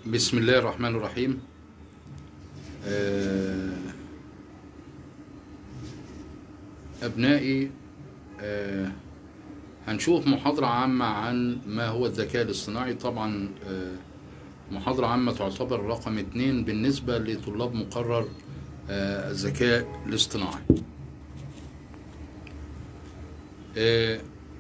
بسم الله الرحمن الرحيم آه، أبنائي آه، هنشوف محاضرة عامة عن ما هو الذكاء الاصطناعي طبعا آه، محاضرة عامة تعتبر رقم اتنين بالنسبة لطلاب مقرر آه، الذكاء الاصطناعي آه،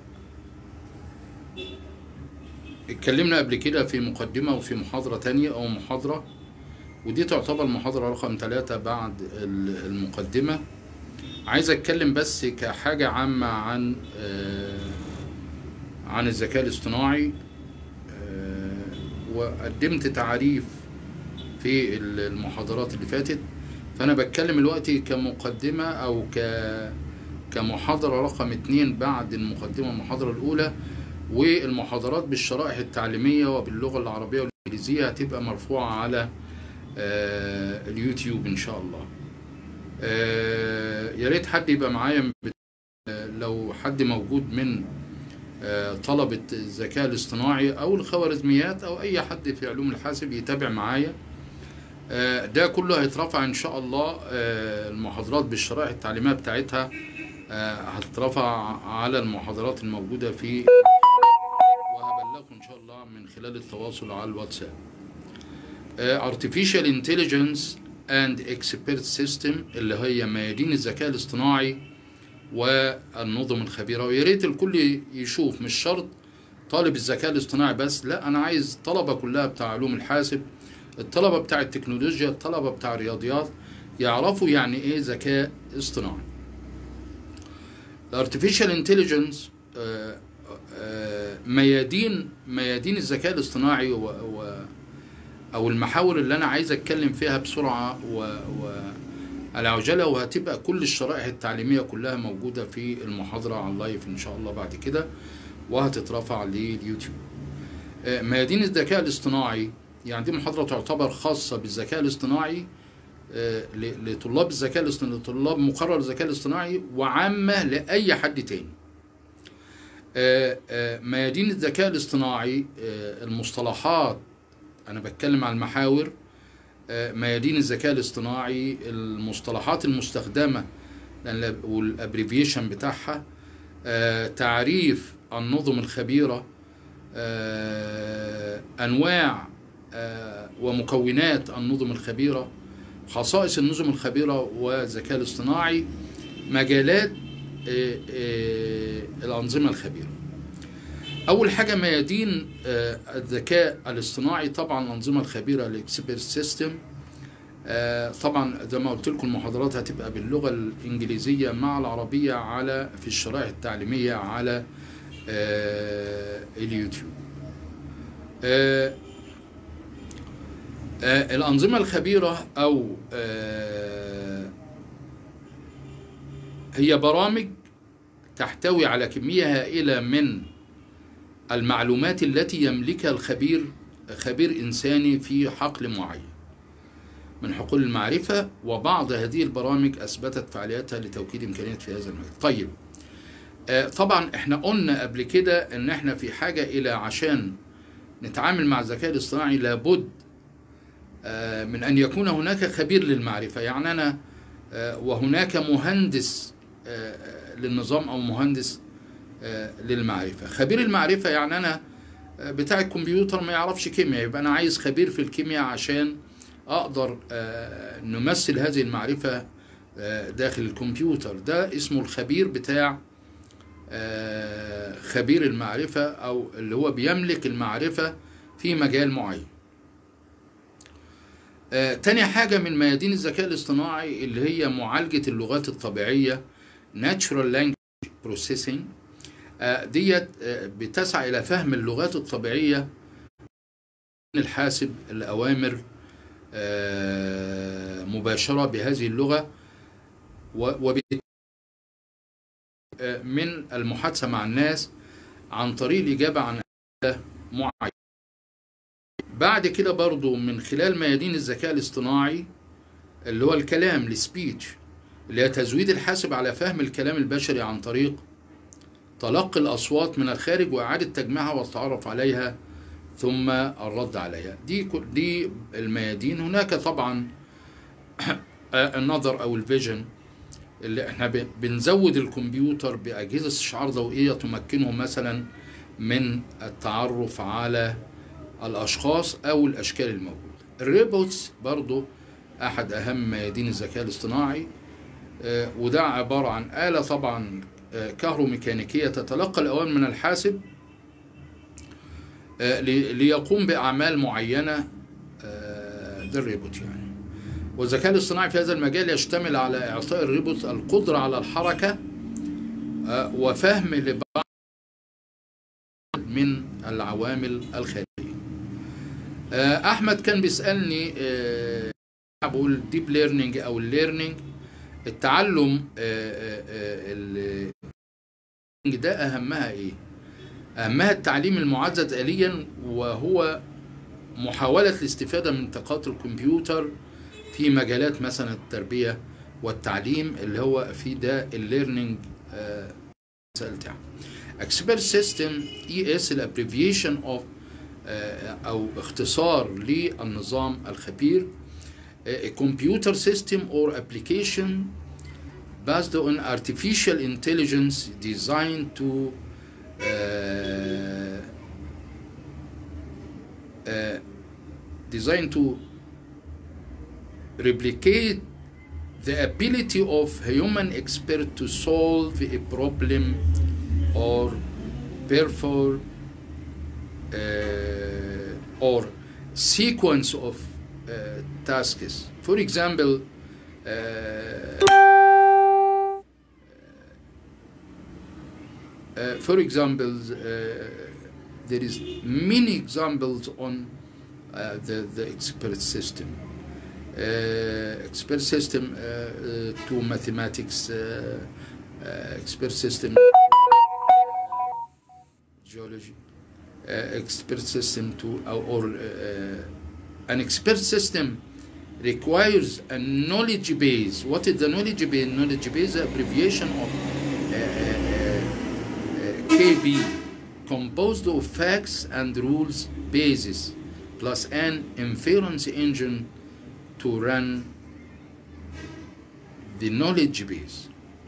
اتكلمنا قبل كده في مقدمة وفي محاضرة تانية أو محاضرة ودي تعتبر محاضرة رقم ثلاثة بعد ال- المقدمة عايز أتكلم بس كحاجة عامة عن آه، عن الذكاء الاصطناعي آه، وقدمت تعريف في ال- المحاضرات اللي فاتت فأنا بتكلم دلوقتي كمقدمة أو ك كمحاضرة رقم اتنين بعد المقدمة المحاضرة الأولى والمحاضرات بالشرائح التعليمية وباللغة العربية والإنجليزية هتبقى مرفوعة على آه، اليوتيوب إن شاء الله آه، يا ريت حد يبقى معايا آه، لو حد موجود من آه، طلبة الذكاء الاصطناعي أو الخوارزميات أو أي حد في علوم الحاسب يتابع معايا آه، ده كله هيترفع إن شاء الله آه، المحاضرات بالشرائح التعليمية بتاعتها آه، هتترفع على المحاضرات الموجودة في وهبلغكم إن شاء الله من خلال التواصل على الواتساب آه، Artificial Intelligence and Expert System اللي هي ميادين الذكاء الاصطناعي والنظم الخبيرة ويا ريت الكل يشوف مش شرط طالب الذكاء الاصطناعي بس لا أنا عايز الطلبة كلها بتاع علوم الحاسب الطلبة بتاع التكنولوجيا الطلبة بتاع الرياضيات يعرفوا يعني إيه ذكاء اصطناعي الارتفيشال انتليجنس ميادين ميادين الذكاء الاصطناعي و, و او المحاور اللي انا عايز اتكلم فيها بسرعه و, و على عجاله وهتبقى كل الشرائح التعليميه كلها موجوده في المحاضره على اللايف ان شاء الله بعد كده وهتترفع لليوتيوب آه، ميادين الذكاء الاصطناعي يعني دي محاضره تعتبر خاصه بالذكاء الاصطناعي آه، ل- لطلاب الذكاء الاصطناعي لطلاب مقرر الذكاء الاصطناعي وعامة لأي حد تاني آه، آه، ميادين الذكاء الاصطناعي آه، المصطلحات أنا بتكلم عن المحاور آه، ميادين الذكاء الاصطناعي المصطلحات المستخدمة لأن- والابريفيشن بتاعها آه، تعريف النظم الخبيرة آه، أنواع آه، ومكونات النظم الخبيرة خصائص النظم الخبيرة والذكاء الاصطناعي مجالات آه، آه، الأنظمة الخبيرة أول حاجة ميادين آه، الذكاء الاصطناعي طبعا الأنظمة الخبيرة الإكسبيرت سيستم طبعا زي ما قلت لكم المحاضرات هتبقى باللغة الإنجليزية مع العربية على في الشرائح التعليمية على آه، اليوتيوب آه، آه، الأنظمة الخبيرة أو آه، هي برامج تحتوي على كمية هائلة من المعلومات التي يملكها الخبير خبير إنساني في حقل معين من حقول المعرفة وبعض هذه البرامج أثبتت فعاليتها لتوكيد إمكانيات في هذا المجال طيب آه، طبعا احنا قلنا قبل كده ان احنا في حاجة الى عشان نتعامل مع الذكاء الاصطناعي لابد آه، من أن يكون هناك خبير للمعرفة يعني أنا آه، وهناك مهندس آه، آه، للنظام أو مهندس آه، للمعرفة خبير المعرفة يعني أنا آه، بتاع الكمبيوتر ما يعرفش كيمياء يبقى أنا عايز خبير في الكيمياء عشان أقدر آه، نمثل هذه المعرفة آه، داخل الكمبيوتر ده اسمه الخبير بتاع آه، خبير المعرفة أو اللي هو بيملك المعرفة في مجال معين آه، تاني حاجة من ميادين الذكاء الاصطناعي اللي هي معالجة اللغات الطبيعية Natural Language Processing آه، ديت آه، بتسعى إلى فهم اللغات الطبيعية من الحاسب الأوامر آه، مباشرة بهذه اللغة و- وبالتالي آه، من المحادثة مع الناس عن طريق الإجابة عن أسئلة معينة بعد كده برضو من خلال ميادين الذكاء الاصطناعي اللي هو الكلام السبيتش اللي هي تزويد الحاسب على فهم الكلام البشري عن طريق تلقي الأصوات من الخارج وإعادة تجميعها والتعرف عليها ثم الرد عليها دي كل- دي الميادين هناك طبعا النظر او الفيجن اللي احنا ب- بنزود الكمبيوتر باجهزه استشعار ضوئيه تمكنه مثلا من التعرف على الاشخاص او الاشكال الموجوده الريبوتس برضو احد اهم ميادين الذكاء الاصطناعي آه، وده عباره عن اله طبعا آه، كهروميكانيكيه تتلقى الاوامر من الحاسب آه، لي- ليقوم باعمال معينه آه، ده الريبوت يعني والذكاء الاصطناعي في هذا المجال يشتمل على اعطاء الريبوت القدره على الحركه آه، وفهم لبعض من العوامل الخارجيه آه، احمد كان بيسالني آه، بقول ديب ليرنينج او الليرنينج التعلم آه، آه، آه، ال- ده اهمها ايه اهمها التعليم المعزز اليا وهو محاوله الاستفاده من طاقات الكمبيوتر في مجالات مثلا التربيه والتعليم اللي هو في ده الليرنينج سالت يعني اكسبيرت سيستم اي اس الابريفيشن اوف او اختصار للنظام الخبير a computer system or application based on artificial intelligence designed to uh, uh, designed to replicate the ability of human expert to solve a problem or perform uh, or sequence of uh, tasks. For example, uh, uh, for example, uh, there is many examples on uh, the the expert system. Uh, expert system uh, uh, to mathematics, uh, uh, expert system geology, uh, expert system to or, or uh, an expert system requires a knowledge base. What is the knowledge base? Knowledge base is abbreviation of uh, uh, uh, KB, composed of facts and rules basis, plus an inference engine to run the knowledge base.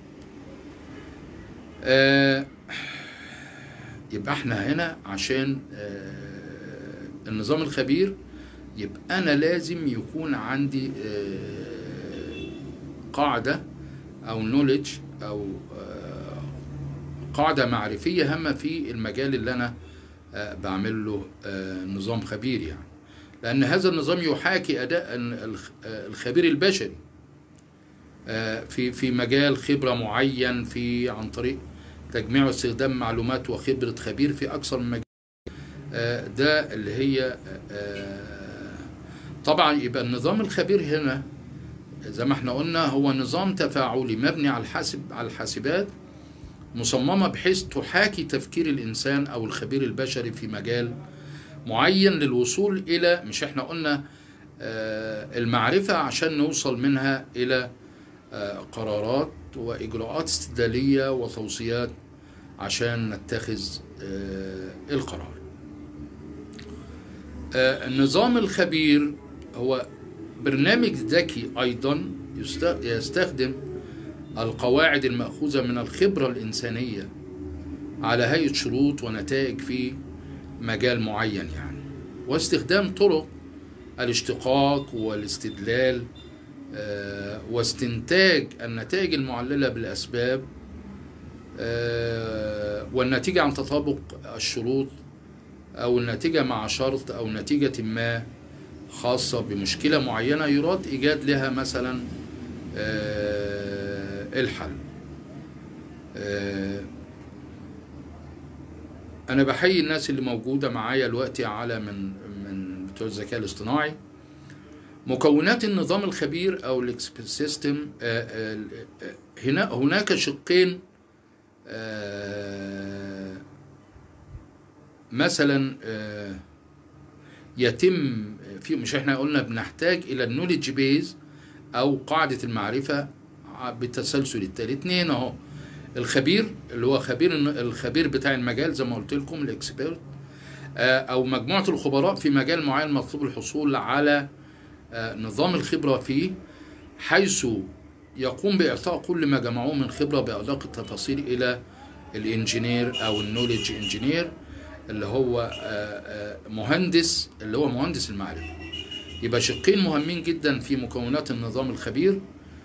آه، يبقى احنا هنا عشان آه، النظام الخبير يبقى انا لازم يكون عندي آه، قاعدة او نوليدج او آه، قاعدة معرفية هامة في المجال اللي انا آه، بعمل له آه، نظام خبير يعني لان هذا النظام يحاكي اداء الخ- آه، الخبير البشري آه، في في مجال خبرة معين في عن طريق تجميع واستخدام معلومات وخبرة خبير في أكثر من مجال آه، ده اللي هي آه، طبعا يبقى النظام الخبير هنا زي ما احنا قلنا هو نظام تفاعلي مبني على الحاسب على الحاسبات مصممة بحيث تحاكي تفكير الإنسان أو الخبير البشري في مجال معين للوصول إلى مش احنا قلنا آه، المعرفة عشان نوصل منها إلى آه، قرارات وإجراءات استدلالية وتوصيات عشان نتخذ آه، القرار آه، النظام الخبير هو برنامج ذكي أيضا يست- يستخدم القواعد المأخوذة من الخبرة الإنسانية على هيئة شروط ونتائج في مجال معين يعني واستخدام طرق الاشتقاق والاستدلال آه، واستنتاج النتائج المعللة بالأسباب آه، والنتيجة عن تطابق الشروط أو النتيجة مع شرط أو نتيجة ما خاصة بمشكلة معينة يراد إيجاد لها مثلا آه، الحل آه، أنا بحيي الناس اللي موجودة معايا دلوقتي على من من بتوع الذكاء الاصطناعي مكونات النظام الخبير او الاكسبرت سيستم هنا هناك شقين آه، مثلا آه، يتم في مش احنا قلنا بنحتاج الى النولج بيز او قاعده المعرفه بالتسلسل التالي اتنين اهو الخبير اللي هو خبير الخبير بتاع المجال زي ما قلت لكم الاكسبيرت آه، او مجموعه الخبراء في مجال معين مطلوب الحصول على آه، نظام الخبره فيه حيث يقوم باعطاء كل ما جمعوه من خبره بادق التفاصيل الى الانجينير او النولج انجينير اللي هو آه، آه، مهندس اللي هو مهندس المعرفه يبقى شقين مهمين جدا في مكونات النظام الخبير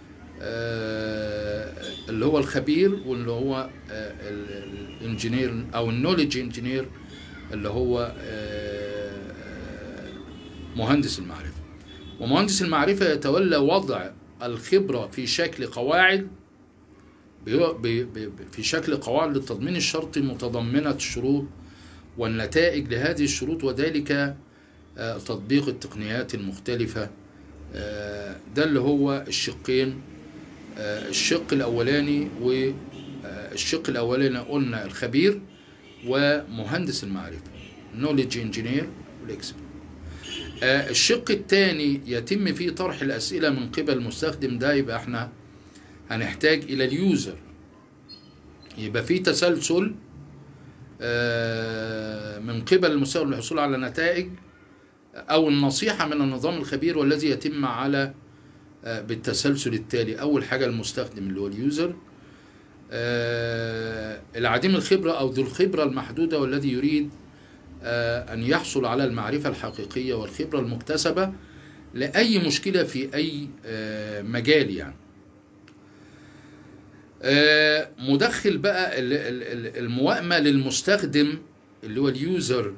آه، اللي هو الخبير واللي هو الانجينير او النولج انجينير اللي هو آه، مهندس المعرفه ومهندس المعرفه يتولى وضع الخبره في شكل قواعد بي- بي- بي- في شكل قواعد للتضمين الشرطي متضمنه الشروط والنتائج لهذه الشروط وذلك آه، تطبيق التقنيات المختلفه آه، ده اللي هو الشقين آه، الشق الاولاني والشق الاولاني قلنا الخبير ومهندس المعرفه نوليدج انجينير والاكسبرت الشق الثاني يتم فيه طرح الاسئله من قبل المستخدم ده يبقى احنا هنحتاج الى اليوزر يبقى في تسلسل آه، من قبل المستخدم للحصول على نتائج او النصيحه من النظام الخبير والذي يتم على آه، بالتسلسل التالي اول حاجه المستخدم اللي هو اليوزر آه، العديم الخبره او ذو الخبره المحدوده والذي يريد آه، ان يحصل على المعرفه الحقيقيه والخبره المكتسبه لاي مشكله في اي آه، مجال يعني آه، مدخل بقى ال- ال- ال- الموائمه للمستخدم اللي هو اليوزر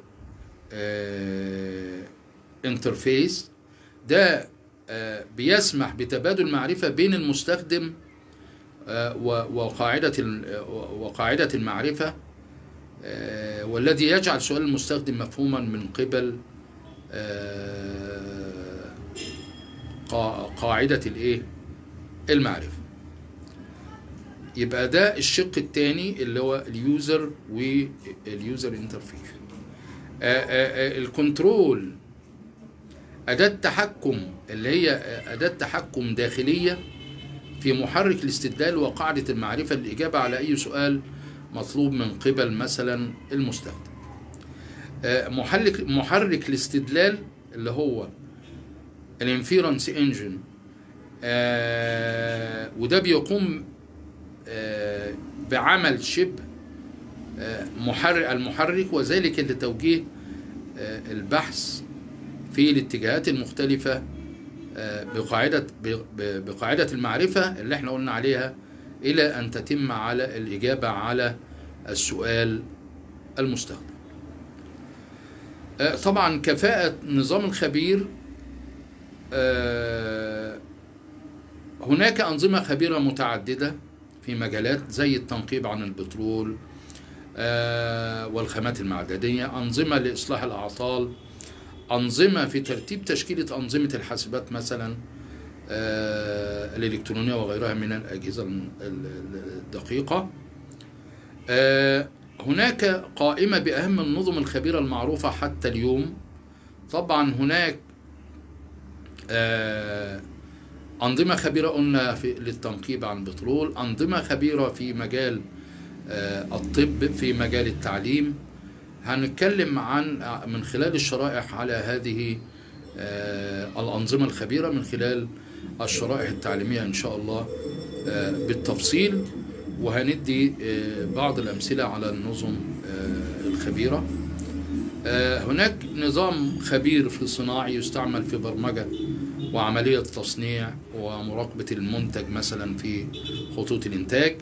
انترفيس ده آه، بيسمح بتبادل معرفة بين المستخدم آه، و- وقاعدة ال- وقاعدة المعرفة آه، والذي يجعل سؤال المستخدم مفهوما من قبل آه، قا- قاعدة الايه المعرفة يبقى ده الشق الثاني اللي هو اليوزر واليوزر انترفيس الكنترول أداة تحكم اللي هي أداة تحكم داخلية في محرك الاستدلال وقاعدة المعرفة للإجابة على أي سؤال مطلوب من قبل مثلا المستخدم آه، محرك محرك الاستدلال اللي هو الانفيرنس انجن وده بيقوم آه، بعمل شبه آه، محرك المحرك وذلك لتوجيه آه، البحث في الاتجاهات المختلفة آه، بقاعدة ب- بقاعدة المعرفة اللي احنا قلنا عليها إلى أن تتم على الإجابة على السؤال المستخدم آه، طبعا كفاءة نظام الخبير آه، هناك أنظمة خبيرة متعددة في مجالات زي التنقيب عن البترول آه، والخامات المعدنية أنظمة لإصلاح الأعطال أنظمة في ترتيب تشكيلة أنظمة الحاسبات مثلا آه، الإلكترونية وغيرها من الأجهزة ال- ال- الدقيقة آه، هناك قائمة بأهم النظم الخبيرة المعروفة حتى اليوم طبعا هناك آه، أنظمة خبيرة قلنا في للتنقيب عن البترول أنظمة خبيرة في مجال آه، الطب في مجال التعليم هنتكلم عن من خلال الشرائح على هذه آه، الأنظمة الخبيرة من خلال الشرائح التعليمية إن شاء الله آه، بالتفصيل وهندي آه، بعض الأمثلة على النظم آه، الخبيرة آه، هناك نظام خبير في صناعي يستعمل في برمجة وعملية تصنيع ومراقبة المنتج مثلا في خطوط الإنتاج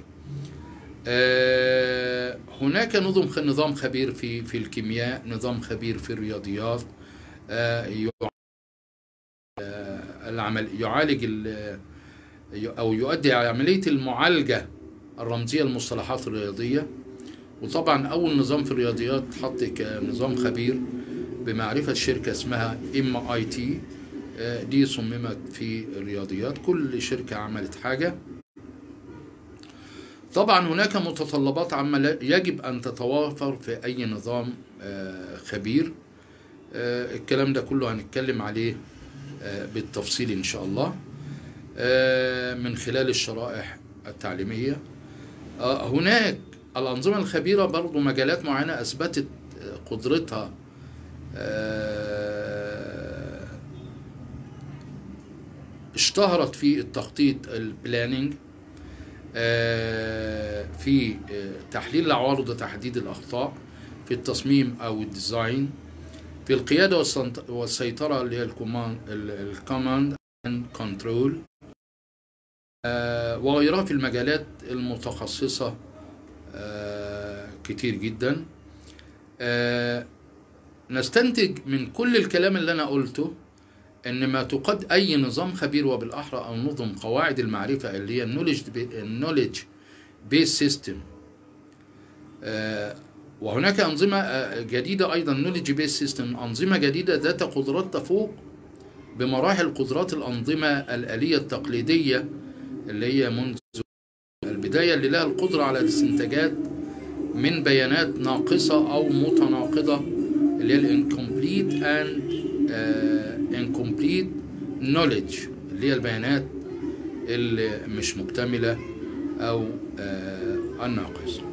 آه، هناك نظم نظام خبير في في الكيمياء نظام خبير في الرياضيات آه، يع- آه، العمل يعالج ال- او يؤدي عمليه المعالجه الرمزيه للمصطلحات الرياضيه وطبعا اول نظام في الرياضيات حط كنظام خبير بمعرفه شركه اسمها ام اي تي دي صممت في الرياضيات كل شركه عملت حاجه طبعا هناك متطلبات عامة لا- يجب أن تتوافر في أي نظام آه، خبير آه، الكلام ده كله هنتكلم عليه آه، بالتفصيل إن شاء الله آه، من خلال الشرائح التعليمية آه، هناك الأنظمة الخبيرة برضو مجالات معينة أثبتت آه، قدرتها آه، اشتهرت في التخطيط البلاننج آه، في آه، تحليل العوارض وتحديد الأخطاء في التصميم أو الديزاين في القيادة والسنط- والسيطرة اللي هي الكوماند اند كنترول وغيرها في المجالات المتخصصة آه، كتير جدا آه، نستنتج من كل الكلام اللي أنا قلته ان ما تقد اي نظام خبير وبالاحرى او نظم قواعد المعرفه اللي هي النولج النولج بيس سيستم وهناك انظمه آه، جديده ايضا نولج بيس سيستم انظمه جديده ذات قدرات تفوق بمراحل قدرات الانظمه الاليه التقليديه اللي هي منذ البدايه اللي لها القدره على الاستنتاجات من بيانات ناقصه او متناقضه اللي هي الانكمبليت اند incomplete knowledge اللي هي البيانات اللي مش مكتملة أو آه، الناقصة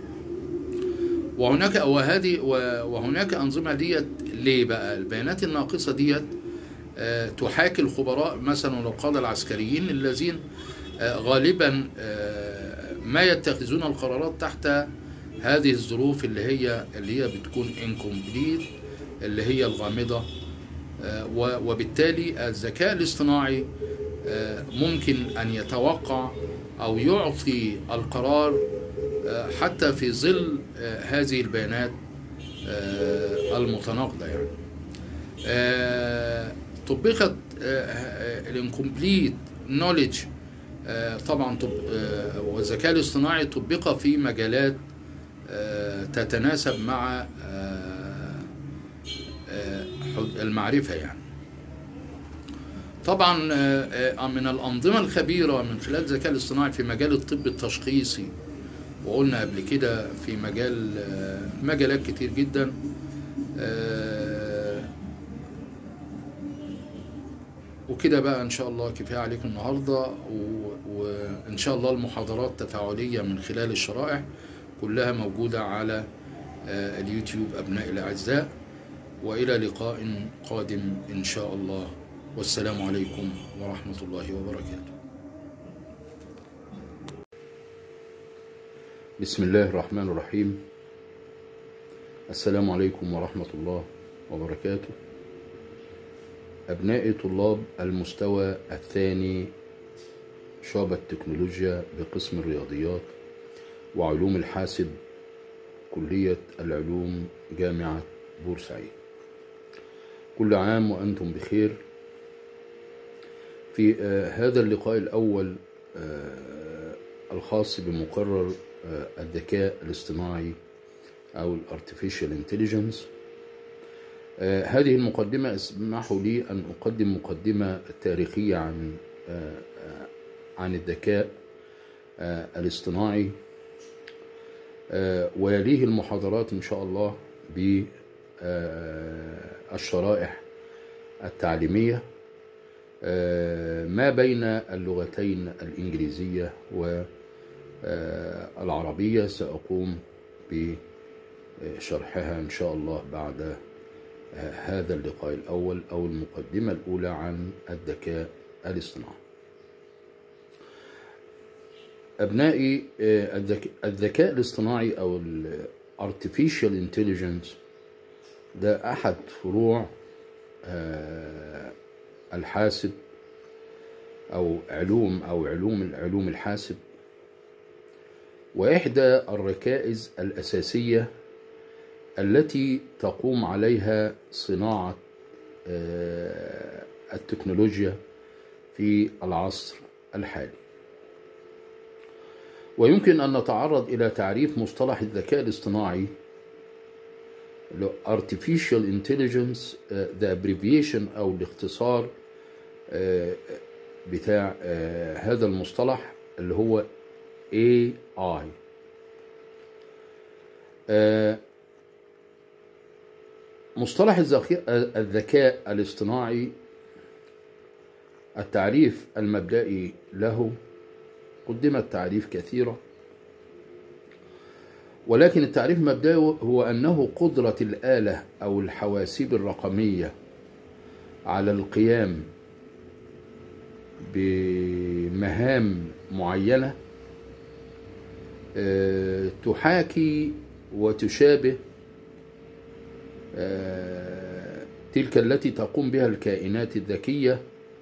وهناك وهذه وهناك أنظمة ديت ليه بقى البيانات الناقصة ديت آه، تحاكي الخبراء مثلا القادة العسكريين الذين آه، غالبا آه، ما يتخذون القرارات تحت هذه الظروف اللي هي اللي هي بتكون incomplete اللي هي الغامضة آه، و- وبالتالي الذكاء الاصطناعي آه، ممكن أن يتوقع أو يعطي القرار آه، حتى في ظل آه، هذه البيانات آه، المتناقضة يعني آه، طبقت الانكمبليت نوليدج طبعا طب آه، والذكاء الاصطناعي طبق في مجالات آه، تتناسب مع آه، آه، حد- المعرفة يعني طبعا آه، آه، من الأنظمة الخبيرة من خلال الذكاء الاصطناعي في مجال الطب التشخيصي وقلنا قبل كده في مجال آه، مجالات كتير جدا آه، وكده بقى ان شاء الله كفايه عليكم النهارده و- وان شاء الله المحاضرات تفاعليه من خلال الشرائح كلها موجوده على آه، اليوتيوب ابنائي الاعزاء والى لقاء قادم ان شاء الله والسلام عليكم ورحمه الله وبركاته بسم الله الرحمن الرحيم السلام عليكم ورحمه الله وبركاته أبناء طلاب المستوى الثاني شعبة تكنولوجيا بقسم الرياضيات وعلوم الحاسب كلية العلوم جامعة بورسعيد كل عام وأنتم بخير في آه، هذا اللقاء الأول آه، الخاص بمقرر آه، الذكاء الاصطناعي أو ال Artificial Intelligence آه، هذه المقدمة اسمحوا لي أن أقدم مقدمة تاريخية عن آه، آه، عن الذكاء آه، الاصطناعي آه، ويليه المحاضرات إن شاء الله بالشرائح التعليمية آه، ما بين اللغتين الإنجليزية والعربية سأقوم بشرحها إن شاء الله بعد هذا اللقاء الأول أو المقدمة الأولى عن الذكاء الاصطناعي أبنائي آه، الذك- الذكاء الاصطناعي أو ال Artificial Intelligence ده أحد فروع آه، الحاسب أو علوم أو علوم العلوم الحاسب وإحدى الركائز الأساسية التي تقوم عليها صناعة آه، التكنولوجيا في العصر الحالي ويمكن أن نتعرض إلى تعريف مصطلح الذكاء الاصطناعي اللي هو Artificial Intelligence آه، the abbreviation أو الاختصار آه، بتاع آه، هذا المصطلح اللي هو AI آه، مصطلح الذكاء الذكاء الاصطناعي التعريف المبدئي له قدمت تعريف كثيرة ولكن التعريف المبدئي هو أنه قدرة الآلة أو الحواسيب الرقمية على القيام بمهام معينة آه، تحاكي وتشابه آه، تلك التي تقوم بها الكائنات الذكية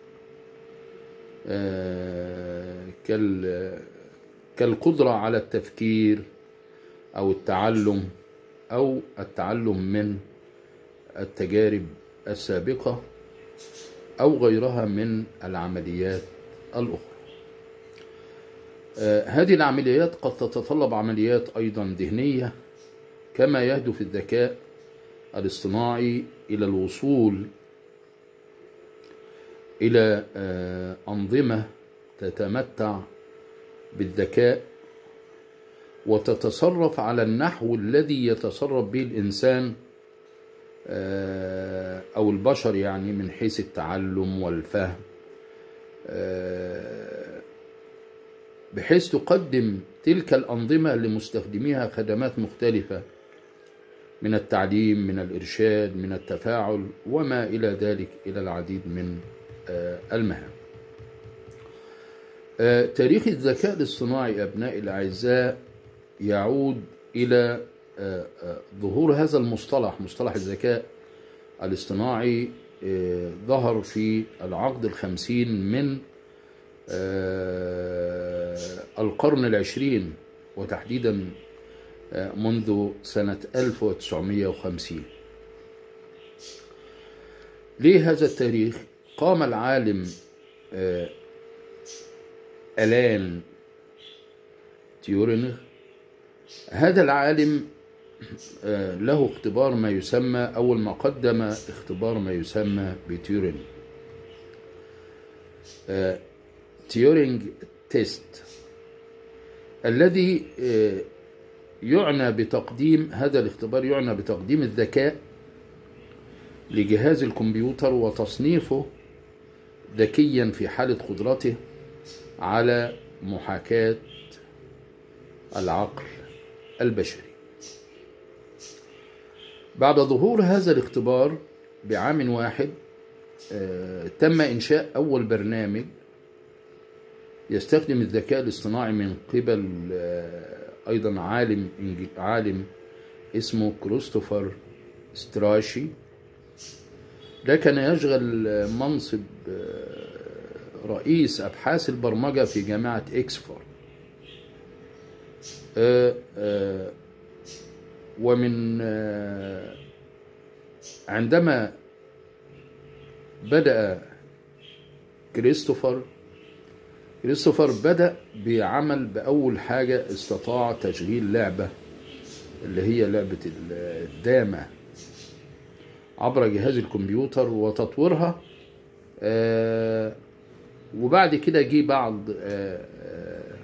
آه، كال- كالقدرة على التفكير أو التعلم أو التعلم من التجارب السابقة أو غيرها من العمليات الأخرى آه، هذه العمليات قد تتطلب عمليات أيضا ذهنية كما يهدف الذكاء الاصطناعي إلى الوصول إلى آه، أنظمة تتمتع بالذكاء وتتصرف على النحو الذي يتصرف به الإنسان آه، أو البشر يعني من حيث التعلم والفهم آه، بحيث تقدم تلك الأنظمة لمستخدميها خدمات مختلفة من التعليم من الإرشاد من التفاعل وما إلى ذلك إلى العديد من آه، المهام آه، تاريخ الذكاء الاصطناعي أبناء الأعزاء يعود إلى آه، آه، ظهور هذا المصطلح مصطلح الذكاء الاصطناعي آه، ظهر في العقد الخمسين من آه، القرن العشرين وتحديدا آه، منذ سنة 1950 ليه هذا التاريخ؟ قام العالم آه، ألان تيورينغ هذا العالم آه، له اختبار ما يسمى أول ما قدم اختبار ما يسمى بتيورينغ آه، تيورينج تيست الذي آه، يعنى بتقديم هذا الاختبار يعنى بتقديم الذكاء لجهاز الكمبيوتر وتصنيفه ذكيا في حالة قدرته على محاكاة العقل البشري بعد ظهور هذا الاختبار بعام واحد آه، تم إنشاء أول برنامج يستخدم الذكاء الاصطناعي من قبل آه، أيضا عالم إنج- عالم اسمه كريستوفر ستراشي ده كان يشغل آه، منصب آه، رئيس أبحاث البرمجة في جامعة إكسفورد آه، آه، ومن آه، عندما بدأ كريستوفر كريستوفر بدأ بعمل بأول حاجة استطاع تشغيل لعبة اللي هي لعبة الدامة عبر جهاز الكمبيوتر وتطويرها آه، وبعد كده جه بعض آه، آه،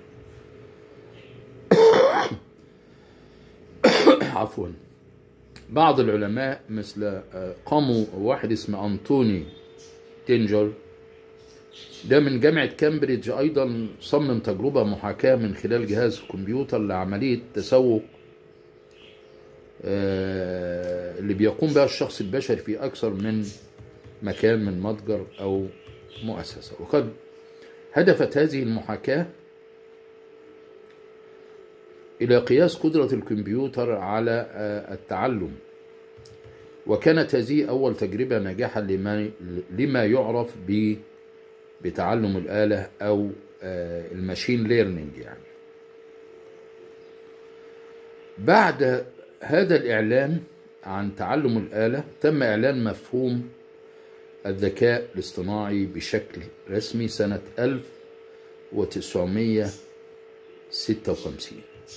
عفوا بعض العلماء مثل آه، قاموا واحد اسمه أنطوني تينجر ده من جامعة كامبريدج أيضا صمم تجربة محاكاة من خلال جهاز كمبيوتر لعملية تسوق آه، اللي بيقوم بها الشخص البشري في أكثر من مكان من متجر أو مؤسسة وقد هدفت هذه المحاكاة إلى قياس قدرة الكمبيوتر على آه، التعلم وكانت هذه أول تجربة ناجحة لما, لما يعرف ب بتعلم الآلة أو آه، الماشين ليرنينج يعني بعد هذا الإعلان عن تعلم الآلة تم إعلان مفهوم الذكاء الاصطناعي بشكل رسمي سنة 1956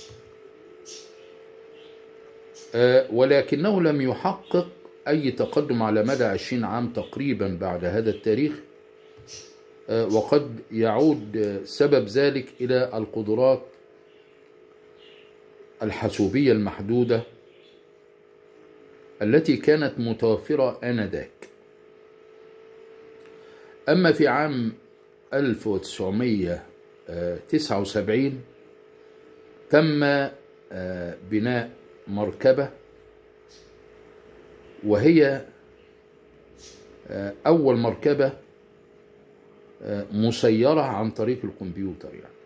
آه، ولكنه لم يحقق أي تقدم على مدى 20 عام تقريبا بعد هذا التاريخ آه، وقد يعود آه، سبب ذلك إلى القدرات الحاسوبية المحدودة التي كانت متوفرة آنذاك أما في عام 1979 تم آه، بناء مركبة وهي آه، أول مركبة آه، مسيرة عن طريق الكمبيوتر يعني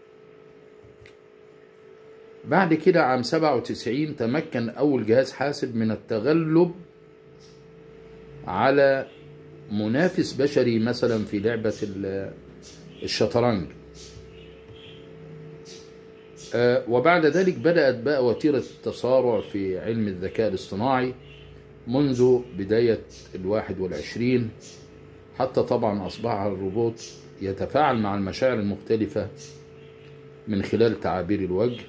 بعد كده عام 97 تمكن أول جهاز حاسب من التغلب على منافس بشري مثلا في لعبة ال- الشطرنج آه، وبعد ذلك بدأت بقى وتيرة التسارع في علم الذكاء الاصطناعي منذ بداية الواحد والعشرين حتى طبعا أصبح الروبوت يتفاعل مع المشاعر المختلفة من خلال تعابير الوجه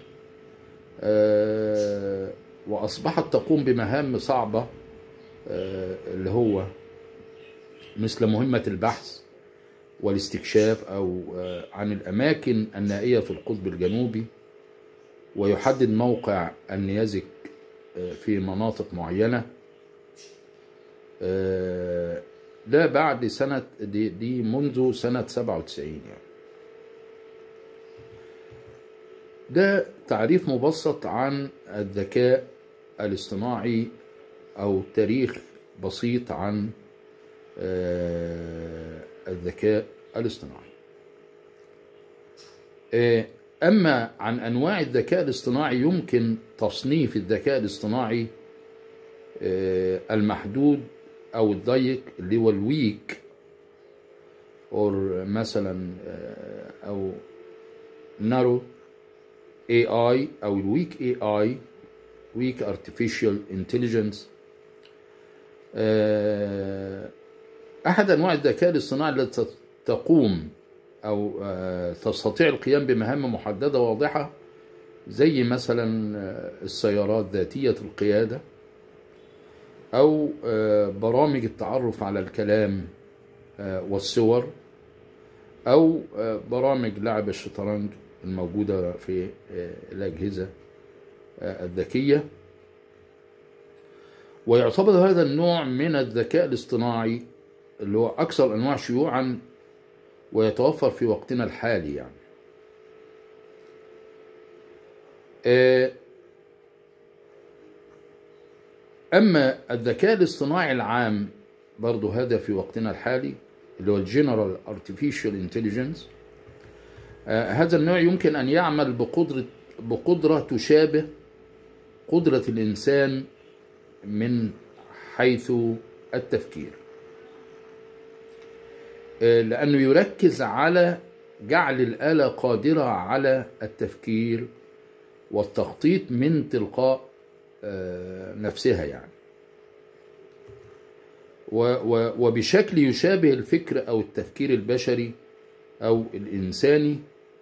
آه، وأصبحت تقوم بمهام صعبة آه، اللي هو مثل مهمة البحث والاستكشاف أو آه، عن الأماكن النائية في القطب الجنوبي ويحدد موقع النيازك آه، في مناطق معينة آه، ده بعد سنة دي, دي منذ سنة 97 يعني ده تعريف مبسط عن الذكاء الاصطناعي أو تاريخ بسيط عن آه، الذكاء الاصطناعي آه، أما عن أنواع الذكاء الاصطناعي يمكن تصنيف الذكاء الاصطناعي آه، المحدود أو الضيق اللي هو الويك أو مثلا آه، أو نارو AI أو الويك AI weak artificial intelligence آه، أحد أنواع الذكاء الاصطناعي التي تقوم أو آه، تستطيع القيام بمهام محددة واضحة زي مثلا آه، السيارات ذاتية القيادة أو آه، برامج التعرف على الكلام آه، والصور أو آه، برامج لعب الشطرنج الموجودة في آه، الأجهزة آه، الذكية ويعتبر هذا النوع من الذكاء الاصطناعي اللي هو أكثر أنواع شيوعا ويتوفر في وقتنا الحالي يعني آه، أما الذكاء الاصطناعي العام برضو هذا في وقتنا الحالي اللي هو الجنرال ارتفيشال انتليجنس هذا النوع يمكن أن يعمل بقدرة بقدرة تشابه قدرة الإنسان من حيث التفكير آه، لأنه يركز على جعل الآلة قادرة على التفكير والتخطيط من تلقاء آه، نفسها يعني و- و- وبشكل يشابه الفكر أو التفكير البشري أو الإنساني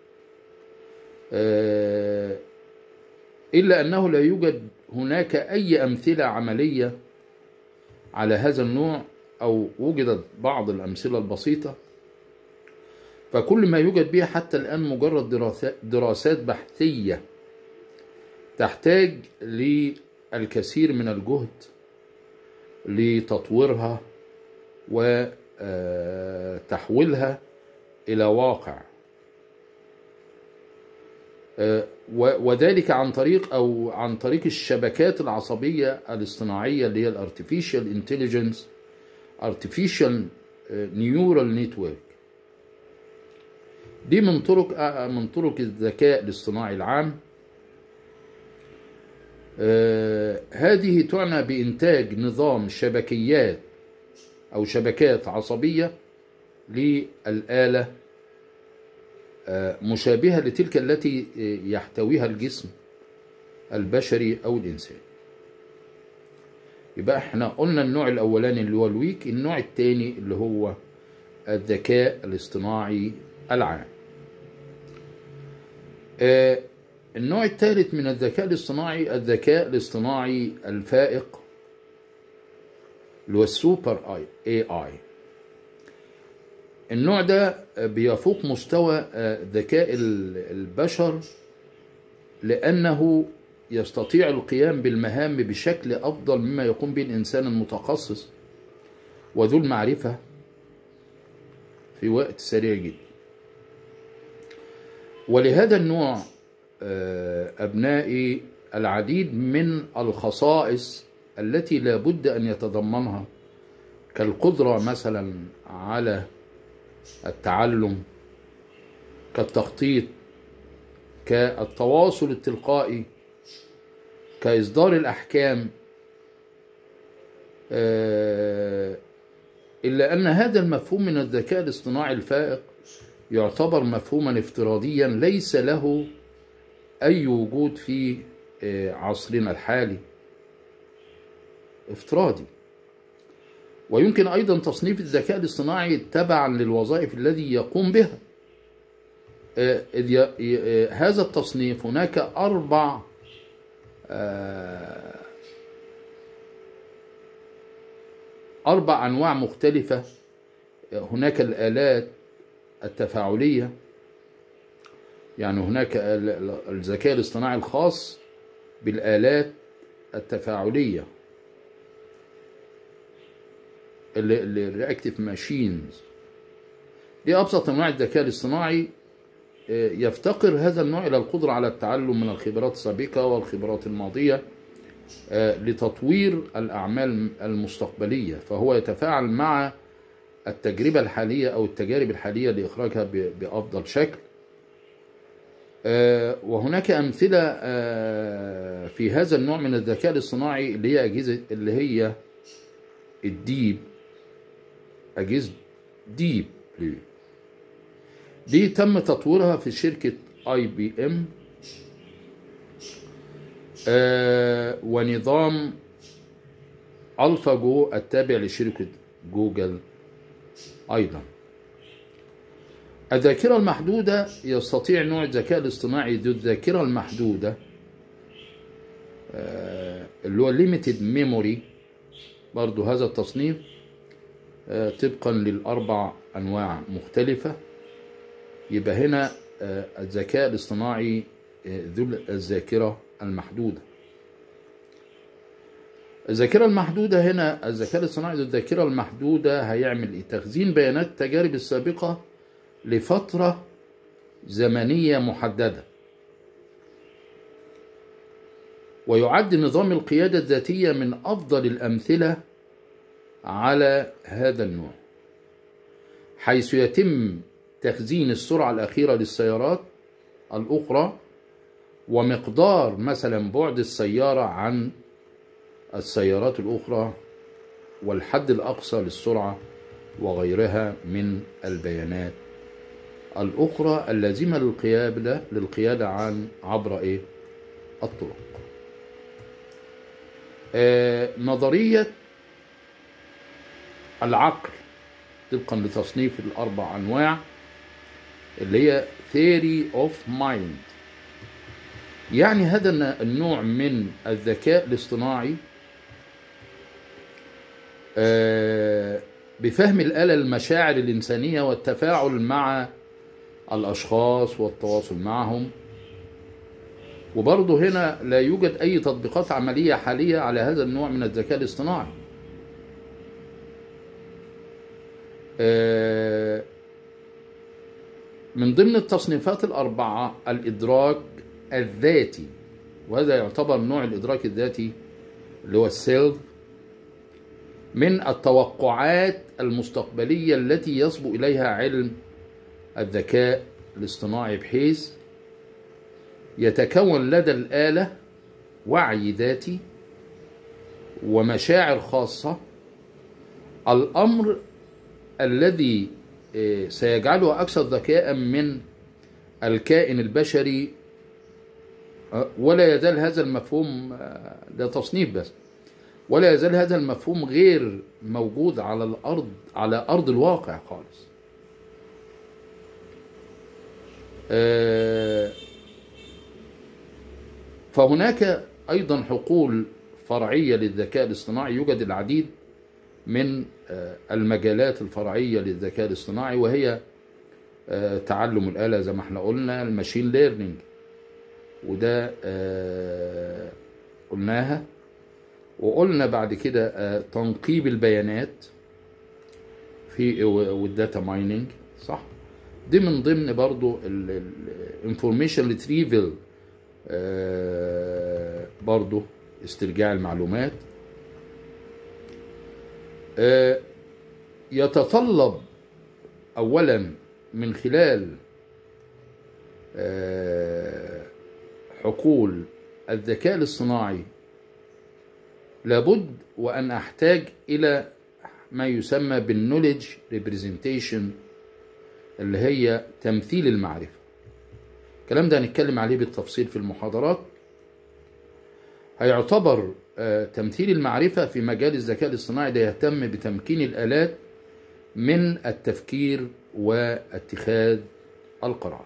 آه، إلا أنه لا يوجد هناك أي أمثلة عملية على هذا النوع أو وجدت بعض الأمثلة البسيطة فكل ما يوجد به حتى الآن مجرد دراسات- دراسات بحثية تحتاج للكثير من الجهد لتطويرها وتحويلها إلى واقع آه، و- وذلك عن طريق او عن طريق الشبكات العصبيه الاصطناعيه اللي هي الارتفيشال انتليجنس ارتفيشال نيورال نتورك دي من طرق آه، من طرق الذكاء الاصطناعي العام آه، هذه تعنى بإنتاج نظام شبكيات أو شبكات عصبية للآلة آه، مشابهة لتلك التي آه، يحتويها الجسم البشري أو الإنسان يبقى احنا قلنا النوع الأولاني اللي هو الويك النوع الثاني اللي هو الذكاء الاصطناعي العام آه، النوع الثالث من الذكاء الاصطناعي الذكاء الاصطناعي الفائق اللي هو السوبر اي اي اي النوع ده بيفوق مستوى آه، ذكاء ال- البشر لأنه يستطيع القيام بالمهام بشكل أفضل مما يقوم به الإنسان المتخصص وذو المعرفة في وقت سريع جدا ولهذا النوع آه، أبنائي العديد من الخصائص التي لا بد أن يتضمنها كالقدرة مثلا على التعلم كالتخطيط كالتواصل التلقائي كإصدار الأحكام آه، إلا أن هذا المفهوم من الذكاء الاصطناعي الفائق يعتبر مفهوما افتراضيا ليس له أي وجود في آه، عصرنا الحالي افتراضي ويمكن أيضا تصنيف الذكاء الاصطناعي تبعا للوظائف الذي يقوم بها آه، إذ ي- ي- آه، هذا التصنيف هناك أربع آه، أربع أنواع مختلفة هناك الآلات التفاعلية يعني هناك ال- ال- الذكاء الاصطناعي الخاص بالآلات التفاعلية الرياكتيف ماشينز دي أبسط أنواع الذكاء الاصطناعي آه، يفتقر هذا النوع إلى القدرة على التعلم من الخبرات السابقة والخبرات الماضية آه، لتطوير الأعمال المستقبلية فهو يتفاعل مع التجربة الحالية أو التجارب الحالية لإخراجها ب- بأفضل شكل آه، وهناك أمثلة آه، في هذا النوع من الذكاء الاصطناعي اللي هي أجهزة اللي هي الديب أجهزة ديب دي تم تطويرها في شركة اي بي ام ونظام الفا جو التابع لشركة جوجل ايضا الذاكرة المحدودة يستطيع نوع الذكاء الاصطناعي ذو الذاكرة المحدودة آه، اللي هو limited memory برضو هذا التصنيف آه، طبقا للأربع أنواع مختلفة يبقى هنا آه، الذكاء الاصطناعي آه، ذو الذاكرة المحدودة الذاكرة المحدودة هنا الذكاء الاصطناعي ذو الذاكرة المحدودة هيعمل إيه؟ تخزين بيانات التجارب السابقة لفترة زمنية محددة ويعد نظام القيادة الذاتية من أفضل الأمثلة على هذا النوع حيث يتم تخزين السرعة الأخيرة للسيارات الأخرى ومقدار مثلا بعد السيارة عن السيارات الأخرى والحد الأقصى للسرعة وغيرها من البيانات الأخرى اللازمة للقيادة للقيادة عن عبر إيه؟ الطرق. آه نظرية العقل طبقا لتصنيف الأربع أنواع اللي هي theory of mind يعني هذا الن- النوع من الذكاء الاصطناعي آه، بفهم الآلة المشاعر الإنسانية والتفاعل مع الأشخاص والتواصل معهم وبرضه هنا لا يوجد أي تطبيقات عملية حالية على هذا النوع من الذكاء الاصطناعي آه، من ضمن التصنيفات الأربعة الإدراك الذاتي وهذا يعتبر نوع الإدراك الذاتي اللي هو السيلف من التوقعات المستقبلية التي يصبو إليها علم الذكاء الاصطناعي بحيث يتكون لدى الآلة وعي ذاتي ومشاعر خاصة الأمر الذي آه، سيجعله أكثر ذكاء من الكائن البشري آه، ولا يزال هذا المفهوم آه، ده تصنيف بس ولا يزال هذا المفهوم غير موجود على الأرض على أرض الواقع خالص آه، فهناك أيضا حقول فرعية للذكاء الاصطناعي يوجد العديد من آه، المجالات الفرعية للذكاء الاصطناعي وهي آه، تعلم الآلة زي ما احنا قلنا الماشين ليرنينج وده آه، قلناها وقلنا بعد كده آه، تنقيب البيانات في والداتا مايننج صح دي من ضمن برضو الانفورميشن ريتريفل آه، برضه استرجاع المعلومات آه، يتطلب اولا من خلال آه، حقول الذكاء الاصطناعي لابد وان احتاج الى ما يسمى بالنولج ريبريزنتيشن اللي هي تمثيل المعرفه الكلام ده هنتكلم عليه بالتفصيل في المحاضرات هيعتبر آه، تمثيل المعرفة في مجال الذكاء الاصطناعي ده يهتم بتمكين الآلات من التفكير واتخاذ القرار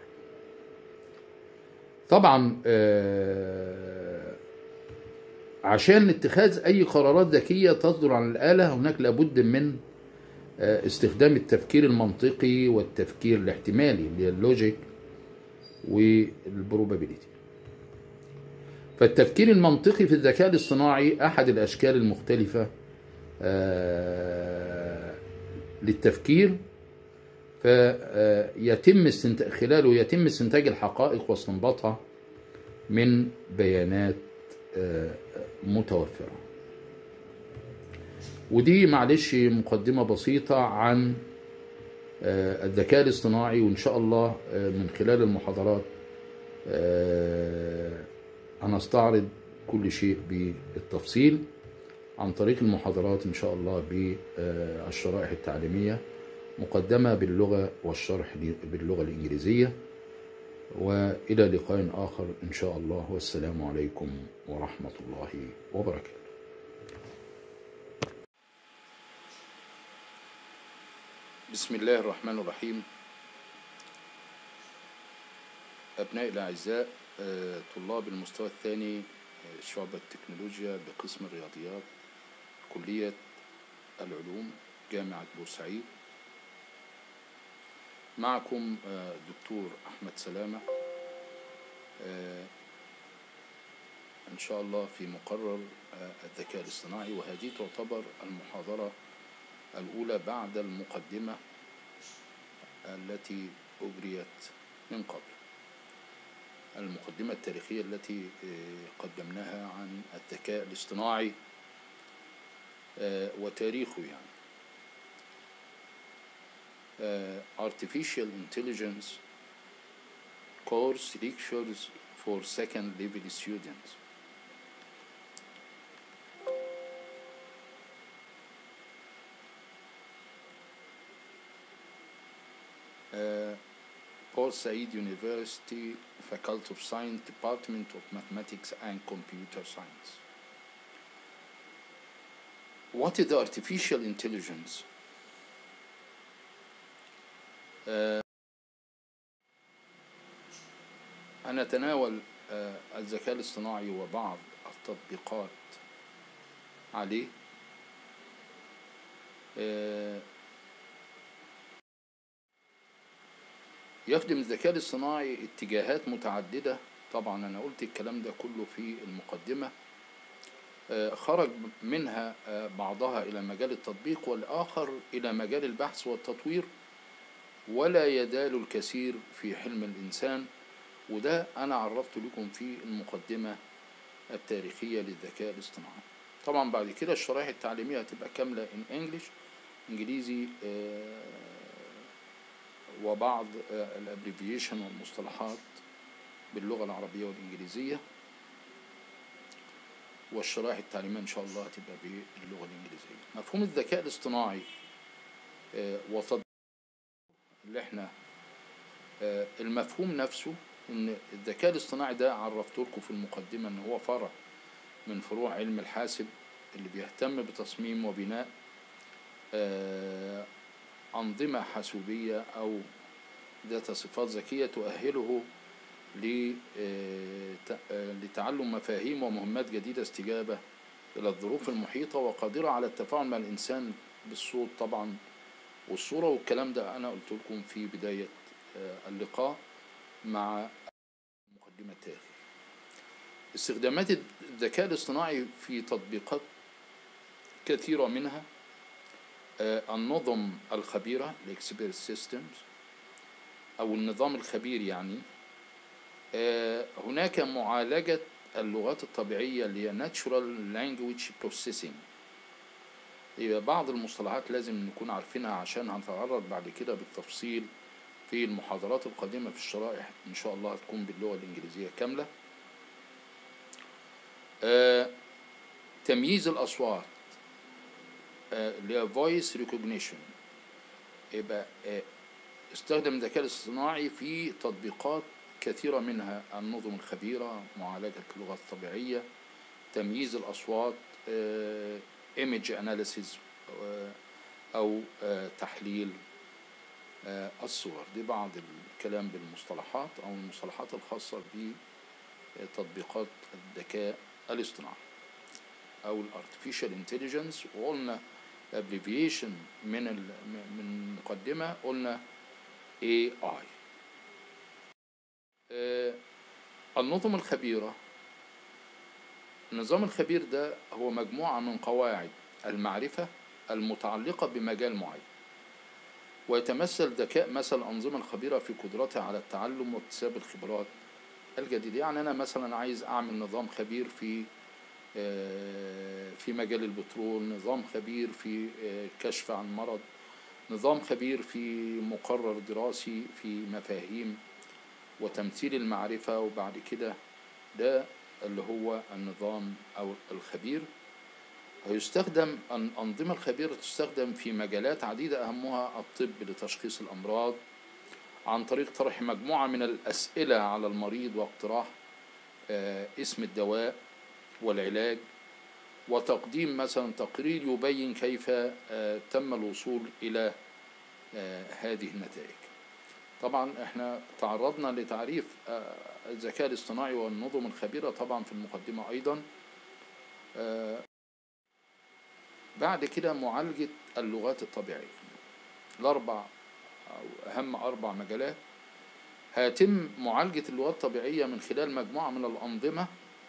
طبعا آه، عشان اتخاذ أي قرارات ذكية تصدر عن الآلة هناك لابد من آه، استخدام التفكير المنطقي والتفكير الاحتمالي اللي هي اللوجيك والبروبابيليتي فالتفكير المنطقي في الذكاء الاصطناعي احد الاشكال المختلفه آه، للتفكير فيتم استنتاج خلاله يتم استنتاج الحقائق واستنباطها من بيانات آه، متوفره ودي معلش مقدمه بسيطه عن آه، الذكاء الاصطناعي وان شاء الله آه، من خلال المحاضرات آه، هنستعرض كل شيء بالتفصيل عن طريق المحاضرات ان شاء الله بالشرائح التعليميه مقدمه باللغه والشرح باللغه الانجليزيه والى لقاء اخر ان شاء الله والسلام عليكم ورحمه الله وبركاته بسم الله الرحمن الرحيم أبنائي الأعزاء آه، طلاب المستوى الثاني آه، شعبة التكنولوجيا بقسم الرياضيات كلية العلوم جامعة بورسعيد معكم آه، دكتور أحمد سلامة آه، إن شاء الله في مقرر آه، الذكاء الاصطناعي وهذه تعتبر المحاضرة الأولى بعد المقدمة التي أجريت من قبل المقدمة التاريخية التي آه، قدمناها عن الذكاء الاصطناعي آه، وتاريخه يعني آه، Artificial Intelligence course lectures for second level students uh, Port Said University Faculty of Science Department of Mathematics and Computer Science. What is the artificial intelligence? آه، هنتناول آه، الذكاء الاصطناعي وبعض التطبيقات عليه آه، يخدم الذكاء الاصطناعي اتجاهات متعددة طبعا أنا قلت الكلام ده كله في المقدمة آه، خرج منها آه، بعضها إلى مجال التطبيق والآخر إلى مجال البحث والتطوير ولا يزال الكثير في حلم الإنسان وده أنا عرفت لكم في المقدمة التاريخية للذكاء الاصطناعي طبعا بعد كده الشرائح التعليمية هتبقى كاملة in English إنجليزي آه، وبعض الابريفيشن والمصطلحات باللغة العربية والإنجليزية والشرائح التعليمية إن شاء الله هتبقى باللغة الإنجليزية مفهوم الذكاء الاصطناعي آه، وتطبيقه اللي احنا آه، المفهوم نفسه ان الذكاء الاصطناعي ده عرفت لكم في المقدمة ان هو فرع من فروع علم الحاسب اللي بيهتم بتصميم وبناء آه، أنظمة حاسوبية أو ذات صفات ذكية تؤهله ل- آه، ت- آه، لتعلم مفاهيم ومهمات جديدة استجابة إلى الظروف المحيطة وقادرة على التفاعل مع الإنسان بالصوت طبعا والصورة والكلام ده أنا قلت لكم في بداية آه، اللقاء مع المقدمة التاريخية استخدامات الذكاء الاصطناعي في تطبيقات كثيرة منها آه، النظم الخبيرة الإكسبيرت سيستمز أو النظام الخبير يعني آه، هناك معالجة اللغات الطبيعية اللي هي Natural Language Processing يبقى بعض المصطلحات لازم نكون عارفينها عشان هنتعرض بعد كده بالتفصيل في المحاضرات القادمة في الشرائح إن شاء الله هتكون باللغة الإنجليزية كاملة آه، تمييز الأصوات آه، اللي هي voice recognition يبقى آه، استخدم الذكاء الاصطناعي في تطبيقات كثيرة منها النظم الخبيرة معالجة اللغة الطبيعية تمييز الأصوات آه، image analysis آه، أو آه، تحليل آه، الصور دي بعض الكلام بالمصطلحات أو المصطلحات الخاصة بتطبيقات الذكاء الاصطناعي أو ال artificial intelligence وقلنا abbreviation من ال- من مقدمة قلنا AI آه، النظم الخبيرة النظام الخبير ده هو مجموعة من قواعد المعرفة المتعلقة بمجال معين ويتمثل ذكاء مثل الأنظمة الخبيرة في قدرتها على التعلم واكتساب الخبرات الجديدة يعني أنا مثلا عايز أعمل نظام خبير في آه، في مجال البترول نظام خبير في آه، الكشف عن مرض نظام خبير في مقرر دراسي في مفاهيم وتمثيل المعرفة وبعد كده ده اللي هو النظام أو الخبير هيستخدم الأنظمة الخبيرة تستخدم في مجالات عديدة أهمها الطب لتشخيص الأمراض عن طريق طرح مجموعة من الأسئلة على المريض واقتراح آه، اسم الدواء والعلاج وتقديم مثلا تقرير يبين كيف آه، تم الوصول إلى آه، هذه النتائج طبعا احنا تعرضنا لتعريف آه، الذكاء الاصطناعي والنظم الخبيرة طبعا في المقدمة أيضا آه، بعد كده معالجة اللغات الطبيعية الأربع أو أهم أربع مجالات هيتم معالجة اللغات الطبيعية من خلال مجموعة من الأنظمة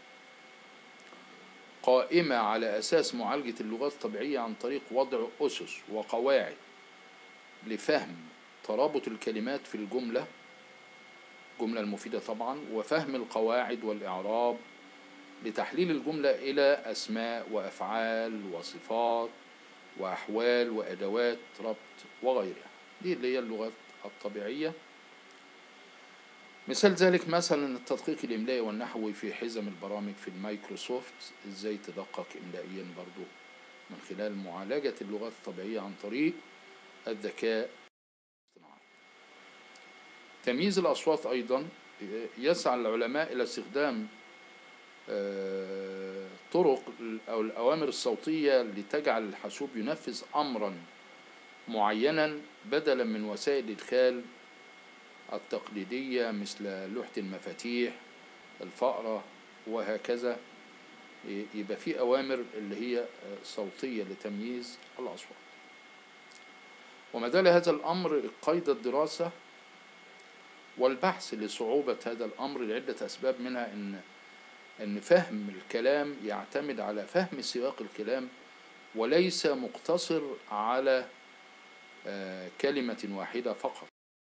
قائمة على أساس معالجة اللغات الطبيعية عن طريق وضع أسس وقواعد لفهم ترابط الكلمات في الجملة الجملة المفيدة طبعا وفهم القواعد والإعراب لتحليل الجملة إلى أسماء وأفعال وصفات وأحوال وأدوات ربط وغيرها دي اللي هي اللغات الطبيعية مثال ذلك مثلا التدقيق الإملائي والنحوي في حزم البرامج في المايكروسوفت إزاي تدقق إملائيا برضو من خلال معالجة اللغات الطبيعية عن طريق الذكاء الاصطناعي تمييز الأصوات أيضا يسعى العلماء إلى استخدام آه، طرق أو الأوامر الصوتية لتجعل الحاسوب ينفذ أمرا معينا بدلا من وسائل الإدخال التقليدية مثل لوحة المفاتيح الفأرة وهكذا ي- يبقى في أوامر اللي هي آه، صوتية لتمييز الأصوات وما زال هذا الأمر قيد الدراسة والبحث لصعوبة هذا الأمر لعدة أسباب منها إن أن فهم الكلام يعتمد على فهم سياق الكلام وليس مقتصر على آه، كلمة واحدة فقط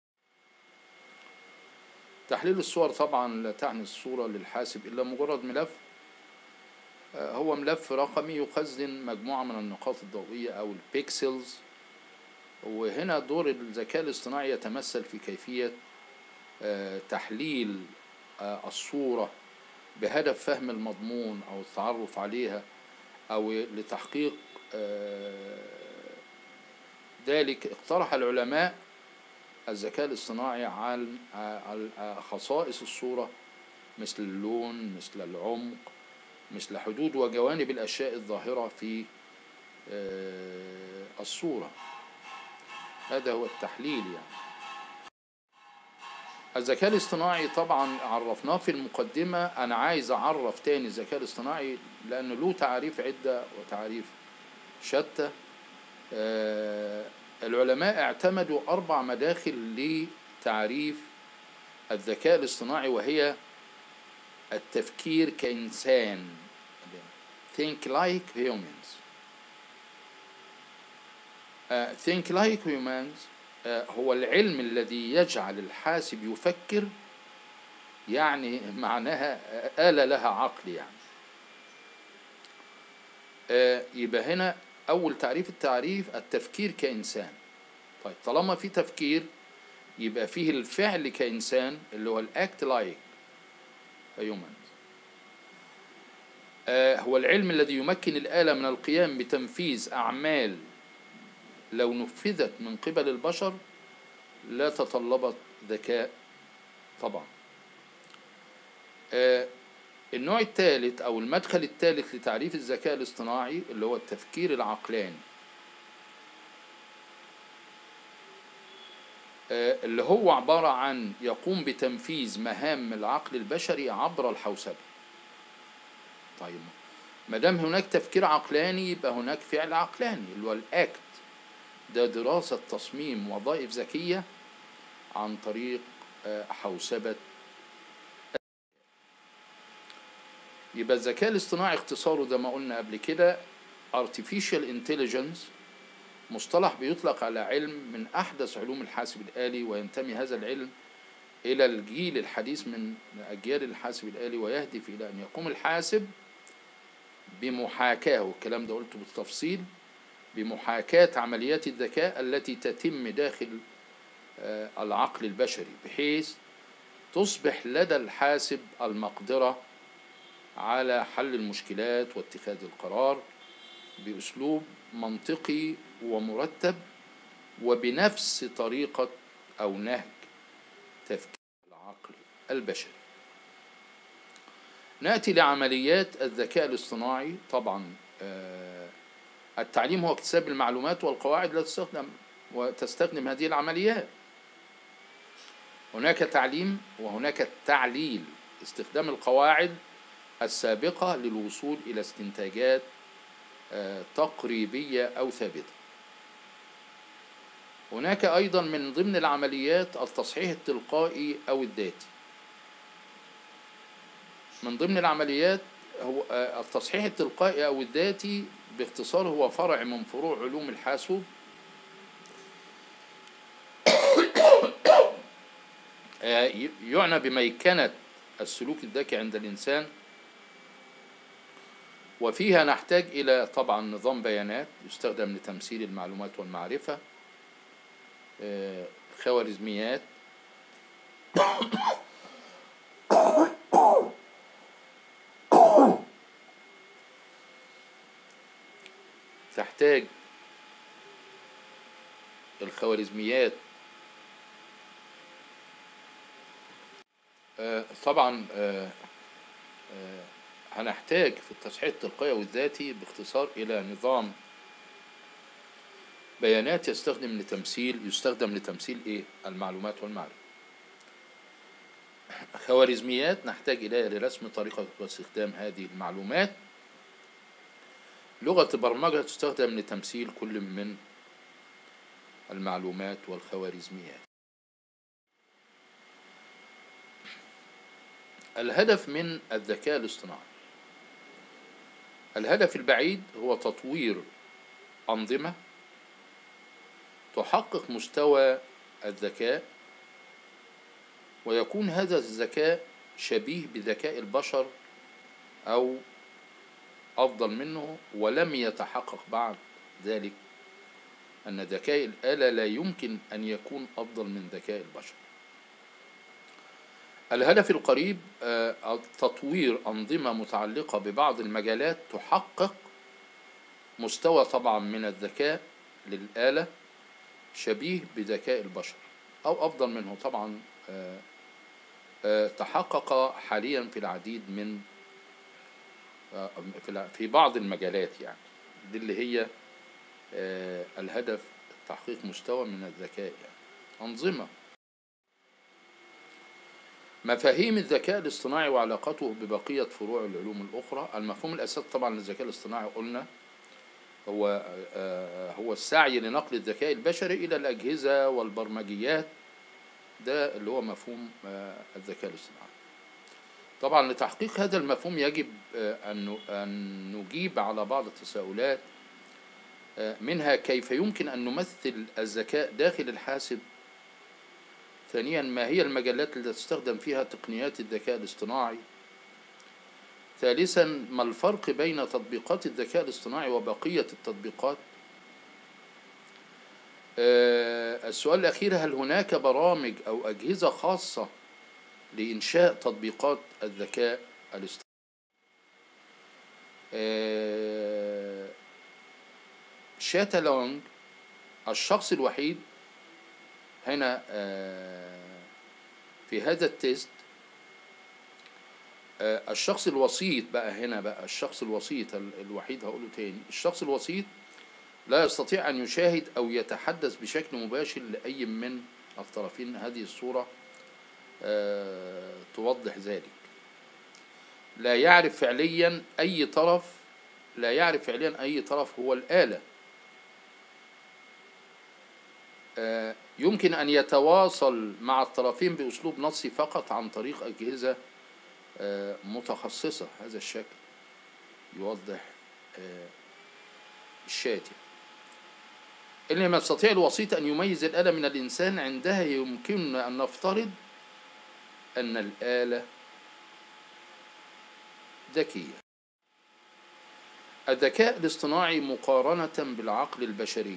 تحليل الصور طبعا لا تعني الصورة للحاسب إلا مجرد ملف آه، هو ملف رقمي يخزن مجموعة من النقاط الضوئية أو البيكسلز وهنا دور الذكاء الاصطناعي يتمثل في كيفية آه، تحليل آه، الصورة بهدف فهم المضمون أو التعرف عليها أو لتحقيق آه، ذلك اقترح العلماء الذكاء الاصطناعي عن على خصائص الصورة مثل اللون مثل العمق مثل حدود وجوانب الأشياء الظاهرة في آه، الصورة هذا هو التحليل يعني الذكاء الاصطناعي طبعا عرفناه في المقدمة أنا عايز أعرف تاني الذكاء الاصطناعي لأنه له تعريف عدة وتعريف شتى آه، العلماء اعتمدوا أربع مداخل لتعريف الذكاء الاصطناعي وهي التفكير كإنسان think like humans آه، think like humans آه، هو العلم الذي يجعل الحاسب يفكر يعني معناها آلة لها عقل يعني آه، يبقى هنا أول تعريف التعريف التفكير كإنسان طيب طالما في تفكير يبقى فيه الفعل كإنسان اللي هو الأكت لايك هيومن هو العلم الذي يمكن الآلة من القيام بتنفيذ أعمال لو نفذت من قبل البشر لا تطلبت ذكاء طبعا آه، النوع الثالث أو المدخل الثالث لتعريف الذكاء الاصطناعي اللي هو التفكير العقلاني آه، اللي هو عبارة عن يقوم بتنفيذ مهام العقل البشري عبر الحوسبة طيب ما دام هناك تفكير عقلاني يبقى هناك فعل عقلاني اللي هو الاكت ده دراسة تصميم وظائف ذكية عن طريق آه، حوسبة يبقى الذكاء الاصطناعي اختصاره زي ما قلنا قبل كده artificial intelligence مصطلح بيطلق على علم من أحدث علوم الحاسب الآلي وينتمي هذا العلم إلى الجيل الحديث من أجيال الحاسب الآلي ويهدف إلى أن يقوم الحاسب بمحاكاة والكلام ده قلته بالتفصيل بمحاكاة عمليات الذكاء التي تتم داخل آه، العقل البشري بحيث تصبح لدى الحاسب المقدرة على حل المشكلات واتخاذ القرار بأسلوب منطقي ومرتب وبنفس طريقة أو نهج تفكير العقل البشري نأتي لعمليات الذكاء الاصطناعي طبعا آه، التعليم هو اكتساب المعلومات والقواعد التي تستخدم وتستخدم هذه العمليات هناك تعليم وهناك تعليل استخدام القواعد السابقة للوصول إلى استنتاجات آه، تقريبية أو ثابتة هناك أيضا من ضمن العمليات التصحيح التلقائي أو الذاتي من ضمن العمليات هو آه، التصحيح التلقائي أو الذاتي باختصار هو فرع من فروع علوم الحاسوب آه، ي- يعنى بميكنة السلوك الذكي عند الإنسان وفيها نحتاج إلى طبعا نظام بيانات يستخدم لتمثيل المعلومات والمعرفة آه، خوارزميات تحتاج الخوارزميات آه، طبعا آه، آه، هنحتاج في التصحيح التلقائي والذاتي باختصار إلى نظام بيانات يستخدم لتمثيل يستخدم لتمثيل إيه المعلومات والمعرفة خوارزميات نحتاج إليها لرسم طريقة واستخدام هذه المعلومات لغة برمجة تستخدم لتمثيل كل من المعلومات والخوارزميات الهدف من الذكاء الاصطناعي الهدف البعيد هو تطوير أنظمة تحقق مستوى الذكاء ويكون هذا الذكاء شبيه بذكاء البشر أو أفضل منه ولم يتحقق بعد ذلك أن ذكاء الآلة لا يمكن أن يكون أفضل من ذكاء البشر الهدف القريب آه، تطوير أنظمة متعلقة ببعض المجالات تحقق مستوى طبعا من الذكاء للآلة شبيه بذكاء البشر أو أفضل منه طبعا آه، آه، تحقق حاليا في العديد من آه، في الع- في بعض المجالات يعني دي اللي هي آه، الهدف تحقيق مستوى من الذكاء يعني أنظمة مفاهيم الذكاء الاصطناعي وعلاقته ببقية فروع العلوم الأخرى المفهوم الأساسي طبعا للذكاء الاصطناعي قلنا هو آه، هو السعي لنقل الذكاء البشري إلى الأجهزة والبرمجيات ده اللي هو مفهوم آه، الذكاء الاصطناعي طبعا لتحقيق هذا المفهوم يجب آه، أن أن نجيب على بعض التساؤلات آه، منها كيف يمكن أن نمثل الذكاء داخل الحاسب ثانيا ما هي المجالات التي تستخدم فيها تقنيات الذكاء الاصطناعي ثالثا ما الفرق بين تطبيقات الذكاء الاصطناعي وبقية التطبيقات آه، السؤال الأخير هل هناك برامج أو أجهزة خاصة لإنشاء تطبيقات الذكاء الاصطناعي آه، شاتالونج الشخص الوحيد هنا آه، في هذا التيست آه، الشخص الوسيط بقى هنا بقى الشخص الوسيط ال- الوحيد هقوله تاني الشخص الوسيط لا يستطيع أن يشاهد أو يتحدث بشكل مباشر لأي من الطرفين هذه الصورة آه، توضح ذلك لا يعرف فعليا أي طرف لا يعرف فعليا أي طرف هو الآلة آه، يمكن أن يتواصل مع الطرفين بأسلوب نصي فقط عن طريق أجهزة آه، متخصصة هذا الشكل يوضح آه، الشات يعني. إنما يستطيع الوسيط أن يميز الآلة من الإنسان عندها يمكننا أن نفترض أن الآلة ذكية الذكاء الاصطناعي مقارنة بالعقل البشري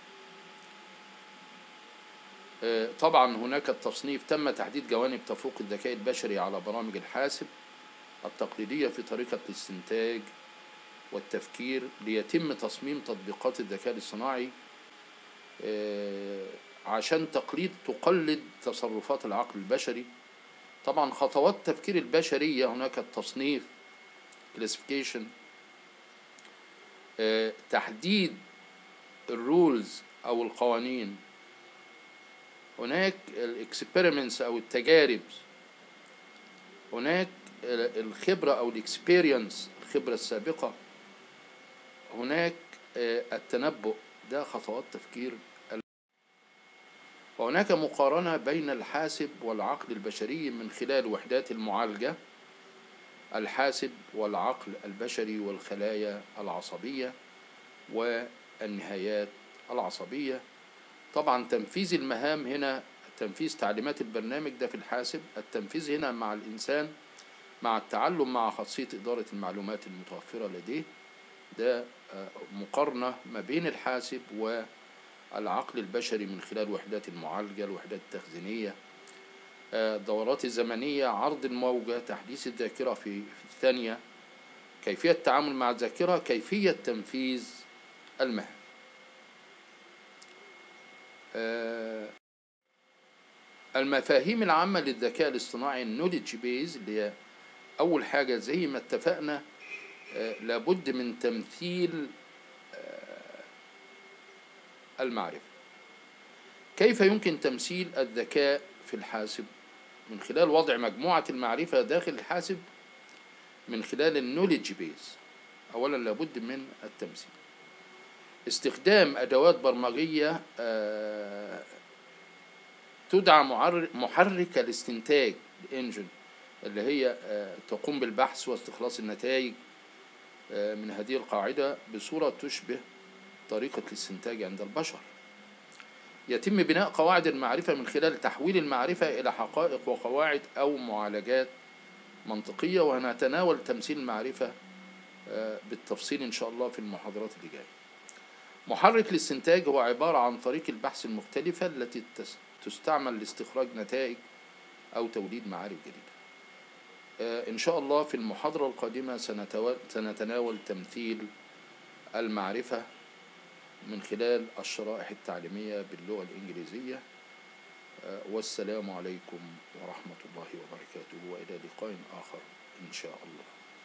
آه، طبعا هناك التصنيف تم تحديد جوانب تفوق الذكاء البشري على برامج الحاسب التقليدية في طريقة الاستنتاج والتفكير ليتم تصميم تطبيقات الذكاء الاصطناعي آه، عشان تقليد تقلد تصرفات العقل البشري طبعا خطوات التفكير البشرية هناك التصنيف classification آه، تحديد الرولز أو القوانين هناك الاكسبيرمنتس أو التجارب هناك الخبرة أو الاكسبيرينس الخبرة السابقة هناك آه، التنبؤ ده خطوات تفكير ال- وهناك مقارنة بين الحاسب والعقل البشري من خلال وحدات المعالجة الحاسب والعقل البشري والخلايا العصبية والنهايات العصبية طبعا تنفيذ المهام هنا تنفيذ تعليمات البرنامج ده في الحاسب التنفيذ هنا مع الإنسان مع التعلم مع خاصية إدارة المعلومات المتوفرة لديه ده آه، مقارنة ما بين الحاسب والعقل البشري من خلال وحدات المعالجة الوحدات التخزينية آه، الدورات الزمنية عرض الموجة تحديث الذاكرة في في الثانية كيفية التعامل مع الذاكرة كيفية تنفيذ المهام آه، المفاهيم العامة للذكاء الاصطناعي النوليدج بيز اللي هي أول حاجة زي ما اتفقنا آه، لابد من تمثيل آه، المعرفة كيف يمكن تمثيل الذكاء في الحاسب من خلال وضع مجموعة المعرفة داخل الحاسب من خلال النوليدج بيز أولا لابد من التمثيل استخدام أدوات برمجية آه، تدعى معر- محرك الاستنتاج الانجن اللي هي آه، تقوم بالبحث واستخلاص النتائج آه، من هذه القاعدة بصورة تشبه طريقة الاستنتاج عند البشر يتم بناء قواعد المعرفة من خلال تحويل المعرفة إلى حقائق وقواعد أو معالجات منطقية وهنتناول تمثيل المعرفة آه، بالتفصيل إن شاء الله في المحاضرات اللي جاية محرك الاستنتاج هو عبارة عن طريق البحث المختلفة التي تس- تستعمل لاستخراج نتائج أو توليد معارف جديدة آه، إن شاء الله في المحاضرة القادمة سنتوا- سنتناول تمثيل المعرفة من خلال الشرائح التعليمية باللغة الإنجليزية آه، والسلام عليكم ورحمة الله وبركاته وإلى لقاء آخر إن شاء الله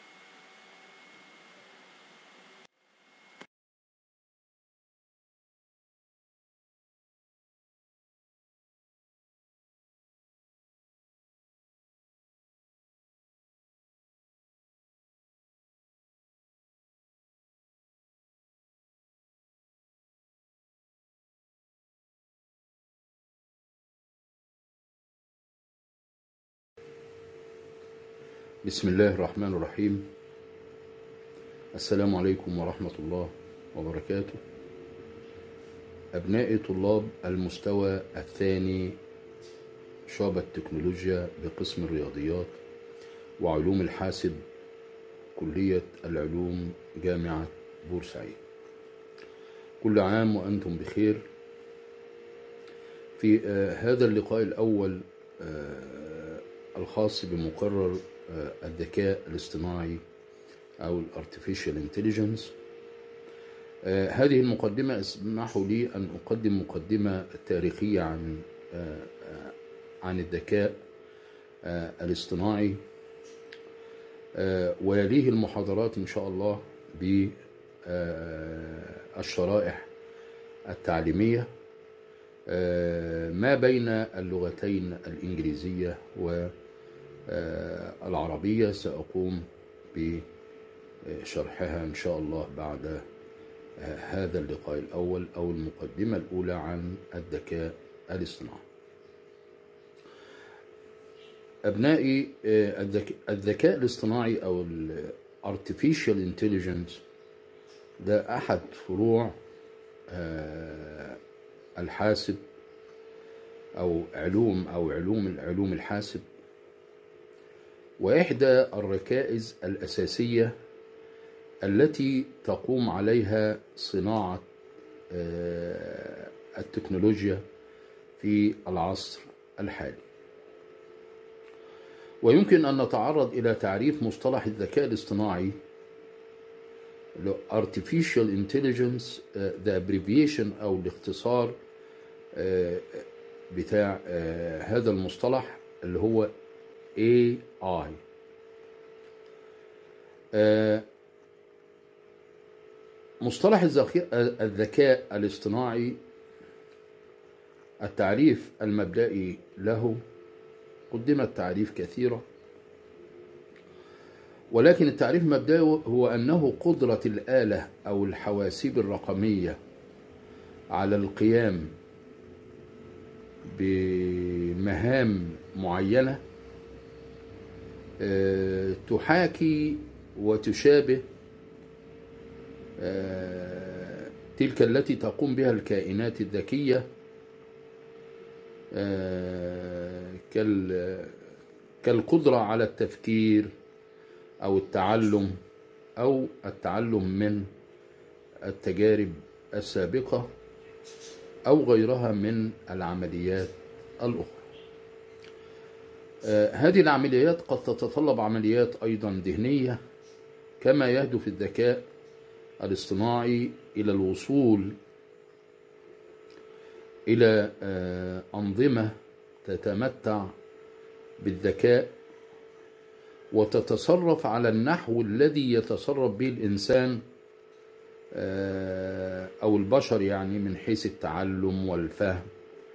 بسم الله الرحمن الرحيم السلام عليكم ورحمة الله وبركاته أبناء طلاب المستوى الثاني شعبة تكنولوجيا بقسم الرياضيات وعلوم الحاسب كلية العلوم جامعة بورسعيد كل عام وأنتم بخير في آه، هذا اللقاء الأول آه، الخاص بمقرر آه، الذكاء الاصطناعي أو ال Artificial Intelligence هذه المقدمة اسمحوا لي أن أقدم مقدمة تاريخية عن عن الذكاء الاصطناعي ويليه المحاضرات إن شاء الله بالشرائح التعليمية ما بين اللغتين الإنجليزية والعربية سأقوم بشرحها إن شاء الله بعد هذا اللقاء الأول أو المقدمة الأولى عن الذكاء الاصطناعي أبنائي الذكاء الاصطناعي أو ال Artificial Intelligence ده أحد فروع الحاسب أو علوم أو علوم علوم الحاسب وإحدى الركائز الأساسية التي تقوم عليها صناعة التكنولوجيا في العصر الحالي ويمكن أن نتعرض إلى تعريف مصطلح الذكاء الاصطناعي artificial intelligence the abbreviation أو الاختصار بتاع هذا المصطلح اللي هو AI مصطلح الذكاء الاصطناعي التعريف المبدئي له قدمت تعريف كثيرة ولكن التعريف المبدئي هو أنه قدرة الآلة أو الحواسيب الرقمية على القيام بمهام معينة تحاكي وتشابه تلك التي تقوم بها الكائنات الذكية كالقدرة على التفكير أو التعلم أو التعلم من التجارب السابقة أو غيرها من العمليات الأخرى هذه العمليات قد تتطلب عمليات أيضا ذهنية كما يهدف الذكاء الاصطناعي إلى الوصول إلى أنظمة تتمتع بالذكاء وتتصرف على النحو الذي يتصرف به الإنسان أو البشر يعني من حيث التعلم والفهم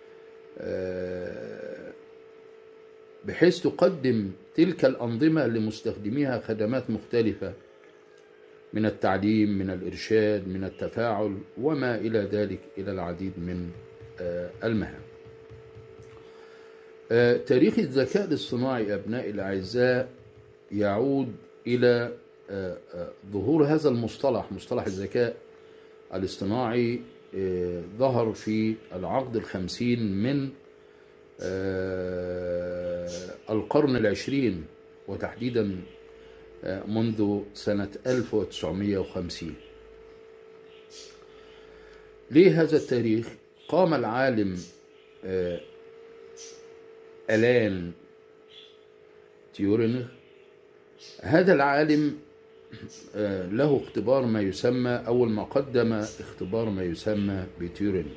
بحيث تقدم تلك الأنظمة لمستخدميها خدمات مختلفة من التعليم من الإرشاد من التفاعل وما إلى ذلك إلى العديد من المهام تاريخ الذكاء الاصطناعي أبناء الأعزاء يعود إلى ظهور هذا المصطلح مصطلح الذكاء الاصطناعي ظهر في العقد الخمسين من القرن العشرين وتحديدا منذ سنة 1950 ليه هذا التاريخ قام العالم ألان تيورينغ هذا العالم له اختبار ما يسمى أول ما قدم اختبار ما يسمى بتيورينغ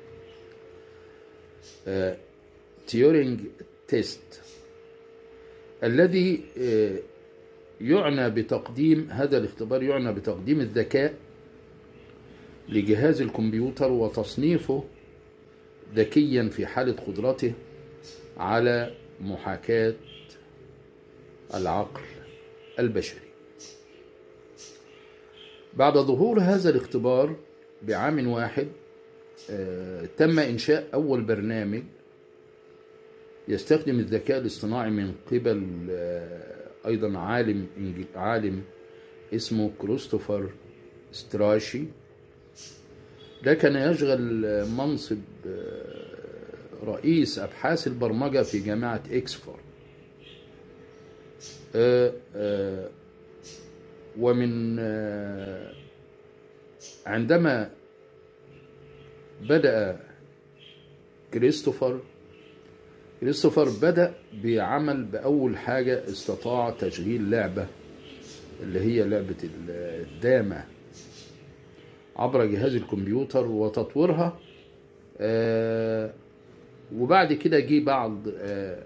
تيورينغ تيست الذي يعنى بتقديم هذا الاختبار يعنى بتقديم الذكاء لجهاز الكمبيوتر وتصنيفه ذكيا في حالة قدرته على محاكاة العقل البشري بعد ظهور هذا الاختبار بعام واحد تم إنشاء أول برنامج يستخدم الذكاء الاصطناعي من قبل أيضا عالم عالم اسمه كريستوفر ستراشي ده كان يشغل منصب رئيس أبحاث البرمجة في جامعة إكسفورد آه، آه، ومن آه، عندما بدأ كريستوفر كريستوفر بدأ بعمل بأول حاجة استطاع تشغيل لعبة اللي هي لعبة الدامة عبر جهاز الكمبيوتر وتطويرها آه، وبعد كده جه بعض آه،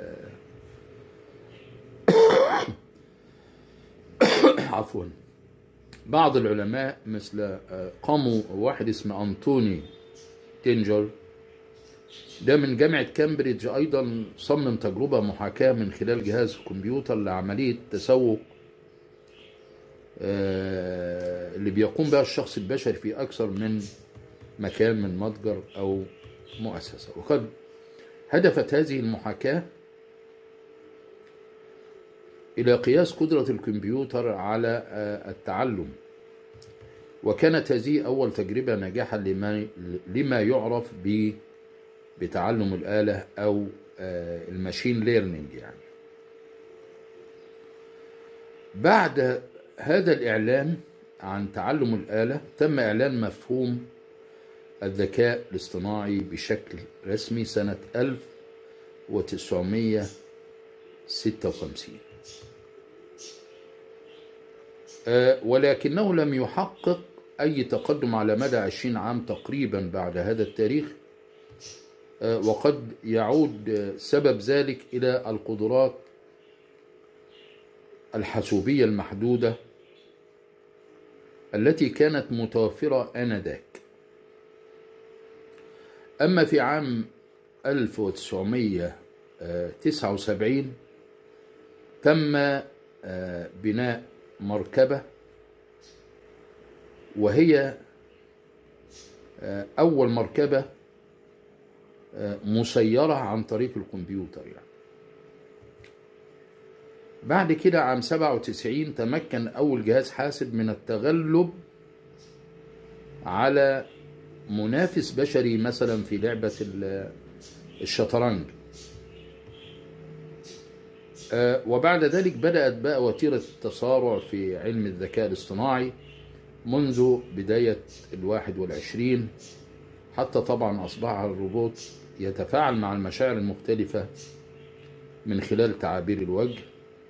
آه، عفوا بعض العلماء مثل آه، قاموا واحد اسمه أنتوني تينجر ده من جامعة كامبريدج أيضا صمم تجربة محاكاة من خلال جهاز الكمبيوتر لعملية تسوق آه، اللي بيقوم بها الشخص البشري في أكثر من مكان من متجر أو مؤسسة وقد هدفت هذه المحاكاة إلى قياس قدرة الكمبيوتر على آه، التعلم وكانت هذه أول تجربة ناجحة لما, لما يعرف ب بتعلم الآلة أو آه، الماشين ليرنينج يعني بعد هذا الإعلان عن تعلم الآلة تم إعلان مفهوم الذكاء الاصطناعي بشكل رسمي سنة 1956 آه، ولكنه لم يحقق أي تقدم على مدى 20 عام تقريبا بعد هذا التاريخ آه، وقد يعود آه، سبب ذلك إلى القدرات الحاسوبية المحدودة التي كانت متوفرة آنذاك أما في عام 1979 تم آه، بناء مركبة وهي آه، أول مركبة آه، مسيرة عن طريق الكمبيوتر يعني بعد كده عام 97 تمكن أول جهاز حاسب من التغلب على منافس بشري مثلا في لعبة ال- الشطرنج آه، وبعد ذلك بدأت بقى وتيرة التسارع في علم الذكاء الاصطناعي منذ بداية الواحد والعشرين حتى طبعا أصبح الروبوت يتفاعل مع المشاعر المختلفة من خلال تعابير الوجه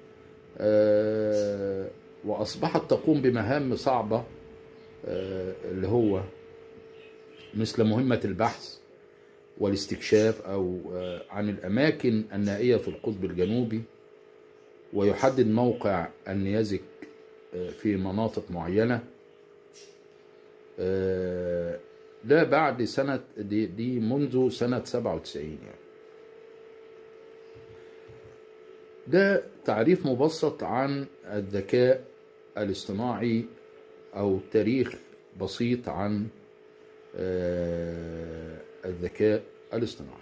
آه، وأصبحت تقوم بمهام صعبة آه، اللي هو مثل مهمة البحث والاستكشاف أو آه، عن الأماكن النائية في القطب الجنوبي ويحدد موقع النيازك آه، في مناطق معينة آه، ده بعد سنة دي, دي منذ سنة 97 يعني ده تعريف مبسط عن الذكاء الاصطناعي أو تاريخ بسيط عن آه، الذكاء الاصطناعي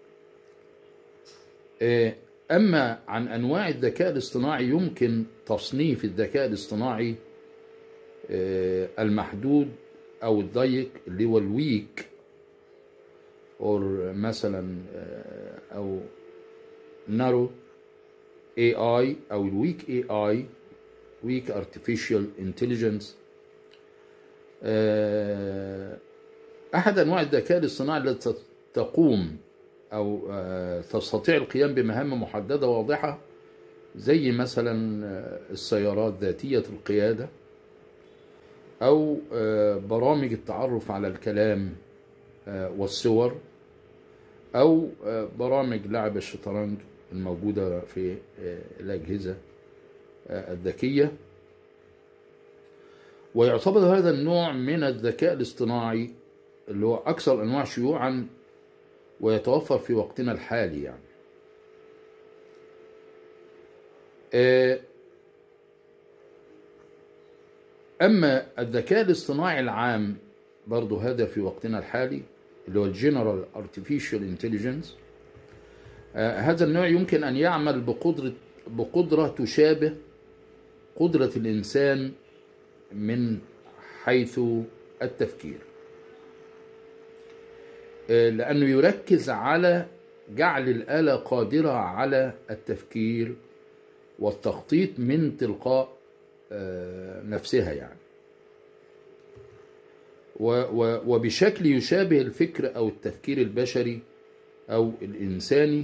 آه، أما عن أنواع الذكاء الاصطناعي يمكن تصنيف الذكاء الاصطناعي آه، المحدود أو الضيق اللي هو الويك أو مثلا آه، أو نارو AI أو الويك AI weak artificial intelligence آه، أحد أنواع الذكاء الاصطناعي التي تقوم أو آه، تستطيع القيام بمهام محددة واضحة زي مثلا آه، السيارات ذاتية القيادة أو آه، برامج التعرف على الكلام آه، والصور أو آه، برامج لعب الشطرنج الموجودة في آه، الأجهزة آه، الذكية ويعتبر هذا النوع من الذكاء الاصطناعي اللي هو أكثر أنواع شيوعا ويتوفر في وقتنا الحالي يعني آه، أما الذكاء الاصطناعي العام برضو هذا في وقتنا الحالي اللي هو الجنرال ارتفيشال انتليجنس هذا النوع يمكن أن يعمل بقدرة بقدرة تشابه قدرة الإنسان من حيث التفكير آه، لأنه يركز على جعل الآلة قادرة على التفكير والتخطيط من تلقاء آه، نفسها يعني و- و- وبشكل يشابه الفكر أو التفكير البشري أو الإنساني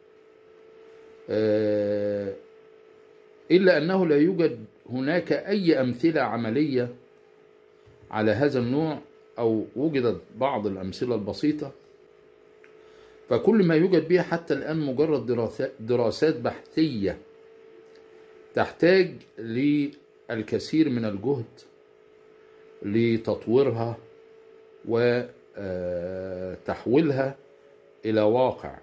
آه، إلا أنه لا يوجد هناك أي أمثلة عملية على هذا النوع أو وجدت بعض الأمثلة البسيطة فكل ما يوجد به حتى الآن مجرد دراسات- دراسات بحثية تحتاج للكثير من الجهد لتطويرها وتحويلها إلى واقع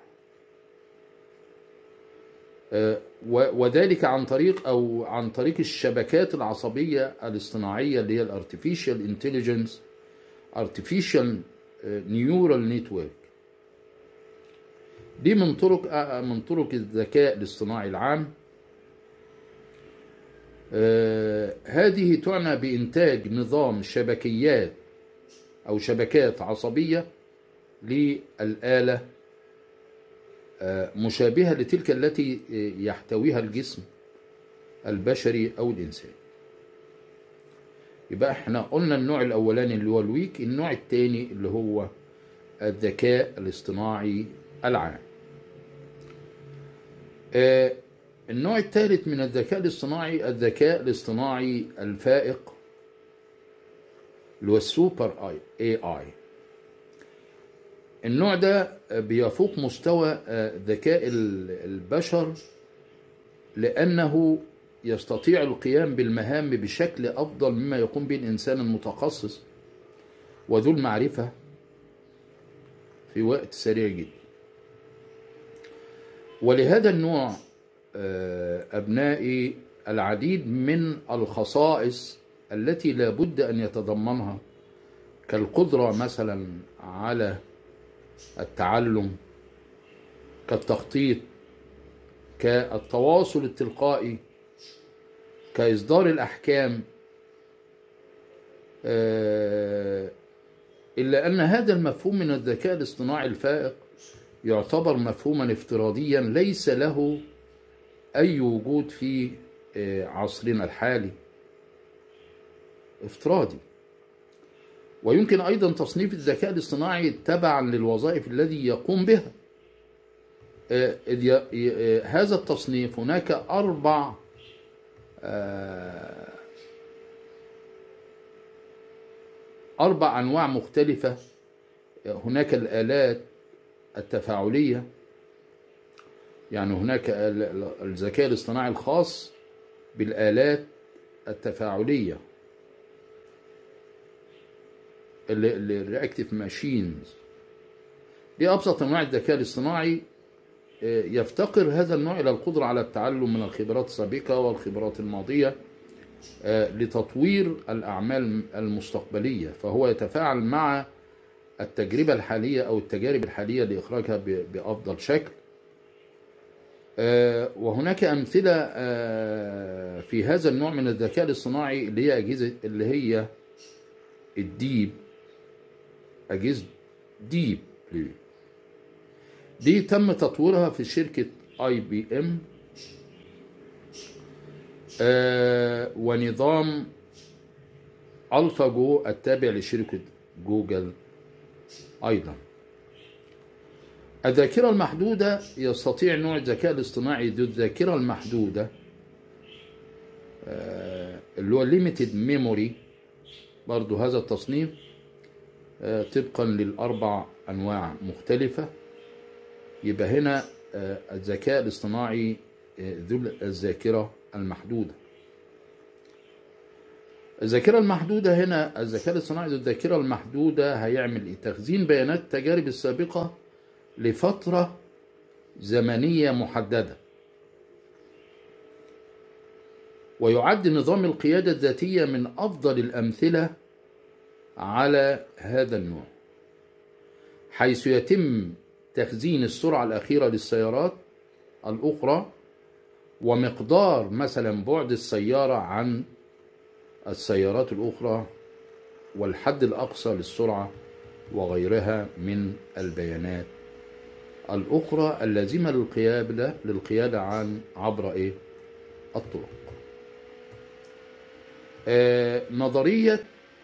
آه، و- وذلك عن طريق او عن طريق الشبكات العصبيه الاصطناعيه اللي هي الارتفيشال انتليجنس ارتفيشال نيورال نتورك دي من طرق آه، من طرق الذكاء الاصطناعي العام آه، هذه تعنى بإنتاج نظام شبكيات أو شبكات عصبية للآلة آه، مشابهة لتلك التي آه، يحتويها الجسم البشري أو الإنسان يبقى احنا قلنا النوع الأولاني اللي هو الويك النوع الثاني اللي هو الذكاء الاصطناعي العام آه، النوع الثالث من الذكاء الاصطناعي الذكاء الاصطناعي الفائق اللي هو السوبر اي اي اي النوع ده بيفوق مستوى آه، ذكاء ال- البشر لأنه يستطيع القيام بالمهام بشكل أفضل مما يقوم به الإنسان المتخصص وذو المعرفة في وقت سريع جدا ولهذا النوع آه، أبنائي العديد من الخصائص التي لا بد أن يتضمنها كالقدرة مثلا على التعلم كالتخطيط كالتواصل التلقائي كإصدار الأحكام آه، إلا أن هذا المفهوم من الذكاء الاصطناعي الفائق يعتبر مفهوما افتراضيا ليس له أي وجود في آه، عصرنا الحالي افتراضي ويمكن أيضا تصنيف الذكاء الاصطناعي تبعا للوظائف الذي يقوم بها آه، إذ ي- ي- آه، هذا التصنيف هناك أربع آه، أربع أنواع مختلفة هناك الآلات التفاعلية يعني هناك ال- ال- الذكاء الاصطناعي الخاص بالآلات التفاعلية الرياكتيف ماشينز دي أبسط أنواع الذكاء الاصطناعي آه، يفتقر هذا النوع إلى القدرة على التعلم من الخبرات السابقة والخبرات الماضية آه، لتطوير الأعمال المستقبلية فهو يتفاعل مع التجربة الحالية أو التجارب الحالية لإخراجها ب- بأفضل شكل آه، وهناك أمثلة آه، في هذا النوع من الذكاء الاصطناعي اللي هي أجهزة اللي هي الديب أجهزة ديب دي تم تطويرها في شركة اي بي ام ونظام الفا جو التابع لشركة جوجل ايضا الذاكرة المحدودة يستطيع نوع الذكاء الاصطناعي ذو الذاكرة المحدودة آه، اللي هو limited memory برضو هذا التصنيف آه، طبقا للأربع أنواع مختلفة يبقى هنا آه، الذكاء الاصطناعي آه، ذو الذاكرة المحدودة الذاكرة المحدودة هنا الذكاء الاصطناعي ذو الذاكرة المحدودة هيعمل إيه؟ تخزين بيانات التجارب السابقة لفترة زمنية محددة ويعد نظام القيادة الذاتية من أفضل الأمثلة على هذا النوع حيث يتم تخزين السرعة الأخيرة للسيارات الأخرى ومقدار مثلا بعد السيارة عن السيارات الأخرى والحد الأقصى للسرعة وغيرها من البيانات الأخرى اللازمة للقيادة للقيادة عن عبر إيه؟ الطرق. آه نظرية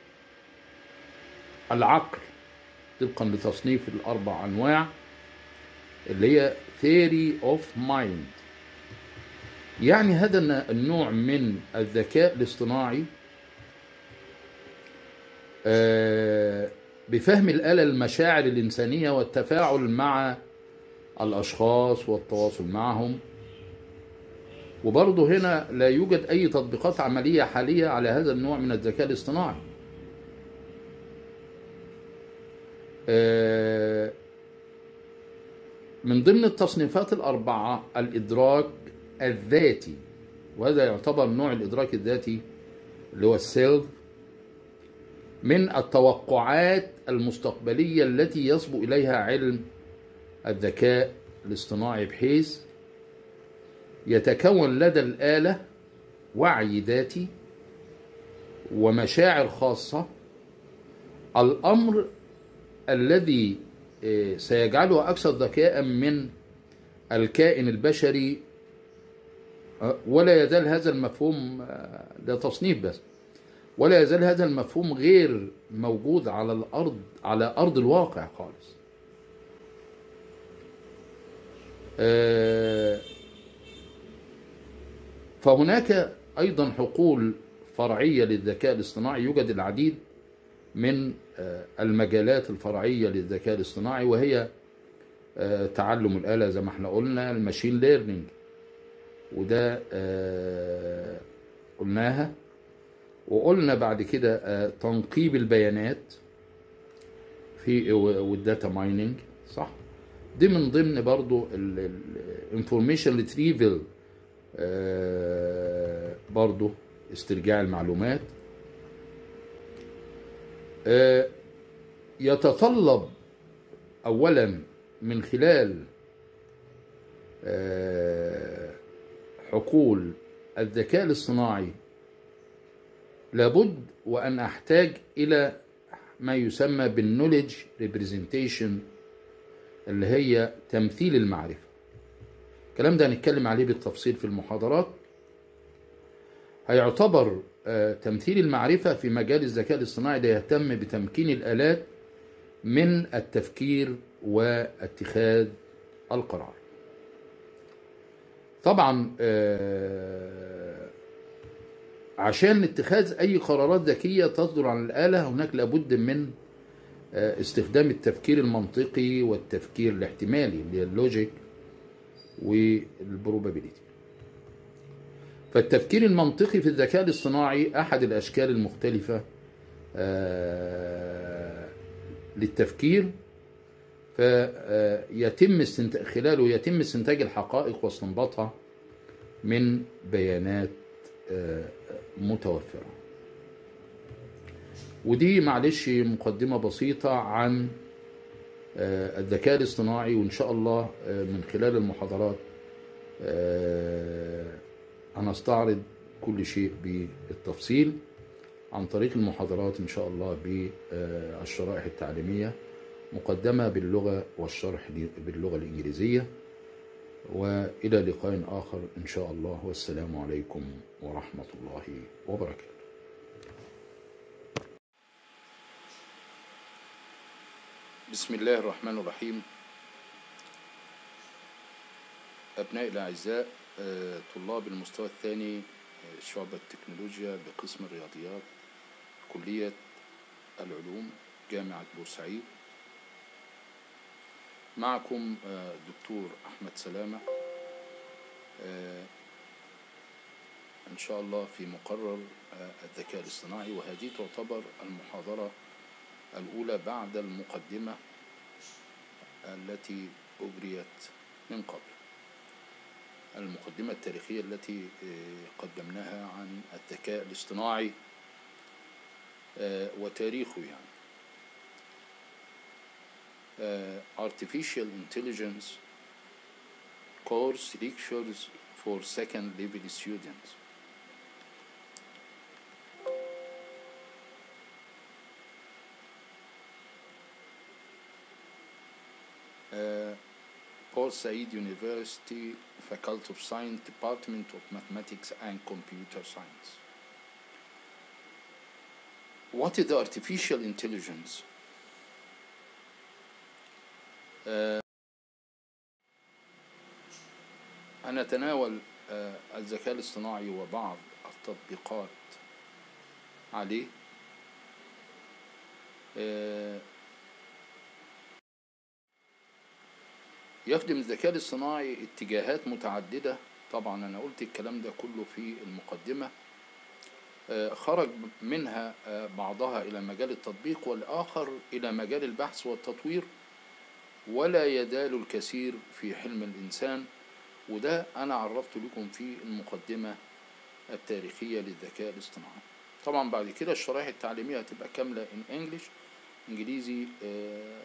العقل طبقا لتصنيف الأربع أنواع اللي هي theory of mind يعني هذا النوع من الذكاء الاصطناعي آه بفهم الآلة المشاعر الإنسانية والتفاعل مع الأشخاص والتواصل معهم وبرضه هنا لا يوجد أي تطبيقات عملية حالية على هذا النوع من الذكاء الاصطناعي من ضمن التصنيفات الأربعة الإدراك الذاتي وهذا يعتبر نوع الإدراك الذاتي اللي هو السيلف من التوقعات المستقبلية التي يصبو إليها علم الذكاء الاصطناعي بحيث يتكون لدى الآلة وعي ذاتي ومشاعر خاصة الأمر الذي سيجعله أكثر ذكاء من الكائن البشري ولا يزال هذا المفهوم ده تصنيف بس ولا يزال هذا المفهوم غير موجود على الأرض على أرض الواقع خالص فهناك أيضا حقول فرعية للذكاء الاصطناعي يوجد العديد من المجالات الفرعية للذكاء الاصطناعي وهي تعلم الآلة زي ما احنا قلنا الماشين ليرنينج وده قلناها وقلنا بعد كده تنقيب البيانات في والداتا مايننج صح دي من ضمن برضو الانفورميشن ريتريفل برضو استرجاع المعلومات يتطلب اولا من خلال حقول الذكاء الاصطناعي لابد وان احتاج الى ما يسمى بالنولج ريبريزنتيشن اللي هي تمثيل المعرفه الكلام ده هنتكلم عليه بالتفصيل في المحاضرات هيعتبر تمثيل المعرفة في مجال الذكاء الاصطناعي ده يهتم بتمكين الآلات من التفكير واتخاذ القرار طبعا عشان اتخاذ أي قرارات ذكية تصدر عن الآلة هناك لابد من استخدام التفكير المنطقي والتفكير الاحتمالي اللي هي اللوجيك والبروبابيليتي فالتفكير المنطقي في الذكاء الاصطناعي احد الاشكال المختلفه للتفكير فيتم استنتاج خلاله يتم استنتاج الحقائق واستنباطها من بيانات متوفره ودي معلش مقدمه بسيطه عن الذكاء الاصطناعي وان شاء الله من خلال المحاضرات هنستعرض كل شيء بالتفصيل عن طريق المحاضرات ان شاء الله بالشرائح التعليميه مقدمه باللغه والشرح باللغه الانجليزيه والى لقاء اخر ان شاء الله والسلام عليكم ورحمه الله وبركاته بسم الله الرحمن الرحيم أبنائي الأعزاء طلاب المستوى الثاني شعبة التكنولوجيا بقسم الرياضيات كلية العلوم جامعة بورسعيد معكم الدكتور أحمد سلامة إن شاء الله في مقرر الذكاء الاصطناعي وهذه تعتبر المحاضرة الأولى بعد المقدمة التي أجريت من قبل المقدمة التاريخية التي قدمناها عن الذكاء الاصطناعي وتاريخه يعني Artificial Intelligence course lectures for second level students uh, Port Said University Faculty of Science Department of Mathematics and Computer Science. What is the artificial intelligence? آه، هنتناول آه، الذكاء الاصطناعي وبعض التطبيقات عليه آه، يخدم الذكاء الاصطناعي اتجاهات متعددة طبعا أنا قلت الكلام ده كله في المقدمة آه، خرج منها آه، بعضها إلى مجال التطبيق والآخر إلى مجال البحث والتطوير ولا يزال الكثير في حلم الإنسان وده أنا عرفت لكم في المقدمة التاريخية للذكاء الاصطناعي طبعا بعد كده الشرائح التعليمية هتبقى كاملة in English إنجليزي آه،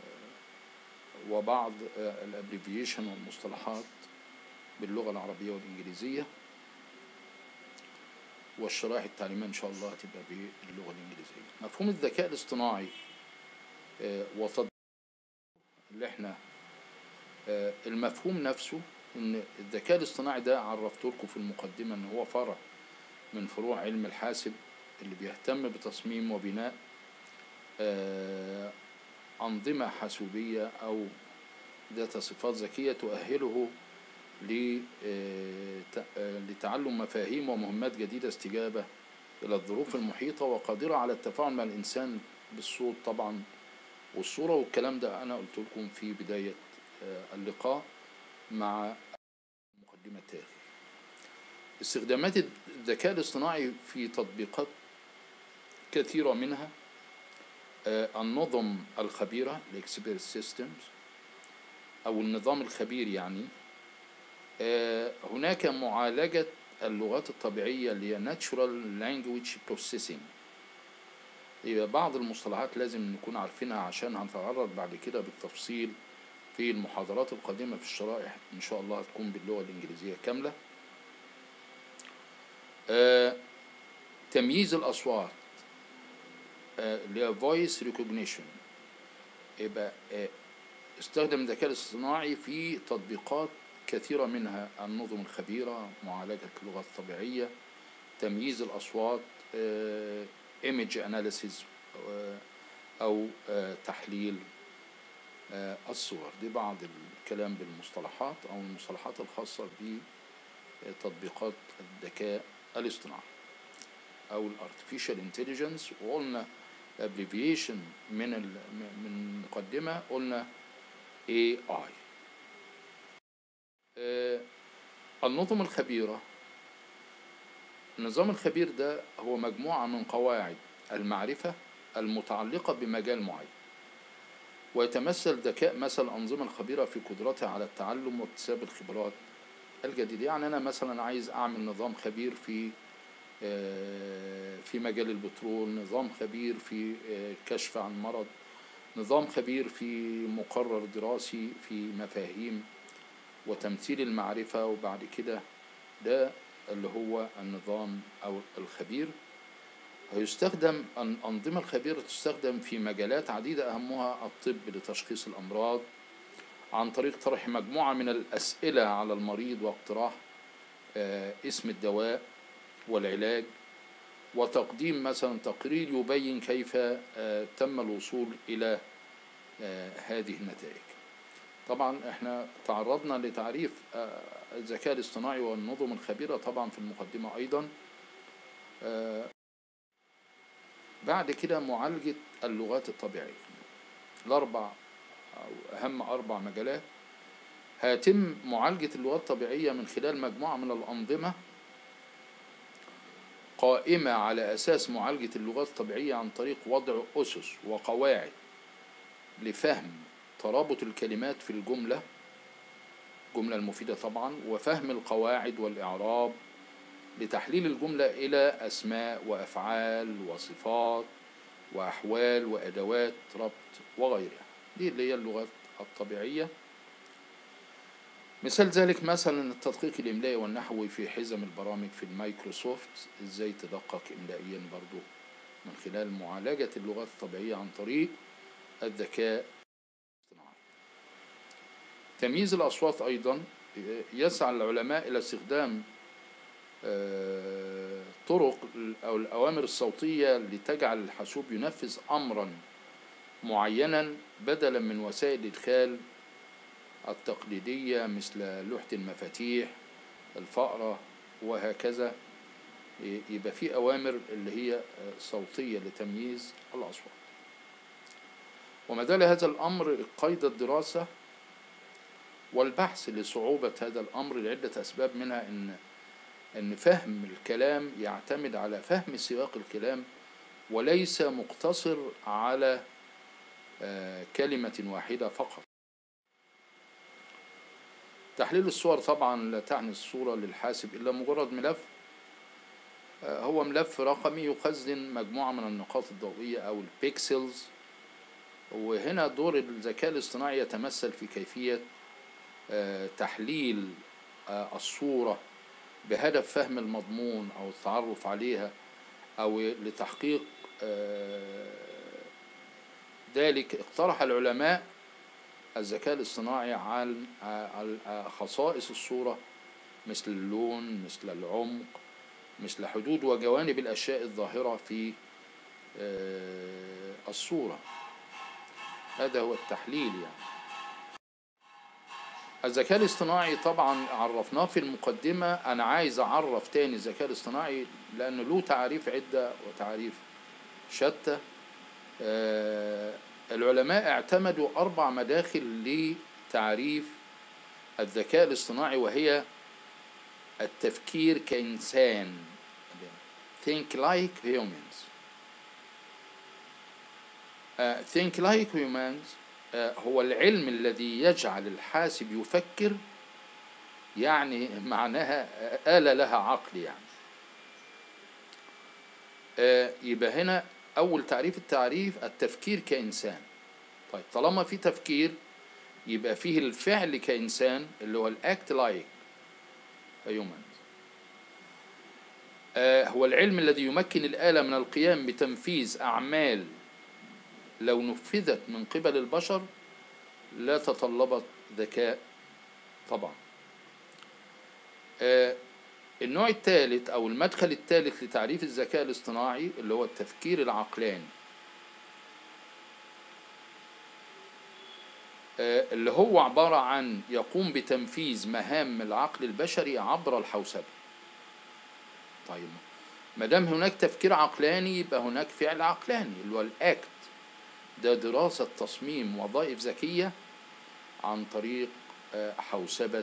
وبعض الابريفيشن والمصطلحات باللغة العربية والإنجليزية والشرائح التعليمية إن شاء الله هتبقى باللغة الإنجليزية مفهوم الذكاء الاصطناعي آه، وتطبيقه اللي احنا آه، المفهوم نفسه ان الذكاء الاصطناعي ده عرفت لكم في المقدمة ان هو فرع من فروع علم الحاسب اللي بيهتم بتصميم وبناء آه، أنظمة حاسوبية أو ذات صفات ذكية تؤهله ل- آه، ت- آه، لتعلم مفاهيم ومهمات جديدة استجابة إلى الظروف المحيطة وقادرة على التفاعل مع الإنسان بالصوت طبعا والصورة والكلام ده أنا قلت لكم في بداية آه، اللقاء مع المقدمة التالية استخدامات الذكاء الاصطناعي في تطبيقات كثيرة منها آه، النظم الخبيرة الإكسبيرت سيستمز أو النظام الخبير يعني آه، هناك معالجة اللغات الطبيعية اللي هي Natural Language Processing يبقى بعض المصطلحات لازم نكون عارفينها عشان هنتعرض بعد كده بالتفصيل في المحاضرات القادمة في الشرائح إن شاء الله هتكون باللغة الإنجليزية كاملة آه، تمييز الأصوات آه، اللي هي voice recognition يبقى آه، استخدم الذكاء الاصطناعي في تطبيقات كثيرة منها النظم الخبيرة معالجة اللغات الطبيعية تمييز الأصوات آه، image analysis آه، أو آه، تحليل آه، الصور دي بعض الكلام بالمصطلحات أو المصطلحات الخاصة بتطبيقات الذكاء الاصطناعي أو الارتفيشال انتليجنس وقلنا abbreviation من ال- من مقدمة قلنا AI آه، النظم الخبيرة النظام الخبير ده هو مجموعة من قواعد المعرفة المتعلقة بمجال معين ويتمثل ذكاء مثل الأنظمة الخبيرة في قدرتها على التعلم واكتساب الخبرات الجديدة يعني أنا مثلا عايز أعمل نظام خبير في آه، في مجال البترول نظام خبير في آه، الكشف عن مرض نظام خبير في مقرر دراسي في مفاهيم وتمثيل المعرفة وبعد كده ده اللي هو النظام أو الخبير هيستخدم الأنظمة الخبيرة تستخدم في مجالات عديدة أهمها الطب لتشخيص الأمراض عن طريق طرح مجموعة من الأسئلة على المريض واقتراح آه، اسم الدواء والعلاج وتقديم مثلا تقرير يبين كيف آه، تم الوصول إلى آه، هذه النتائج طبعا احنا تعرضنا لتعريف آه، الذكاء الاصطناعي والنظم الخبيرة طبعا في المقدمة أيضا آه، بعد كده معالجة اللغات الطبيعية الأربع أو أهم أربع مجالات هيتم معالجة اللغات الطبيعية من خلال مجموعة من الأنظمة قائمة على أساس معالجة اللغات الطبيعية عن طريق وضع أسس وقواعد لفهم ترابط الكلمات في الجملة الجملة المفيدة طبعا وفهم القواعد والإعراب لتحليل الجملة إلى أسماء وأفعال وصفات وأحوال وأدوات ربط وغيرها دي اللي هي اللغات الطبيعية مثال ذلك مثلا التدقيق الإملائي والنحوي في حزم البرامج في المايكروسوفت إزاي تدقق إملائيا برضو من خلال معالجة اللغات الطبيعية عن طريق الذكاء الاصطناعي تمييز الأصوات أيضا يسعى العلماء إلى استخدام آه، طرق أو الأوامر الصوتية لتجعل الحاسوب ينفذ أمرا معينا بدلا من وسائل الإدخال التقليدية مثل لوحة المفاتيح الفأرة وهكذا يبقى في أوامر اللي هي صوتية لتمييز الأصوات وما زال هذا الأمر قيد الدراسة والبحث لصعوبة هذا الأمر لعدة أسباب منها أن أن فهم الكلام يعتمد على فهم سياق الكلام وليس مقتصر على آه، كلمة واحدة فقط تحليل الصور طبعا لا تعني الصورة للحاسب إلا مجرد ملف آه، هو ملف رقمي يخزن مجموعة من النقاط الضوئية أو البيكسلز وهنا دور الذكاء الاصطناعي يتمثل في كيفية آه، تحليل الصورة بهدف فهم المضمون أو التعرف عليها أو لتحقيق ذلك اقترح العلماء الذكاء الاصطناعي عن خصائص الصورة مثل اللون مثل العمق مثل حدود وجوانب الأشياء الظاهرة في آه، الصورة هذا هو التحليل يعني الذكاء الاصطناعي طبعا عرفناه في المقدمة أنا عايز أعرف تاني الذكاء الاصطناعي لأنه له تعريف عدة وتعريف شتى آه، العلماء اعتمدوا أربع مداخل لتعريف الذكاء الاصطناعي وهي التفكير كإنسان think like humans uh, think like humans uh, هو العلم الذي يجعل الحاسب يفكر يعني معناها آلة لها عقل يعني uh, يبقى هنا أول تعريف التعريف التفكير كإنسان طيب طالما في تفكير يبقى فيه الفعل كإنسان اللي هو الأكت لايك هيومن هو العلم الذي يمكن الآلة من القيام بتنفيذ أعمال لو نفذت من قبل البشر لا تطلبت ذكاء طبعا آه، النوع الثالث أو المدخل الثالث لتعريف الذكاء الاصطناعي اللي هو التفكير العقلاني آه، اللي هو عبارة عن يقوم بتنفيذ مهام العقل البشري عبر الحوسبة طيب ما دام هناك تفكير عقلاني يبقى هناك فعل عقلاني اللي هو الاكت ده دراسة تصميم وظائف ذكية عن طريق آه، حوسبة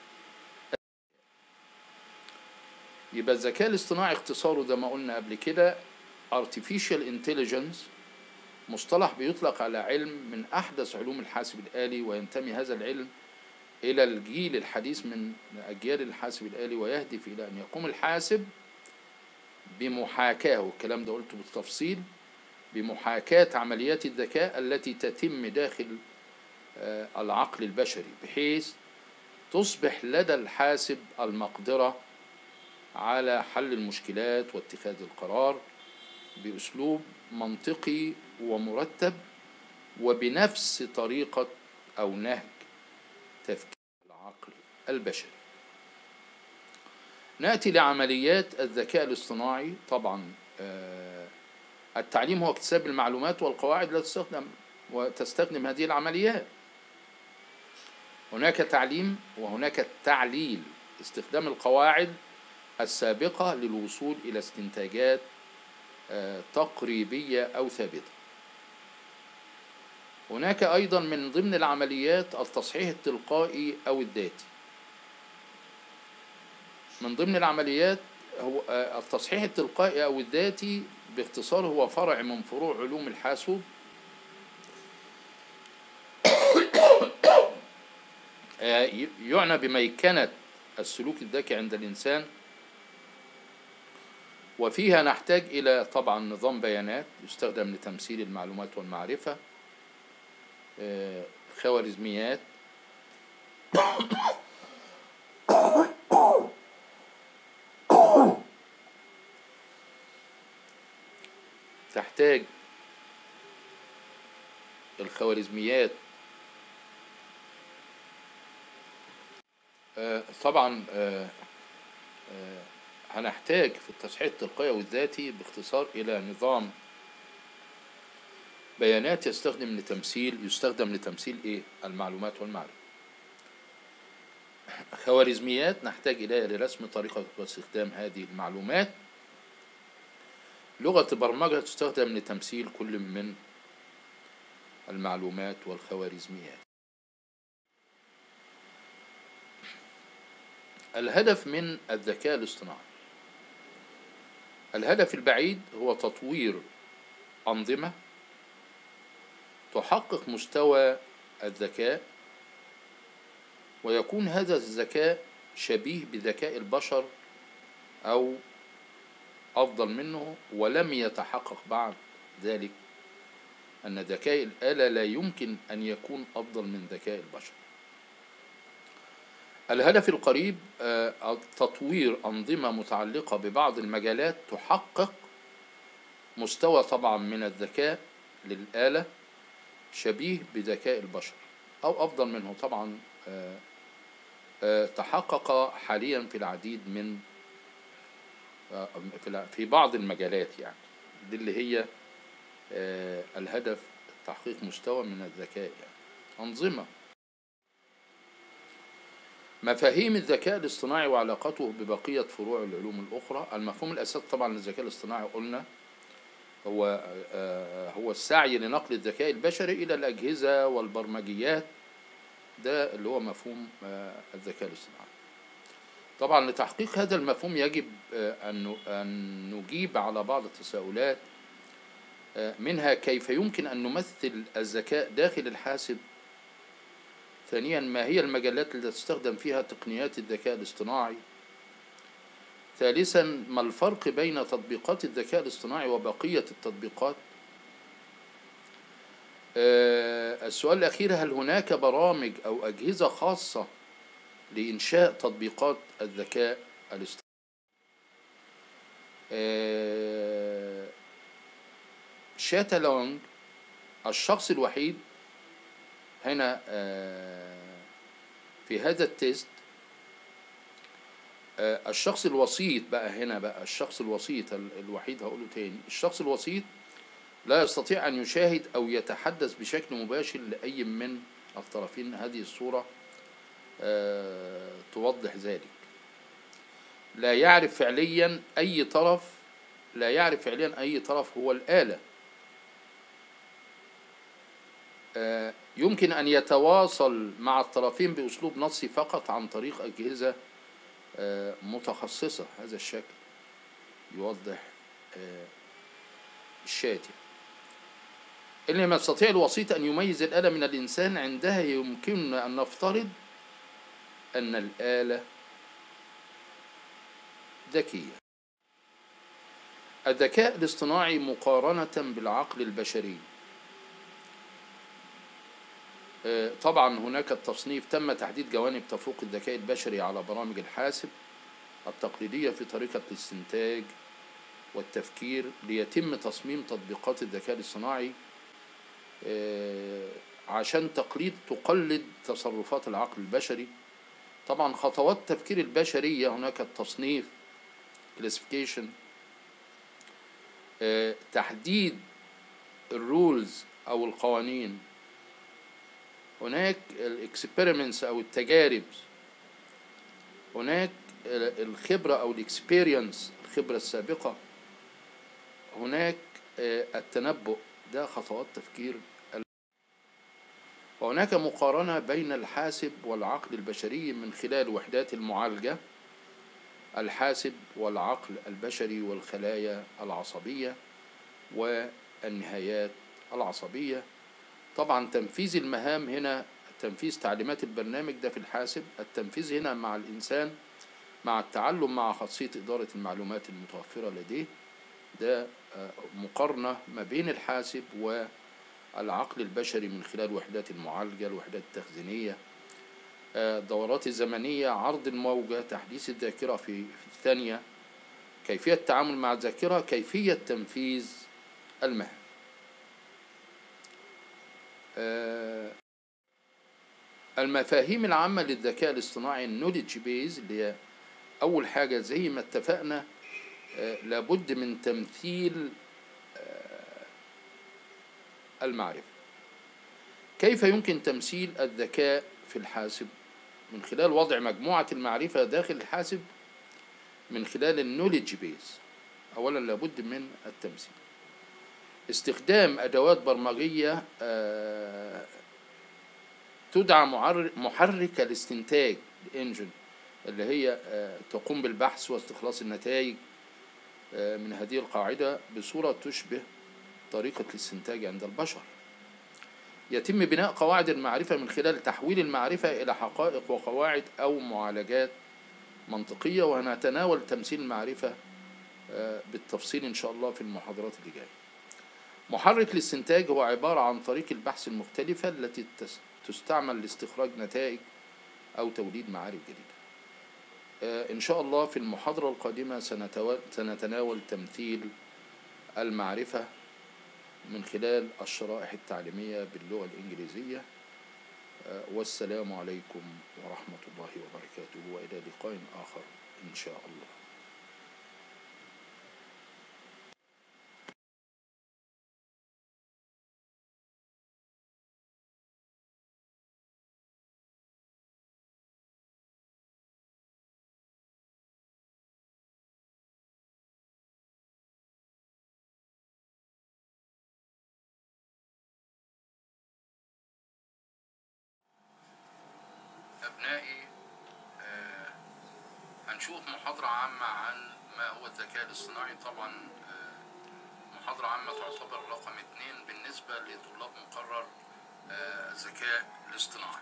يبقى الذكاء الاصطناعي اختصاره زي ما قلنا قبل كده artificial intelligence مصطلح بيطلق على علم من أحدث علوم الحاسب الآلي وينتمي هذا العلم إلى الجيل الحديث من أجيال الحاسب الآلي ويهدف إلى أن يقوم الحاسب بمحاكاة والكلام ده قلته بالتفصيل بمحاكاة عمليات الذكاء التي تتم داخل آه، العقل البشري بحيث تصبح لدى الحاسب المقدرة على حل المشكلات واتخاذ القرار بأسلوب منطقي ومرتب وبنفس طريقة أو نهج تفكير العقل البشري نأتي لعمليات الذكاء الاصطناعي طبعا آه، التعليم هو اكتساب المعلومات والقواعد التي تستخدم وتستخدم هذه العمليات هناك تعليم وهناك تعليل استخدام القواعد السابقة للوصول إلى استنتاجات آه، تقريبية أو ثابتة هناك أيضا من ضمن العمليات التصحيح التلقائي أو الذاتي من ضمن العمليات هو آه، التصحيح التلقائي أو الذاتي باختصار هو فرع من فروع علوم الحاسوب آه، يعنى بميكنة السلوك الذكي عند الإنسان وفيها نحتاج إلى طبعا نظام بيانات يستخدم لتمثيل المعلومات والمعرفة آه، خوارزميات تحتاج الخوارزميات آه، طبعا آه، آه، هنحتاج في التصحيح التلقائي والذاتي باختصار إلى نظام بيانات يستخدم لتمثيل يستخدم لتمثيل إيه؟ المعلومات والمعرفة خوارزميات نحتاج إليها لرسم طريقة واستخدام هذه المعلومات لغة البرمجة تستخدم لتمثيل كل من المعلومات والخوارزميات الهدف من الذكاء الاصطناعي الهدف البعيد هو تطوير أنظمة تحقق مستوى الذكاء ويكون هذا الذكاء شبيه بذكاء البشر أو أفضل منه ولم يتحقق بعد ذلك أن ذكاء الآلة لا يمكن أن يكون أفضل من ذكاء البشر الهدف القريب آه، تطوير أنظمة متعلقة ببعض المجالات تحقق مستوى طبعا من الذكاء للآلة شبيه بذكاء البشر أو أفضل منه طبعا آه، آه، تحقق حاليا في العديد من في بعض المجالات يعني دي اللي هي الهدف تحقيق مستوى من الذكاء يعني أنظمة مفاهيم الذكاء الاصطناعي وعلاقته ببقية فروع العلوم الأخرى المفهوم الأساسي طبعا للذكاء الاصطناعي قلنا هو آه، هو السعي لنقل الذكاء البشري إلى الأجهزة والبرمجيات ده اللي هو مفهوم آه، الذكاء الاصطناعي طبعا لتحقيق هذا المفهوم يجب آه، أن نجيب على بعض التساؤلات منها كيف يمكن أن نمثل الذكاء داخل الحاسب ثانيا ما هي المجالات التي تستخدم فيها تقنيات الذكاء الاصطناعي ثالثا ما الفرق بين تطبيقات الذكاء الاصطناعي وبقية التطبيقات آه السؤال الأخير هل هناك برامج أو أجهزة خاصة لإنشاء تطبيقات الذكاء الاصطناعي آه شاتا لونج الشخص الوحيد هنا آه، في هذا التيست آه، الشخص الوسيط بقى هنا بقى الشخص الوسيط الوحيد هقوله تاني الشخص الوسيط لا يستطيع أن يشاهد أو يتحدث بشكل مباشر لأي من الطرفين هذه الصورة آه، توضح ذلك لا يعرف فعليا أي طرف لا يعرف فعليا أي طرف هو الآلة يمكن أن يتواصل مع الطرفين بأسلوب نصي فقط عن طريق أجهزة آه، متخصصة هذا الشكل يوضح آه، الشاتي إنما يستطيع الوسيط أن يميز الآلة من الإنسان عندها يمكننا أن نفترض أن الآلة ذكية الذكاء الاصطناعي مقارنة بالعقل البشري آه، طبعا هناك التصنيف تم تحديد جوانب تفوق الذكاء البشري على برامج الحاسب التقليدية في طريقة الاستنتاج والتفكير ليتم تصميم تطبيقات الذكاء الاصطناعي آه، عشان تقليد تقلد تصرفات العقل البشري طبعا خطوات التفكير البشرية هناك التصنيف classification آه، تحديد الرولز أو القوانين هناك الاكسبيرمنتس او التجارب هناك الخبرة او الاكسبيرينس الخبرة السابقة هناك آه، التنبؤ ده خطوات تفكير وهناك مقارنة بين الحاسب والعقل البشري من خلال وحدات المعالجة الحاسب والعقل البشري والخلايا العصبية والنهايات العصبية طبعا تنفيذ المهام هنا تنفيذ تعليمات البرنامج ده في الحاسب التنفيذ هنا مع الإنسان مع التعلم مع خاصية إدارة المعلومات المتوفرة لديه ده آه، مقارنة ما بين الحاسب والعقل البشري من خلال وحدات المعالجة الوحدات التخزينية الدورات آه، الزمنية عرض الموجة تحديث الذاكرة في الثانية كيفية التعامل مع الذاكرة كيفية تنفيذ المهام المفاهيم العامة للذكاء الاصطناعي النولج بيز اللي هي أول حاجة زي ما اتفقنا آه، لابد من تمثيل آه، المعرفة كيف يمكن تمثيل الذكاء في الحاسب من خلال وضع مجموعة المعرفة داخل الحاسب من خلال النولج بيز أولا لابد من التمثيل استخدام أدوات برمجية آه، تدعى معر- محرك الاستنتاج الانجن اللي هي آه، تقوم بالبحث واستخلاص النتائج آه، من هذه القاعدة بصورة تشبه طريقة الاستنتاج عند البشر يتم بناء قواعد المعرفة من خلال تحويل المعرفة إلى حقائق وقواعد أو معالجات منطقية وهنتناول تمثيل المعرفة آه، بالتفصيل إن شاء الله في المحاضرات اللي جاية محرك الاستنتاج هو عبارة عن طريق البحث المختلفة التي تس- تستعمل لاستخراج نتائج أو توليد معارف جديدة آه، إن شاء الله في المحاضرة القادمة سنتوا- سنتناول تمثيل المعرفة من خلال الشرائح التعليمية باللغة الإنجليزية آه، والسلام عليكم ورحمة الله وبركاته وإلى لقاء آخر إن شاء الله أبنائي آه، هنشوف محاضرة عامة عن ما هو الذكاء الاصطناعي طبعا آه، محاضرة عامة تعتبر رقم اتنين بالنسبة لطلاب مقرر آه، الذكاء الاصطناعي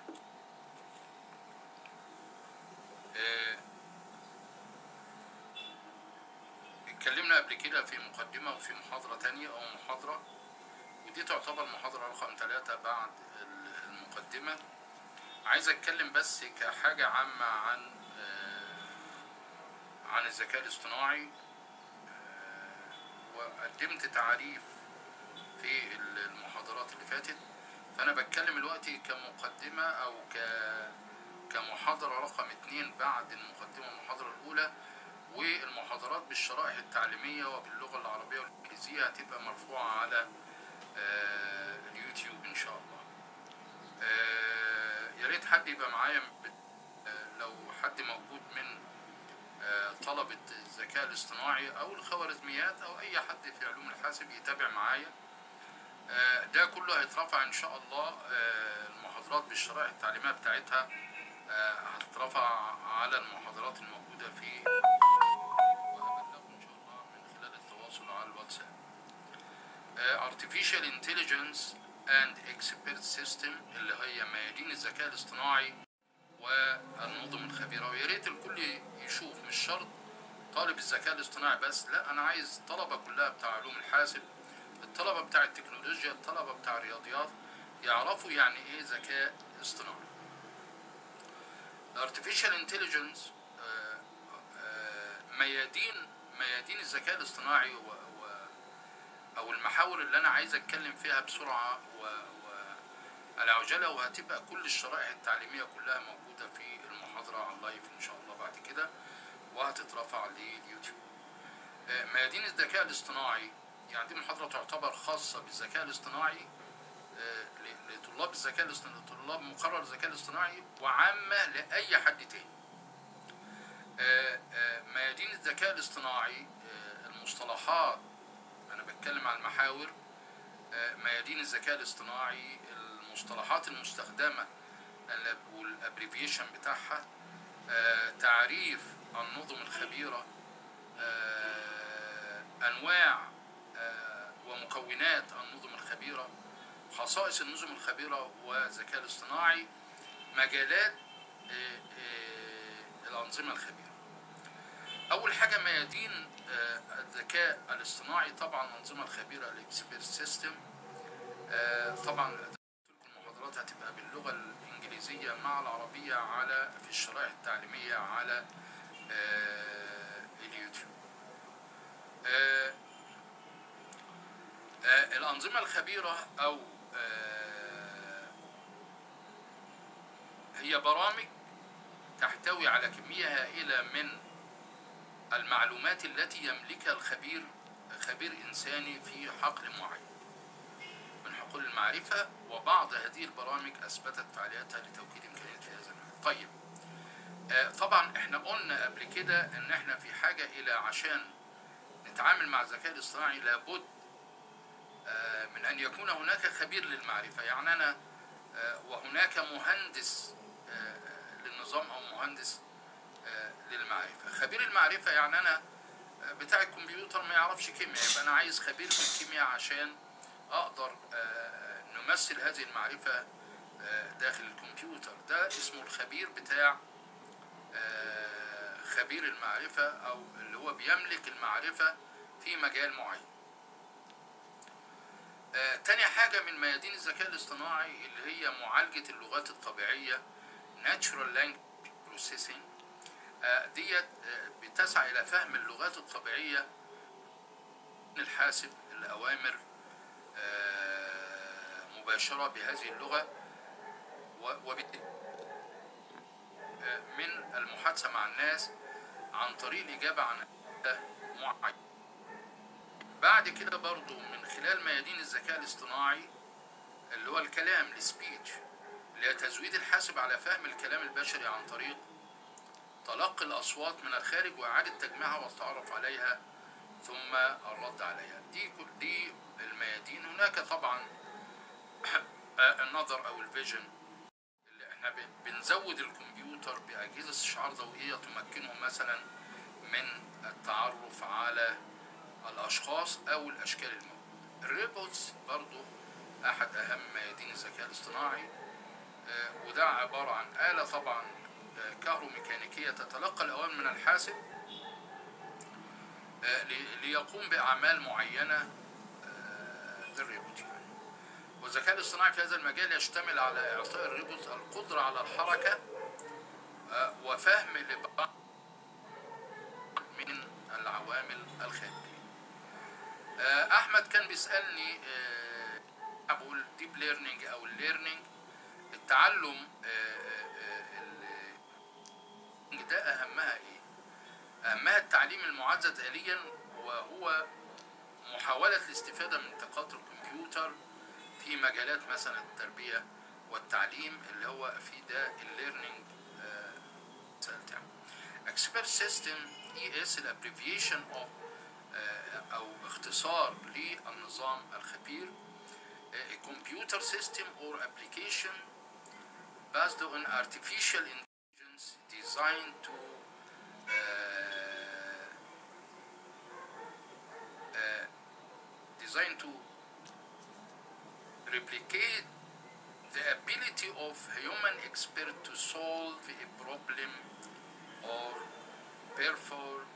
آه، اتكلمنا قبل كده في مقدمة وفي محاضرة تانية أو محاضرة ودي تعتبر محاضرة رقم ثلاثة بعد المقدمة عايز اتكلم بس كحاجة عامة عن آه، عن الذكاء الاصطناعي آه، وقدمت تعريف في المحاضرات اللي فاتت فانا بتكلم دلوقتي كمقدمة او ك كمحاضرة رقم اتنين بعد المقدمة المحاضرة الأولى والمحاضرات بالشرائح التعليمية وباللغة العربية والإنجليزية هتبقى مرفوعة على آه، اليوتيوب إن شاء الله. آه، يا ريت حد يبقى معايا ب- آه، لو حد موجود من آه، طلبة الذكاء الاصطناعي أو الخوارزميات أو أي حد في علوم الحاسب يتابع معايا آه، ده كله هيترفع إن شاء الله آه، المحاضرات بالشرائح التعليمية بتاعتها آه، هتترفع على المحاضرات الموجودة في وهبلغكم إن شاء الله من خلال التواصل على الواتساب. آه، Artificial Intelligence and Expert System اللي هي ميادين الذكاء الاصطناعي والنظم الخبيرة ويا ريت الكل يشوف مش شرط طالب الذكاء الاصطناعي بس لا أنا عايز الطلبة كلها بتاع علوم الحاسب الطلبة بتاع التكنولوجيا الطلبة بتاع الرياضيات يعرفوا يعني إيه ذكاء اصطناعي الارتفيشال انتليجنس ميادين ميادين الذكاء الاصطناعي و, و او المحاور اللي انا عايز اتكلم فيها بسرعه و, و على عجاله وهتبقى كل الشرائح التعليميه كلها موجوده في المحاضره على اللايف ان شاء الله بعد كده وهتترفع لليوتيوب آه، ميادين الذكاء الاصطناعي يعني دي محاضره تعتبر خاصه بالذكاء الاصطناعي آه، ل- لطلاب الذكاء الاصطناعي لطلاب مقرر الذكاء الاصطناعي وعامه لاي حد تاني آه، آه، ميادين الذكاء الاصطناعي آه، المصطلحات انا بتكلم عن المحاور آه، ميادين الذكاء الاصطناعي المصطلحات المستخدمه الأب- والابريفيشن بتاعها آه، تعريف النظم الخبيره آه، انواع آه، ومكونات النظم الخبيره خصائص النظم الخبيره والذكاء الاصطناعي مجالات آه، آه، الانظمه الخبيره اول حاجه ميادين آه، الذكاء الاصطناعي طبعا الانظمه الخبيره الاكسبيرت سيستم طبعا المحاضرات هتبقى باللغه الانجليزيه مع العربيه على في الشرائح التعليميه على آه، اليوتيوب آه، آه، الأنظمة الخبيرة أو آه، هي برامج تحتوي على كمية هائلة من المعلومات التي يملكها الخبير خبير إنساني في حقل معين من حقول المعرفة وبعض هذه البرامج أثبتت فعاليتها لتوكيد إمكانيات في هذا المجال. طيب آه، طبعا احنا قلنا قبل كده ان احنا في حاجة الى عشان نتعامل مع الذكاء الاصطناعي لابد آه، من ان يكون هناك خبير للمعرفة يعني انا آه، وهناك مهندس آه، للنظام او مهندس آه، للمعرفة خبير المعرفة يعني انا آه، بتاع الكمبيوتر ما يعرفش كيمياء يبقى انا عايز خبير في الكيمياء عشان اقدر آه، نمثل هذه المعرفة آه، داخل الكمبيوتر ده اسمه الخبير بتاع آه، خبير المعرفة أو اللي هو بيملك المعرفة في مجال معين. آه، تاني حاجة من ميادين الذكاء الاصطناعي اللي هي معالجة اللغات الطبيعية Natural Language Processing آه، ديت آه، بتسعى إلى فهم اللغات الطبيعية من الحاسب الأوامر آه، مباشرة بهذه اللغة و- وبالتالي من المحادثة مع الناس عن طريق الإجابة عن أسئلة معينة. بعد كده برضو من خلال ميادين الذكاء الاصطناعي اللي هو الكلام السبيتش اللي هي تزويد الحاسب على فهم الكلام البشري عن طريق تلقي الأصوات من الخارج وإعادة تجميعها والتعرف عليها ثم الرد عليها دي كل- دي الميادين هناك طبعا النظر أو الفيجن اللي احنا بن- بنزود الكمبيوتر بأجهزة استشعار ضوئية تمكنه مثلا من التعرف على الأشخاص أو الأشكال الموجودة. الريبوتس برضو أحد أهم ميادين الذكاء الاصطناعي آه، وده عبارة عن آلة طبعا آه، كهروميكانيكية تتلقى الأوامر من الحاسب آه، لي- ليقوم بأعمال معينة آه، للريبوت يعني. والذكاء الاصطناعي في هذا المجال يشتمل على إعطاء الريبوت القدرة على الحركة آه، وفهم لبعض من العوامل الخارجية. آه، أحمد كان بيسألني آه، بقول ديب ليرنينج أو الليرنينج التعلم آه، آه، آه، ال- ده أهمها إيه؟ أهمها التعليم المعزز آليا وهو محاولة الاستفادة من طاقات الكمبيوتر في مجالات مثلا التربية والتعليم اللي هو في ده الليرنينج سألت اكسبيرت سيستم اي اس الابريفيشن اوف او اختصار للنظام الخبير a computer system or application based on artificial intelligence designed to uh, uh, designed to replicate the ability of human expert to solve a problem or perform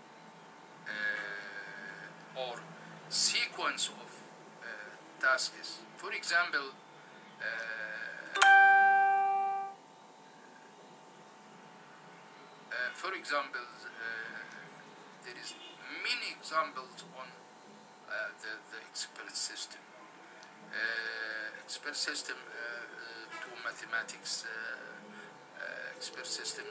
uh, or sequence of uh, tasks. For example, uh, uh, for example, uh, there is many examples on uh, the, the expert system. Uh, expert system uh, uh, to mathematics, uh, uh, expert system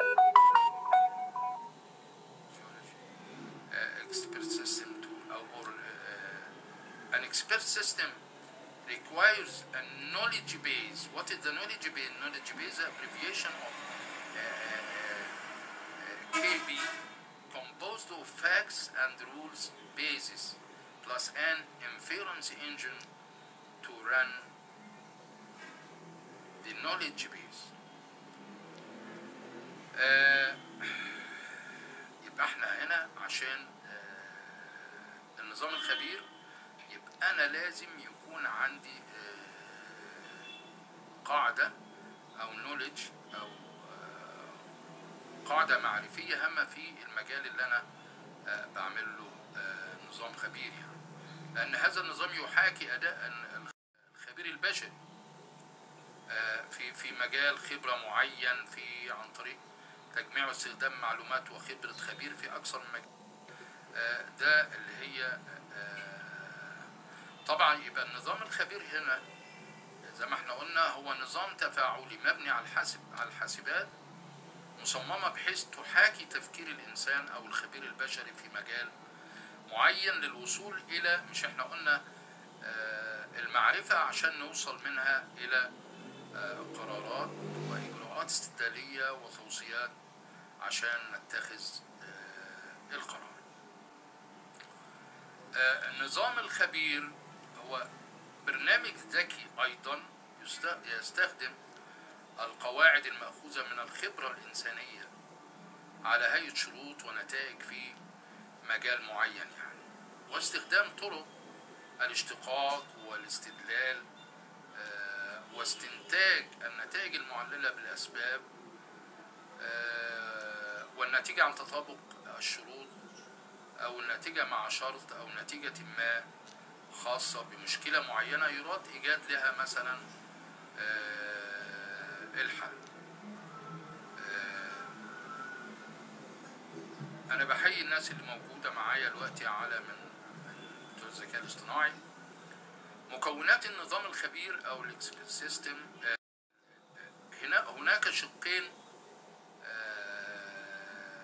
geology, uh, expert system to or uh, an expert system requires a knowledge base. What is the knowledge base? Knowledge base is abbreviation of uh, uh, KB, composed of facts and rules basis, plus an inference engine to run the knowledge base. آه، يبقى احنا هنا عشان آه، النظام الخبير يبقى انا لازم يكون عندي آه، قاعدة او نولج او آه، قاعدة معرفية هامة في المجال اللي انا آه، بعمل له آه، نظام خبير يعني لان هذا النظام يحاكي اداء الخبير البشري آه، في في مجال خبرة معين في عن طريق تجميع واستخدام معلومات وخبرة خبير في أكثر من مجال آه، ده اللي هي آه، طبعا يبقى النظام الخبير هنا زي ما احنا قلنا هو نظام تفاعلي مبني على الحاسب على الحاسبات مصممة بحيث تحاكي تفكير الإنسان أو الخبير البشري في مجال معين للوصول إلى مش احنا قلنا آه، المعرفة عشان نوصل منها إلى آه، قرارات وإجراءات استدلالية وتوصيات عشان نتخذ آه، القرار آه، النظام الخبير هو برنامج ذكي أيضا يست- يستخدم القواعد المأخوذة من الخبرة الإنسانية على هيئة شروط ونتائج في مجال معين يعني واستخدام طرق الاشتقاق والاستدلال آه، واستنتاج النتائج المعللة بالأسباب آه، والنتيجة عن تطابق الشروط أو النتيجة مع شرط أو نتيجة ما خاصة بمشكلة معينة يراد إيجاد لها مثلا آه، الحل آه، أنا بحيي الناس اللي موجودة معايا دلوقتي على من من بتوع الذكاء الاصطناعي مكونات النظام الخبير أو الإكسبرت سيستم هنا هناك شقين آه،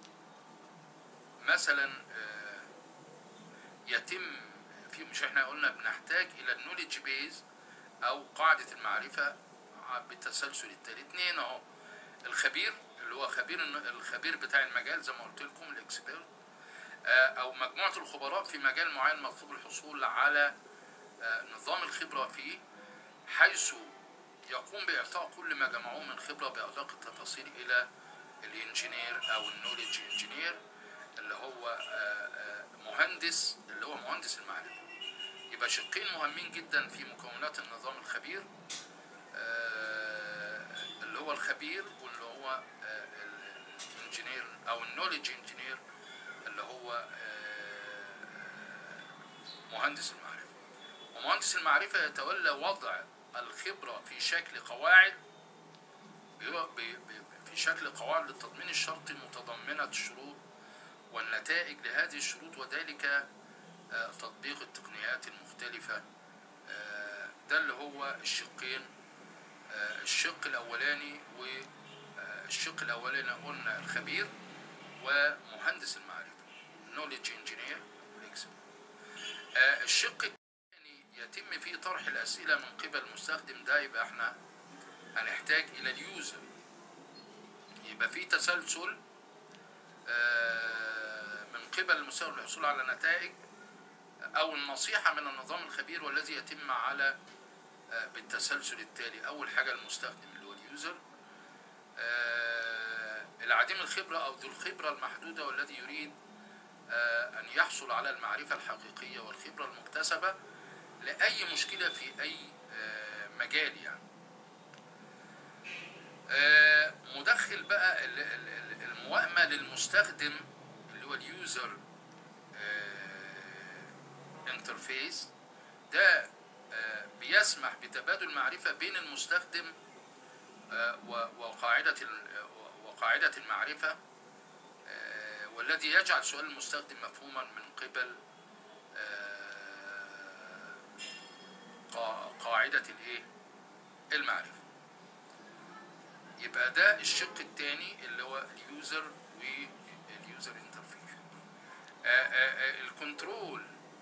مثلا آه، يتم في مش احنا قلنا بنحتاج الى النولج بيز او قاعده المعرفه بالتسلسل التالي اتنين اهو الخبير اللي هو خبير الخبير بتاع المجال زي ما قلت لكم الاكسبيرت او مجموعه الخبراء في مجال معين مطلوب الحصول على آه، نظام الخبره فيه حيث يقوم باعطاء كل ما جمعوه من خبره بادق التفاصيل الى الانجينير او النولج انجينير اللي هو آه، آه، مهندس اللي هو مهندس المعرفه يبقى شقين مهمين جدا في مكونات النظام الخبير آه، اللي هو الخبير واللي هو آه، ال- الانجينير او النولج انجينير اللي هو آه، مهندس المعرفه ومهندس المعرفه يتولى وضع الخبره في شكل قواعد بيبقى- بي- بي- في شكل قواعد للتضمين الشرطي متضمنه الشروط والنتائج لهذه الشروط وذلك آه، تطبيق التقنيات المختلفة آه، ده اللي هو الشقين آه، الشق الأولاني والشق الأولاني قلنا الخبير ومهندس المعرفة knowledge engineer آه، الشق الثاني يتم فيه طرح الأسئلة من قبل المستخدم ده يبقى احنا هنحتاج إلى اليوزر يبقى في تسلسل آه، من قبل المستخدم للحصول على نتائج أو النصيحة من النظام الخبير والذي يتم على آه، بالتسلسل التالي أول حاجة المستخدم اللي هو اليوزر آه، العديم الخبرة أو ذو الخبرة المحدودة والذي يريد آه، أن يحصل على المعرفة الحقيقية والخبرة المكتسبة لأي مشكلة في أي آه، مجال يعني آه، مدخل بقى ال- ال- ال- الموائمة للمستخدم اللي هو اليوزر انترفيس ده آه، بيسمح بتبادل معرفة بين المستخدم آه، و- وقاعدة ال- وقاعدة المعرفة آه، والذي يجعل سؤال المستخدم مفهوما من قبل آه، قا- قاعدة الايه المعرفة يبقى ده الشق الثاني اللي هو اليوزر واليوزر انترفيس الكنترول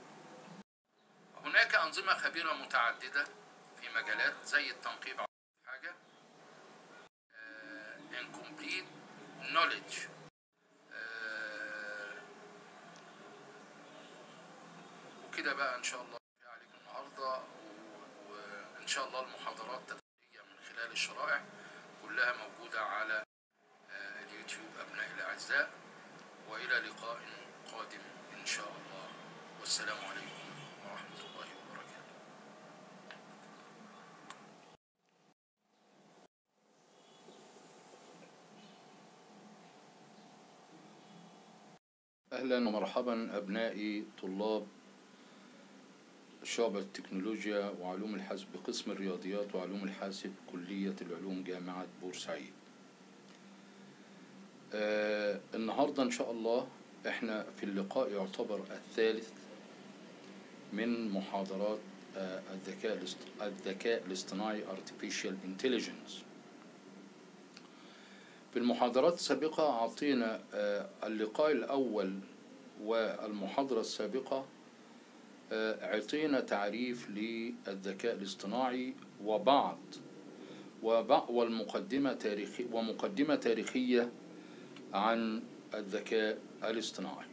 هناك أنظمة خبيرة متعددة في مجالات زي التنقيب على حاجة آه، incomplete knowledge آه، وكده بقى إن شاء الله عليكم النهاردة و- وإن شاء الله المحاضرات تفصيلية من خلال الشرائح كلها موجودة على آه، اليوتيوب أبنائي الأعزاء وإلى لقاء قادم إن شاء الله والسلام عليكم ورحمة الله وبركاته أهلا ومرحبا أبنائي طلاب شعبة التكنولوجيا وعلوم الحاسب بقسم الرياضيات وعلوم الحاسب كلية العلوم جامعة بورسعيد آه النهاردة إن شاء الله إحنا في اللقاء يعتبر الثالث من محاضرات آه، الذكاء الاصط- الذكاء الاصطناعي artificial intelligence في المحاضرات السابقة أعطينا آه، اللقاء الأول والمحاضرة السابقة آه، أعطينا تعريف للذكاء الاصطناعي وبعض وبع- والمقدمة تاريخي ومقدمة تاريخية عن الذكاء الاصطناعي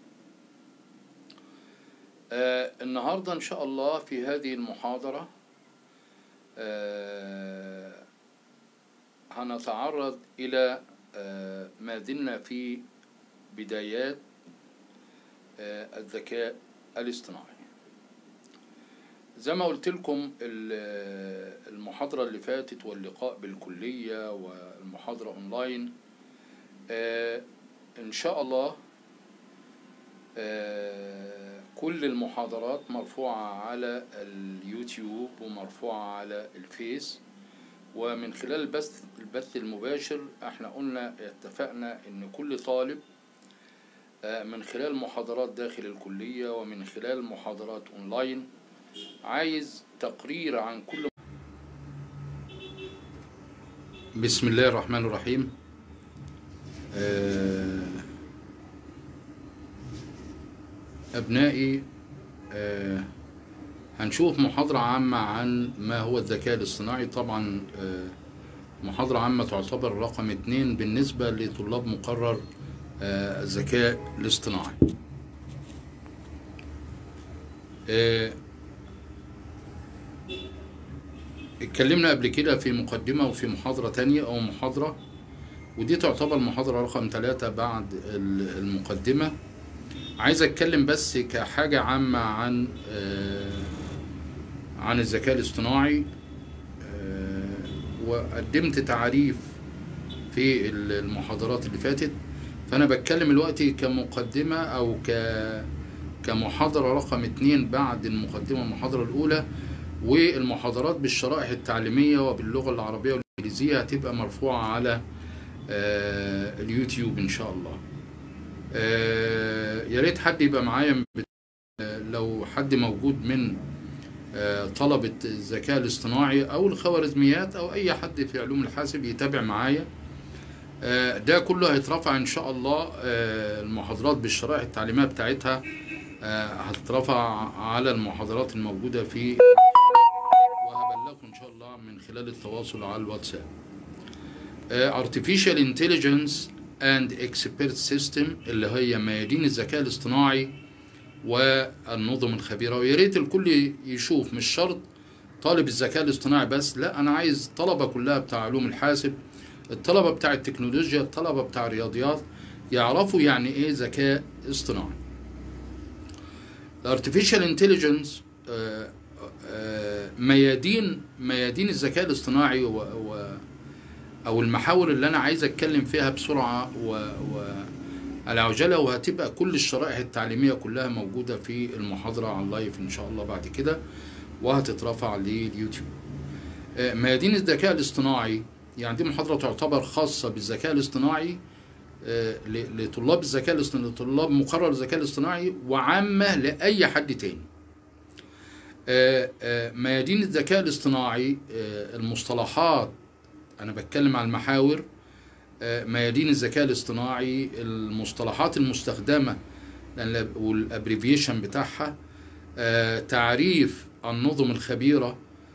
آه النهاردة إن شاء الله في هذه المحاضرة آه هنتعرض إلى آه ما زلنا في بدايات آه الذكاء الاصطناعي زي ما قلت لكم ال- المحاضرة اللي فاتت واللقاء بالكلية والمحاضرة أونلاين آه إن شاء الله آه كل المحاضرات مرفوعة على اليوتيوب ومرفوعة على الفيس ومن خلال البث البث المباشر احنا قلنا اتفقنا ان كل طالب آه، من خلال محاضرات داخل الكلية ومن خلال محاضرات اونلاين عايز تقرير عن كل بسم الله الرحمن الرحيم آه، أبنائي آه، هنشوف محاضرة عامة عن ما هو الذكاء الاصطناعي طبعا آه، محاضرة عامة تعتبر رقم اتنين بالنسبة لطلاب مقرر آه، الذكاء الاصطناعي آه، اتكلمنا قبل كده في مقدمة وفي محاضرة تانية أو محاضرة ودي تعتبر محاضرة رقم ثلاثة بعد ال- المقدمة عايز اتكلم بس كحاجة عامة عن آه، عن الذكاء الاصطناعي آه، وقدمت تعريف في ال- المحاضرات اللي فاتت فأنا بتكلم دلوقتي كمقدمة أو ك كمحاضرة رقم اتنين بعد المقدمة المحاضرة الأولى والمحاضرات بالشرائح التعليمية وباللغة العربية والإنجليزية هتبقى مرفوعة على آه، اليوتيوب إن شاء الله آه، يا ريت حد يبقى معايا من بت- آه، لو حد موجود من آه، طلبة الذكاء الاصطناعي أو الخوارزميات أو أي حد في علوم الحاسب يتابع معايا آه، ده كله هيترفع إن شاء الله آه، المحاضرات بالشرائح التعليمية بتاعتها آه، هتترفع على المحاضرات الموجودة في وهبلغكم إن شاء الله من خلال التواصل على الواتساب آه، Artificial Intelligence and Expert System اللي هي ميادين الذكاء الاصطناعي والنظم الخبيرة ويا ريت الكل يشوف مش شرط طالب الذكاء الاصطناعي بس لا أنا عايز الطلبة كلها بتاع علوم الحاسب الطلبة بتاع التكنولوجيا الطلبة بتاع الرياضيات يعرفوا يعني إيه ذكاء اصطناعي الارتفيشال انتليجنس ميادين ميادين الذكاء الاصطناعي و, و او المحاور اللي انا عايز اتكلم فيها بسرعه و, و على عجاله وهتبقى كل الشرائح التعليميه كلها موجوده في المحاضره على اللايف ان شاء الله بعد كده وهتترفع لليوتيوب آه، ميادين الذكاء الاصطناعي يعني دي محاضره تعتبر خاصه بالذكاء الاصطناعي آه، ل- لطلاب الذكاء الاصطناعي لطلاب مقرر الذكاء الاصطناعي وعامه لاي حد تاني آه، آه، ميادين الذكاء الاصطناعي آه، المصطلحات انا بتكلم عن المحاور آه، ميادين الذكاء الاصطناعي المصطلحات المستخدمه لأن- والابريفيشن بتاعها آه، تعريف النظم الخبيره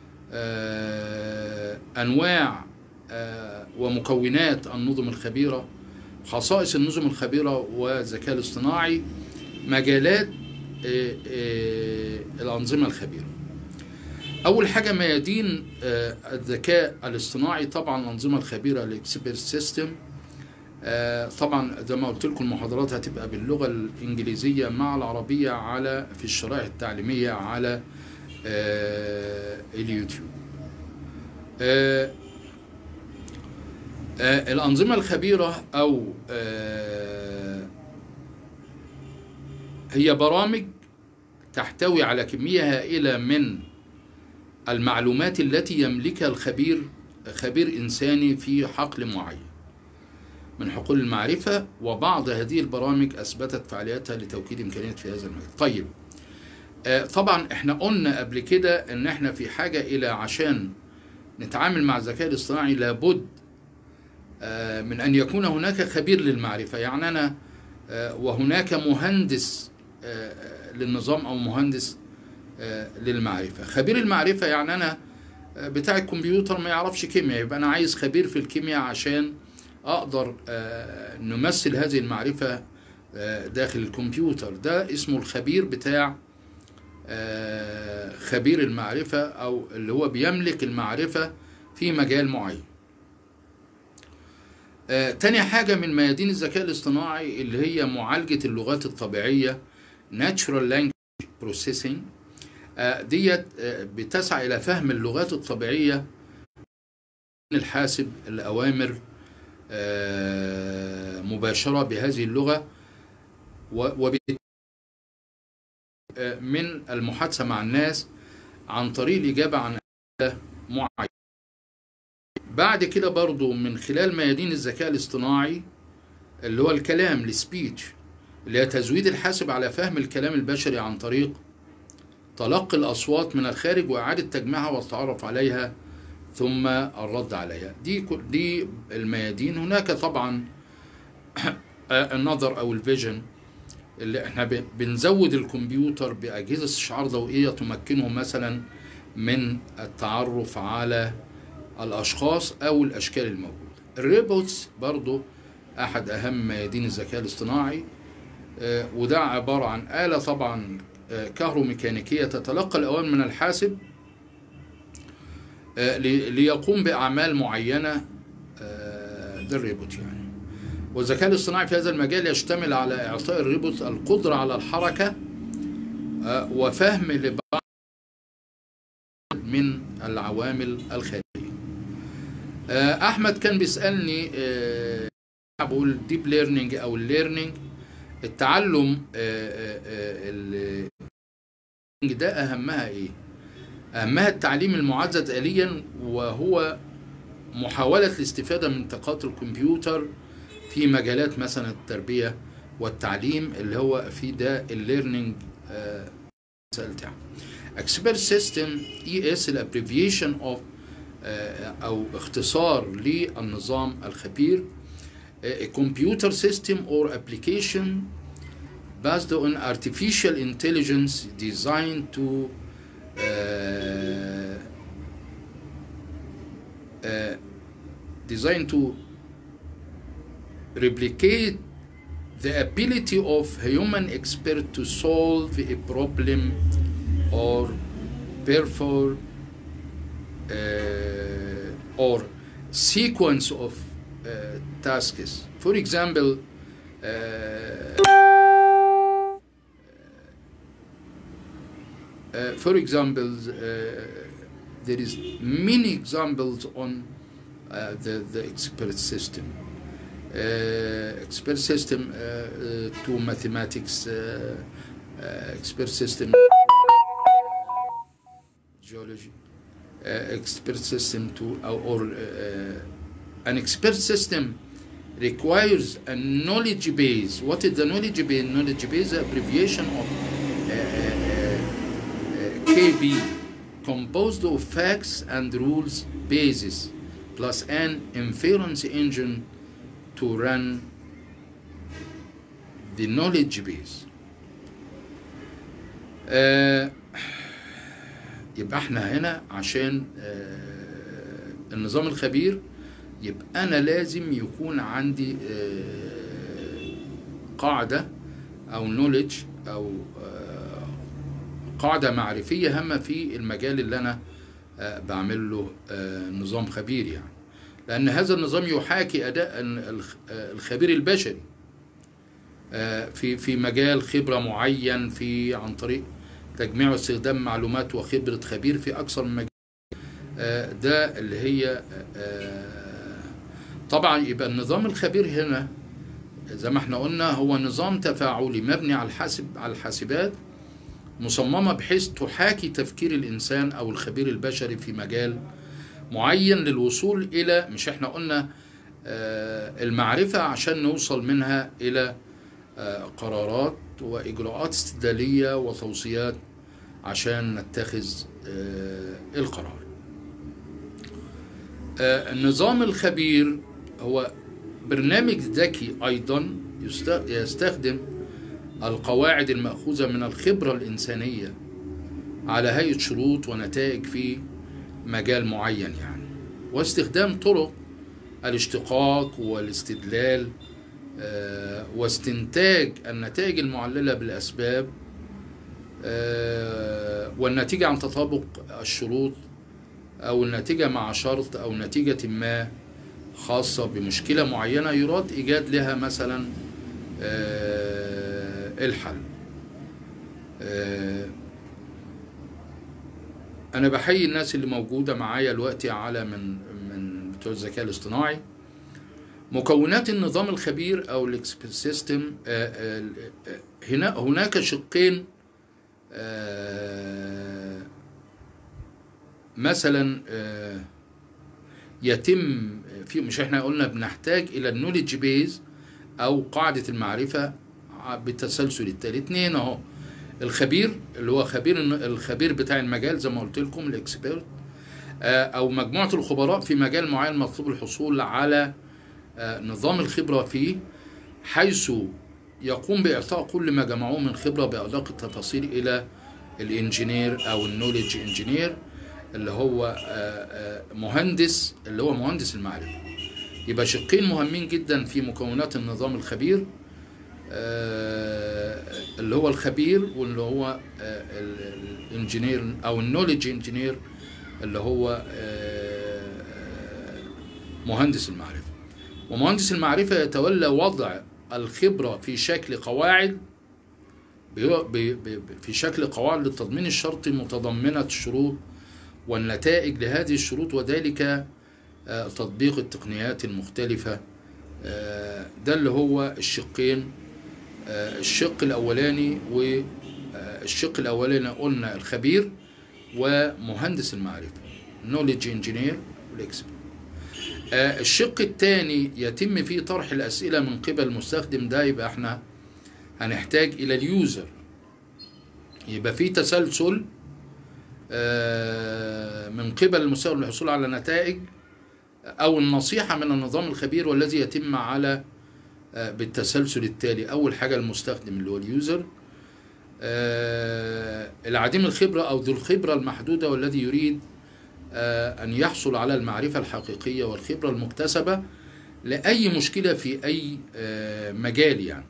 آه، انواع آه، ومكونات النظم الخبيره خصائص النظم الخبيره والذكاء الاصطناعي مجالات آه، آه، الانظمه الخبيره اول حاجه ميادين آه، الذكاء الاصطناعي طبعا الانظمه الخبيره الاكسبرت سيستم طبعا زي ما قلت لكم المحاضرات هتبقى باللغه الانجليزيه مع العربيه على في الشرائح التعليميه على آه، اليوتيوب آه، آه، الأنظمة الخبيرة أو آه، هي برامج تحتوي على كمية هائلة من المعلومات التي يملكها الخبير خبير إنساني في حقل معين من حقول المعرفة وبعض هذه البرامج أثبتت فعاليتها لتوكيد إمكانيات في هذا المجال طيب آه، طبعا احنا قلنا قبل كده ان احنا في حاجة الى عشان نتعامل مع الذكاء الاصطناعي لابد آه، من ان يكون هناك خبير للمعرفة يعني انا آه، وهناك مهندس آه، للنظام او مهندس آه، للمعرفة خبير المعرفة يعني انا آه، بتاع الكمبيوتر ما يعرفش كيمياء يبقى انا عايز خبير في الكيمياء عشان اقدر آه، نمثل هذه المعرفة آه، داخل الكمبيوتر ده اسمه الخبير بتاع آه، خبير المعرفة أو اللي هو بيملك المعرفة في مجال معين آه، تاني حاجة من ميادين الذكاء الاصطناعي اللي هي معالجة اللغات الطبيعية Natural Language Processing آه، ديت آه، بتسعى إلى فهم اللغات الطبيعية من الحاسب الأوامر آه، مباشرة بهذه اللغة و- وبالتالي من المحادثة مع الناس عن طريق الإجابة عن أسئلة معينة بعد كده برضو من خلال ميادين الذكاء الاصطناعي اللي هو الكلام السبيتش اللي هي تزويد الحاسب على فهم الكلام البشري عن طريق تلقي الأصوات من الخارج وإعادة تجميعها والتعرف عليها ثم الرد عليها دي كل- دي الميادين هناك طبعا النظر أو الفيجن اللي احنا ب- بنزود الكمبيوتر بأجهزة استشعار ضوئية تمكنه مثلا من التعرف على الأشخاص أو الأشكال الموجودة الريبوتس برضو أحد أهم ميادين الذكاء الاصطناعي آه، وده عبارة عن آلة طبعا آه، كهروميكانيكية تتلقى الأوامر من الحاسب آه، لي- ليقوم بأعمال معينة آه، ده الريبوت يعني والذكاء الاصطناعي في هذا المجال يشتمل على إعطاء الريبوت القدرة على الحركة آه، وفهم لبعض من العوامل الخارجية آه، أحمد كان بيسألني آه، بقول ديب ليرنينج أو الليرنينج التعلم آه، آه، آه، ال- ده أهمها إيه؟ أهمها التعليم المعزز آليا وهو محاولة الاستفادة من طاقات الكمبيوتر في مجالات مثلا التربية والتعليم اللي هو في ده الليرنينج سألت يعني اكسبيرت سيستم اي اس الابريفيشن اوف او اختصار للنظام الخبير كمبيوتر سيستم or application based on artificial intelligence designed to uh, uh, designed to replicate the ability of human expert to solve a problem or perform uh, or sequence of uh, tasks. For example, uh, uh, for example, uh, there is many examples on uh, the the expert system. Uh, expert system uh, uh, to mathematics, uh, uh, expert system geology, uh, expert system to or, or uh, an expert system requires a knowledge base. What is the knowledge base? Knowledge base is abbreviation of uh, uh, uh, KB, composed of facts and rules basis, plus an inference engine to run the knowledge base. آه يبقى احنا هنا عشان آه النظام الخبير يبقى انا لازم يكون عندي آه قاعدة او نوليدج او آه قاعدة معرفية هامة في المجال اللي انا آه بعمل له آه نظام خبير يعني لان هذا النظام يحاكي اداء الخ- آه الخبير البشري آه في في مجال خبرة معين في عن طريق تجميع واستخدام معلومات وخبرة خبير في أكثر من مجال آه، ده اللي هي آه، طبعا يبقى النظام الخبير هنا زي ما احنا قلنا هو نظام تفاعلي مبني على الحاسب على الحاسبات مصممة بحيث تحاكي تفكير الإنسان أو الخبير البشري في مجال معين للوصول إلى مش احنا قلنا آه، المعرفة عشان نوصل منها إلى آه، قرارات وإجراءات استدلالية وتوصيات عشان نتخذ آه، القرار آه، النظام الخبير هو برنامج ذكي أيضا يست- يستخدم القواعد المأخوذة من الخبرة الإنسانية على هيئة شروط ونتائج في مجال معين يعني واستخدام طرق الاشتقاق والاستدلال آه، واستنتاج النتائج المعللة بالأسباب آه، والنتيجة عن تطابق الشروط أو النتيجة مع شرط أو نتيجة ما خاصة بمشكلة معينة يراد إيجاد لها مثلا آه، الحل آه، أنا بحيي الناس اللي موجودة معايا دلوقتي على من من بتوع الذكاء الاصطناعي مكونات النظام الخبير أو الإكسبرت سيستم هنا هناك شقين آه، مثلا آه، يتم في مش احنا قلنا بنحتاج الى النولج بيز او قاعده المعرفه بالتسلسل التالي اتنين اهو الخبير اللي هو خبير الخبير بتاع المجال زي ما قلت لكم الاكسبيرت آه، او مجموعه الخبراء في مجال معين مطلوب الحصول على آه، نظام الخبره فيه حيث يقوم باعطاء كل ما جمعوه من خبره بادق التفاصيل الى الانجينير او النولج انجينير اللي هو آه، آه، مهندس اللي هو مهندس المعرفه يبقى شقين مهمين جدا في مكونات النظام الخبير آه، اللي هو الخبير واللي هو الانجينير او النولج انجينير اللي هو آه، آه، مهندس المعرفه ومهندس المعرفه يتولى وضع الخبره في شكل قواعد بي- بي- بي- في شكل قواعد للتضمين الشرطي متضمنه الشروط والنتائج لهذه الشروط وذلك آه، تطبيق التقنيات المختلفة آه، ده اللي هو الشقين آه، الشق الأولاني والشق الأولاني قلنا الخبير ومهندس المعرفة knowledge engineer والاكسبرت الشق الثاني يتم فيه طرح الأسئلة من قبل المستخدم ده يبقى احنا هنحتاج إلى اليوزر يبقى في تسلسل آه، من قبل المستخدم للحصول على نتائج أو النصيحة من النظام الخبير والذي يتم على آه، بالتسلسل التالي أول حاجة المستخدم اللي هو اليوزر آه، العديم الخبرة أو ذو الخبرة المحدودة والذي يريد آه، أن يحصل على المعرفة الحقيقية والخبرة المكتسبة لأي مشكلة في أي آه، مجال يعني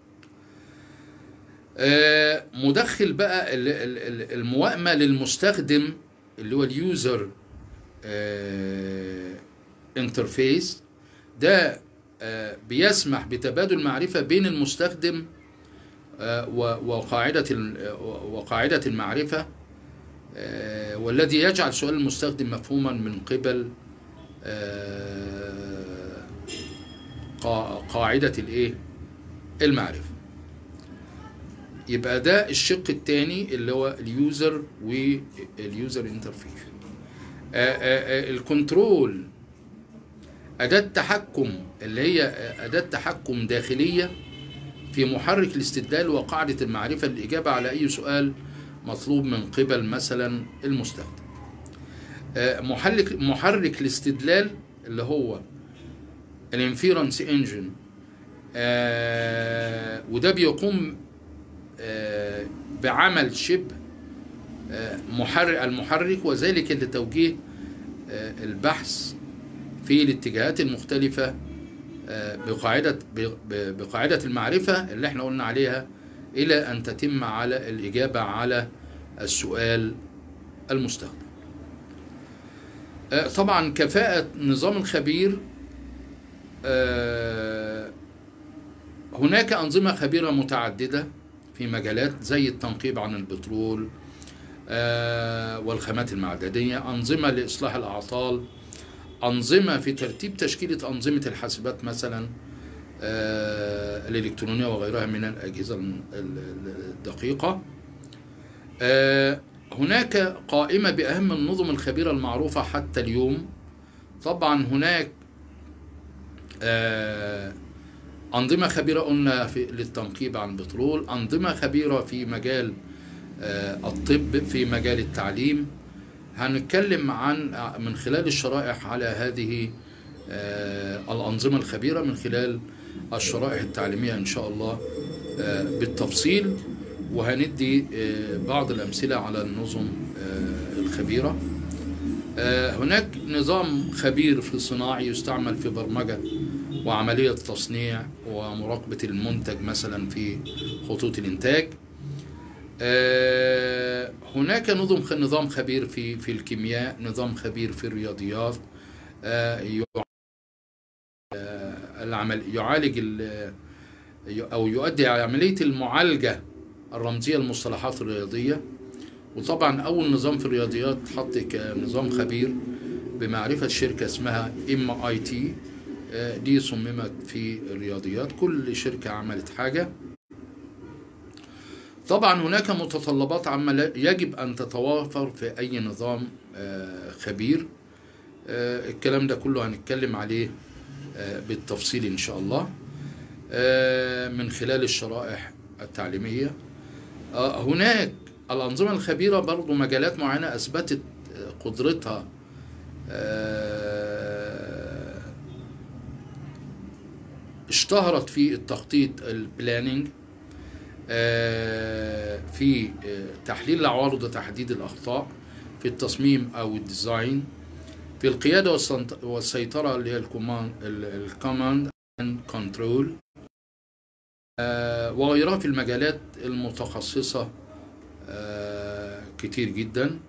آه، مدخل بقى ال- ال- ال- الموائمة للمستخدم اللي هو اليوزر انترفيس ده آه، بيسمح بتبادل معرفة بين المستخدم آه، و- وقاعدة ال- وقاعدة المعرفة آه، والذي يجعل سؤال المستخدم مفهوما من قبل آه، قا- قاعدة الايه المعرفة يبقى ده الشق الثاني اللي هو اليوزر واليوزر انترفيس الكنترول أداة تحكم اللي هي آه، أداة تحكم داخلية في محرك الاستدلال وقاعدة المعرفة للإجابة على أي سؤال مطلوب من قبل مثلا المستخدم آه، محرك محرك الاستدلال اللي هو الانفيرنس انجن وده بيقوم آه، بعمل شبه آه، محرك المحرك وذلك لتوجيه آه، البحث في الاتجاهات المختلفة آه، بقاعدة ب- ب- بقاعدة المعرفة اللي احنا قلنا عليها إلى أن تتم على الإجابة على السؤال المستخدم آه، طبعا كفاءة نظام الخبير آه، هناك أنظمة خبيرة متعددة في مجالات زي التنقيب عن البترول آه، والخامات المعدنية أنظمة لإصلاح الأعطال أنظمة في ترتيب تشكيلة أنظمة الحاسبات مثلا آه، الإلكترونية وغيرها من الأجهزة ال- ال- الدقيقة آه، هناك قائمة بأهم النظم الخبيرة المعروفة حتى اليوم طبعا هناك آه، أنظمة خبيرة قلنا في للتنقيب عن البترول أنظمة خبيرة في مجال الطب في مجال التعليم هنتكلم عن من خلال الشرائح على هذه الأنظمة الخبيرة من خلال الشرائح التعليمية إن شاء الله بالتفصيل وهندي بعض الأمثلة على النظم الخبيرة هناك نظام خبير في صناعي يستعمل في برمجة وعملية تصنيع ومراقبة المنتج مثلا في خطوط الإنتاج هناك نظم نظام خبير في في الكيمياء نظام خبير في الرياضيات العمل يعالج او يؤدي عمليه المعالجه الرمزيه للمصطلحات الرياضيه وطبعا اول نظام في الرياضيات حط كنظام خبير بمعرفه شركه اسمها ام اي تي دي صممت في الرياضيات كل شركه عملت حاجه طبعا هناك متطلبات عامة يجب أن تتوافر في أي نظام خبير الكلام ده كله هنتكلم عليه بالتفصيل إن شاء الله من خلال الشرائح التعليمية هناك الأنظمة الخبيرة برضو مجالات معينة أثبتت قدرتها اشتهرت في التخطيط البلاننج في تحليل العوارض وتحديد الأخطاء في التصميم أو الديزاين في القيادة والسيطرة اللي هي الكوماند اند كنترول وغيرها في المجالات المتخصصة كتير جدا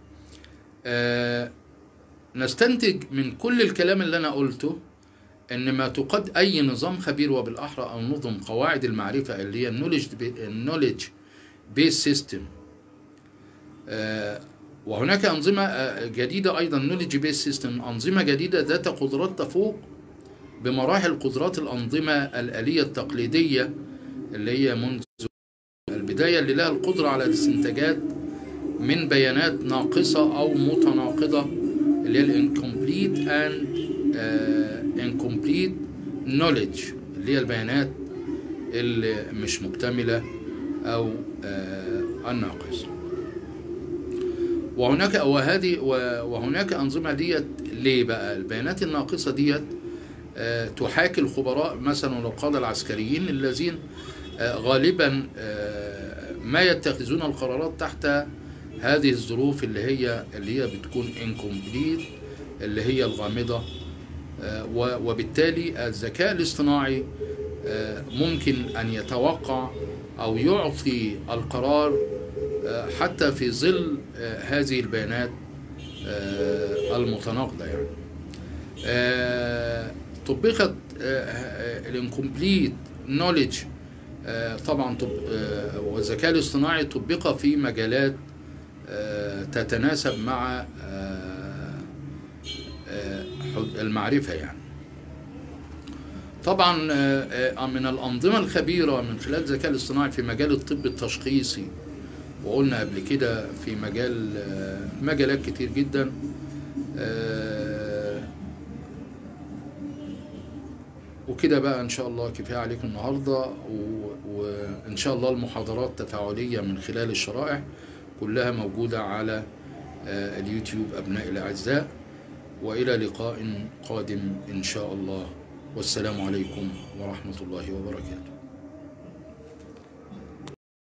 نستنتج من كل الكلام اللي أنا قلته ان ما تقد اي نظام خبير وبالاحرى او نظم قواعد المعرفه اللي هي النولج النولج بيس سيستم وهناك انظمه جديده ايضا نولج بيس سيستم انظمه جديده ذات قدرات تفوق بمراحل قدرات الانظمه الاليه التقليديه اللي هي منذ البدايه اللي لها القدره على الاستنتاجات من بيانات ناقصه او متناقضه اللي هي الانكمبليت اند incomplete knowledge اللي هي البيانات اللي مش مكتملة أو الناقصة وهناك وهذه وهناك أنظمة ديت ليه بقى البيانات الناقصة ديت تحاكي الخبراء مثلا والقادة العسكريين الذين غالبا ما يتخذون القرارات تحت هذه الظروف اللي هي اللي هي بتكون incomplete اللي هي الغامضة وبالتالي الذكاء الاصطناعي ممكن ان يتوقع او يعطي القرار حتى في ظل هذه البيانات المتناقضه يعني طبقت الانكمبليت نوليدج طبعا والذكاء الاصطناعي طبق في مجالات تتناسب مع المعرفة يعني طبعا من الأنظمة الخبيرة من خلال الذكاء الاصطناعي في مجال الطب التشخيصي وقلنا قبل كده في مجال مجالات كتير جدا وكده بقى ان شاء الله كفايه عليكم النهارده وان شاء الله المحاضرات تفاعليه من خلال الشرائح كلها موجوده على اليوتيوب ابناء الاعزاء والى لقاء قادم ان شاء الله والسلام عليكم ورحمه الله وبركاته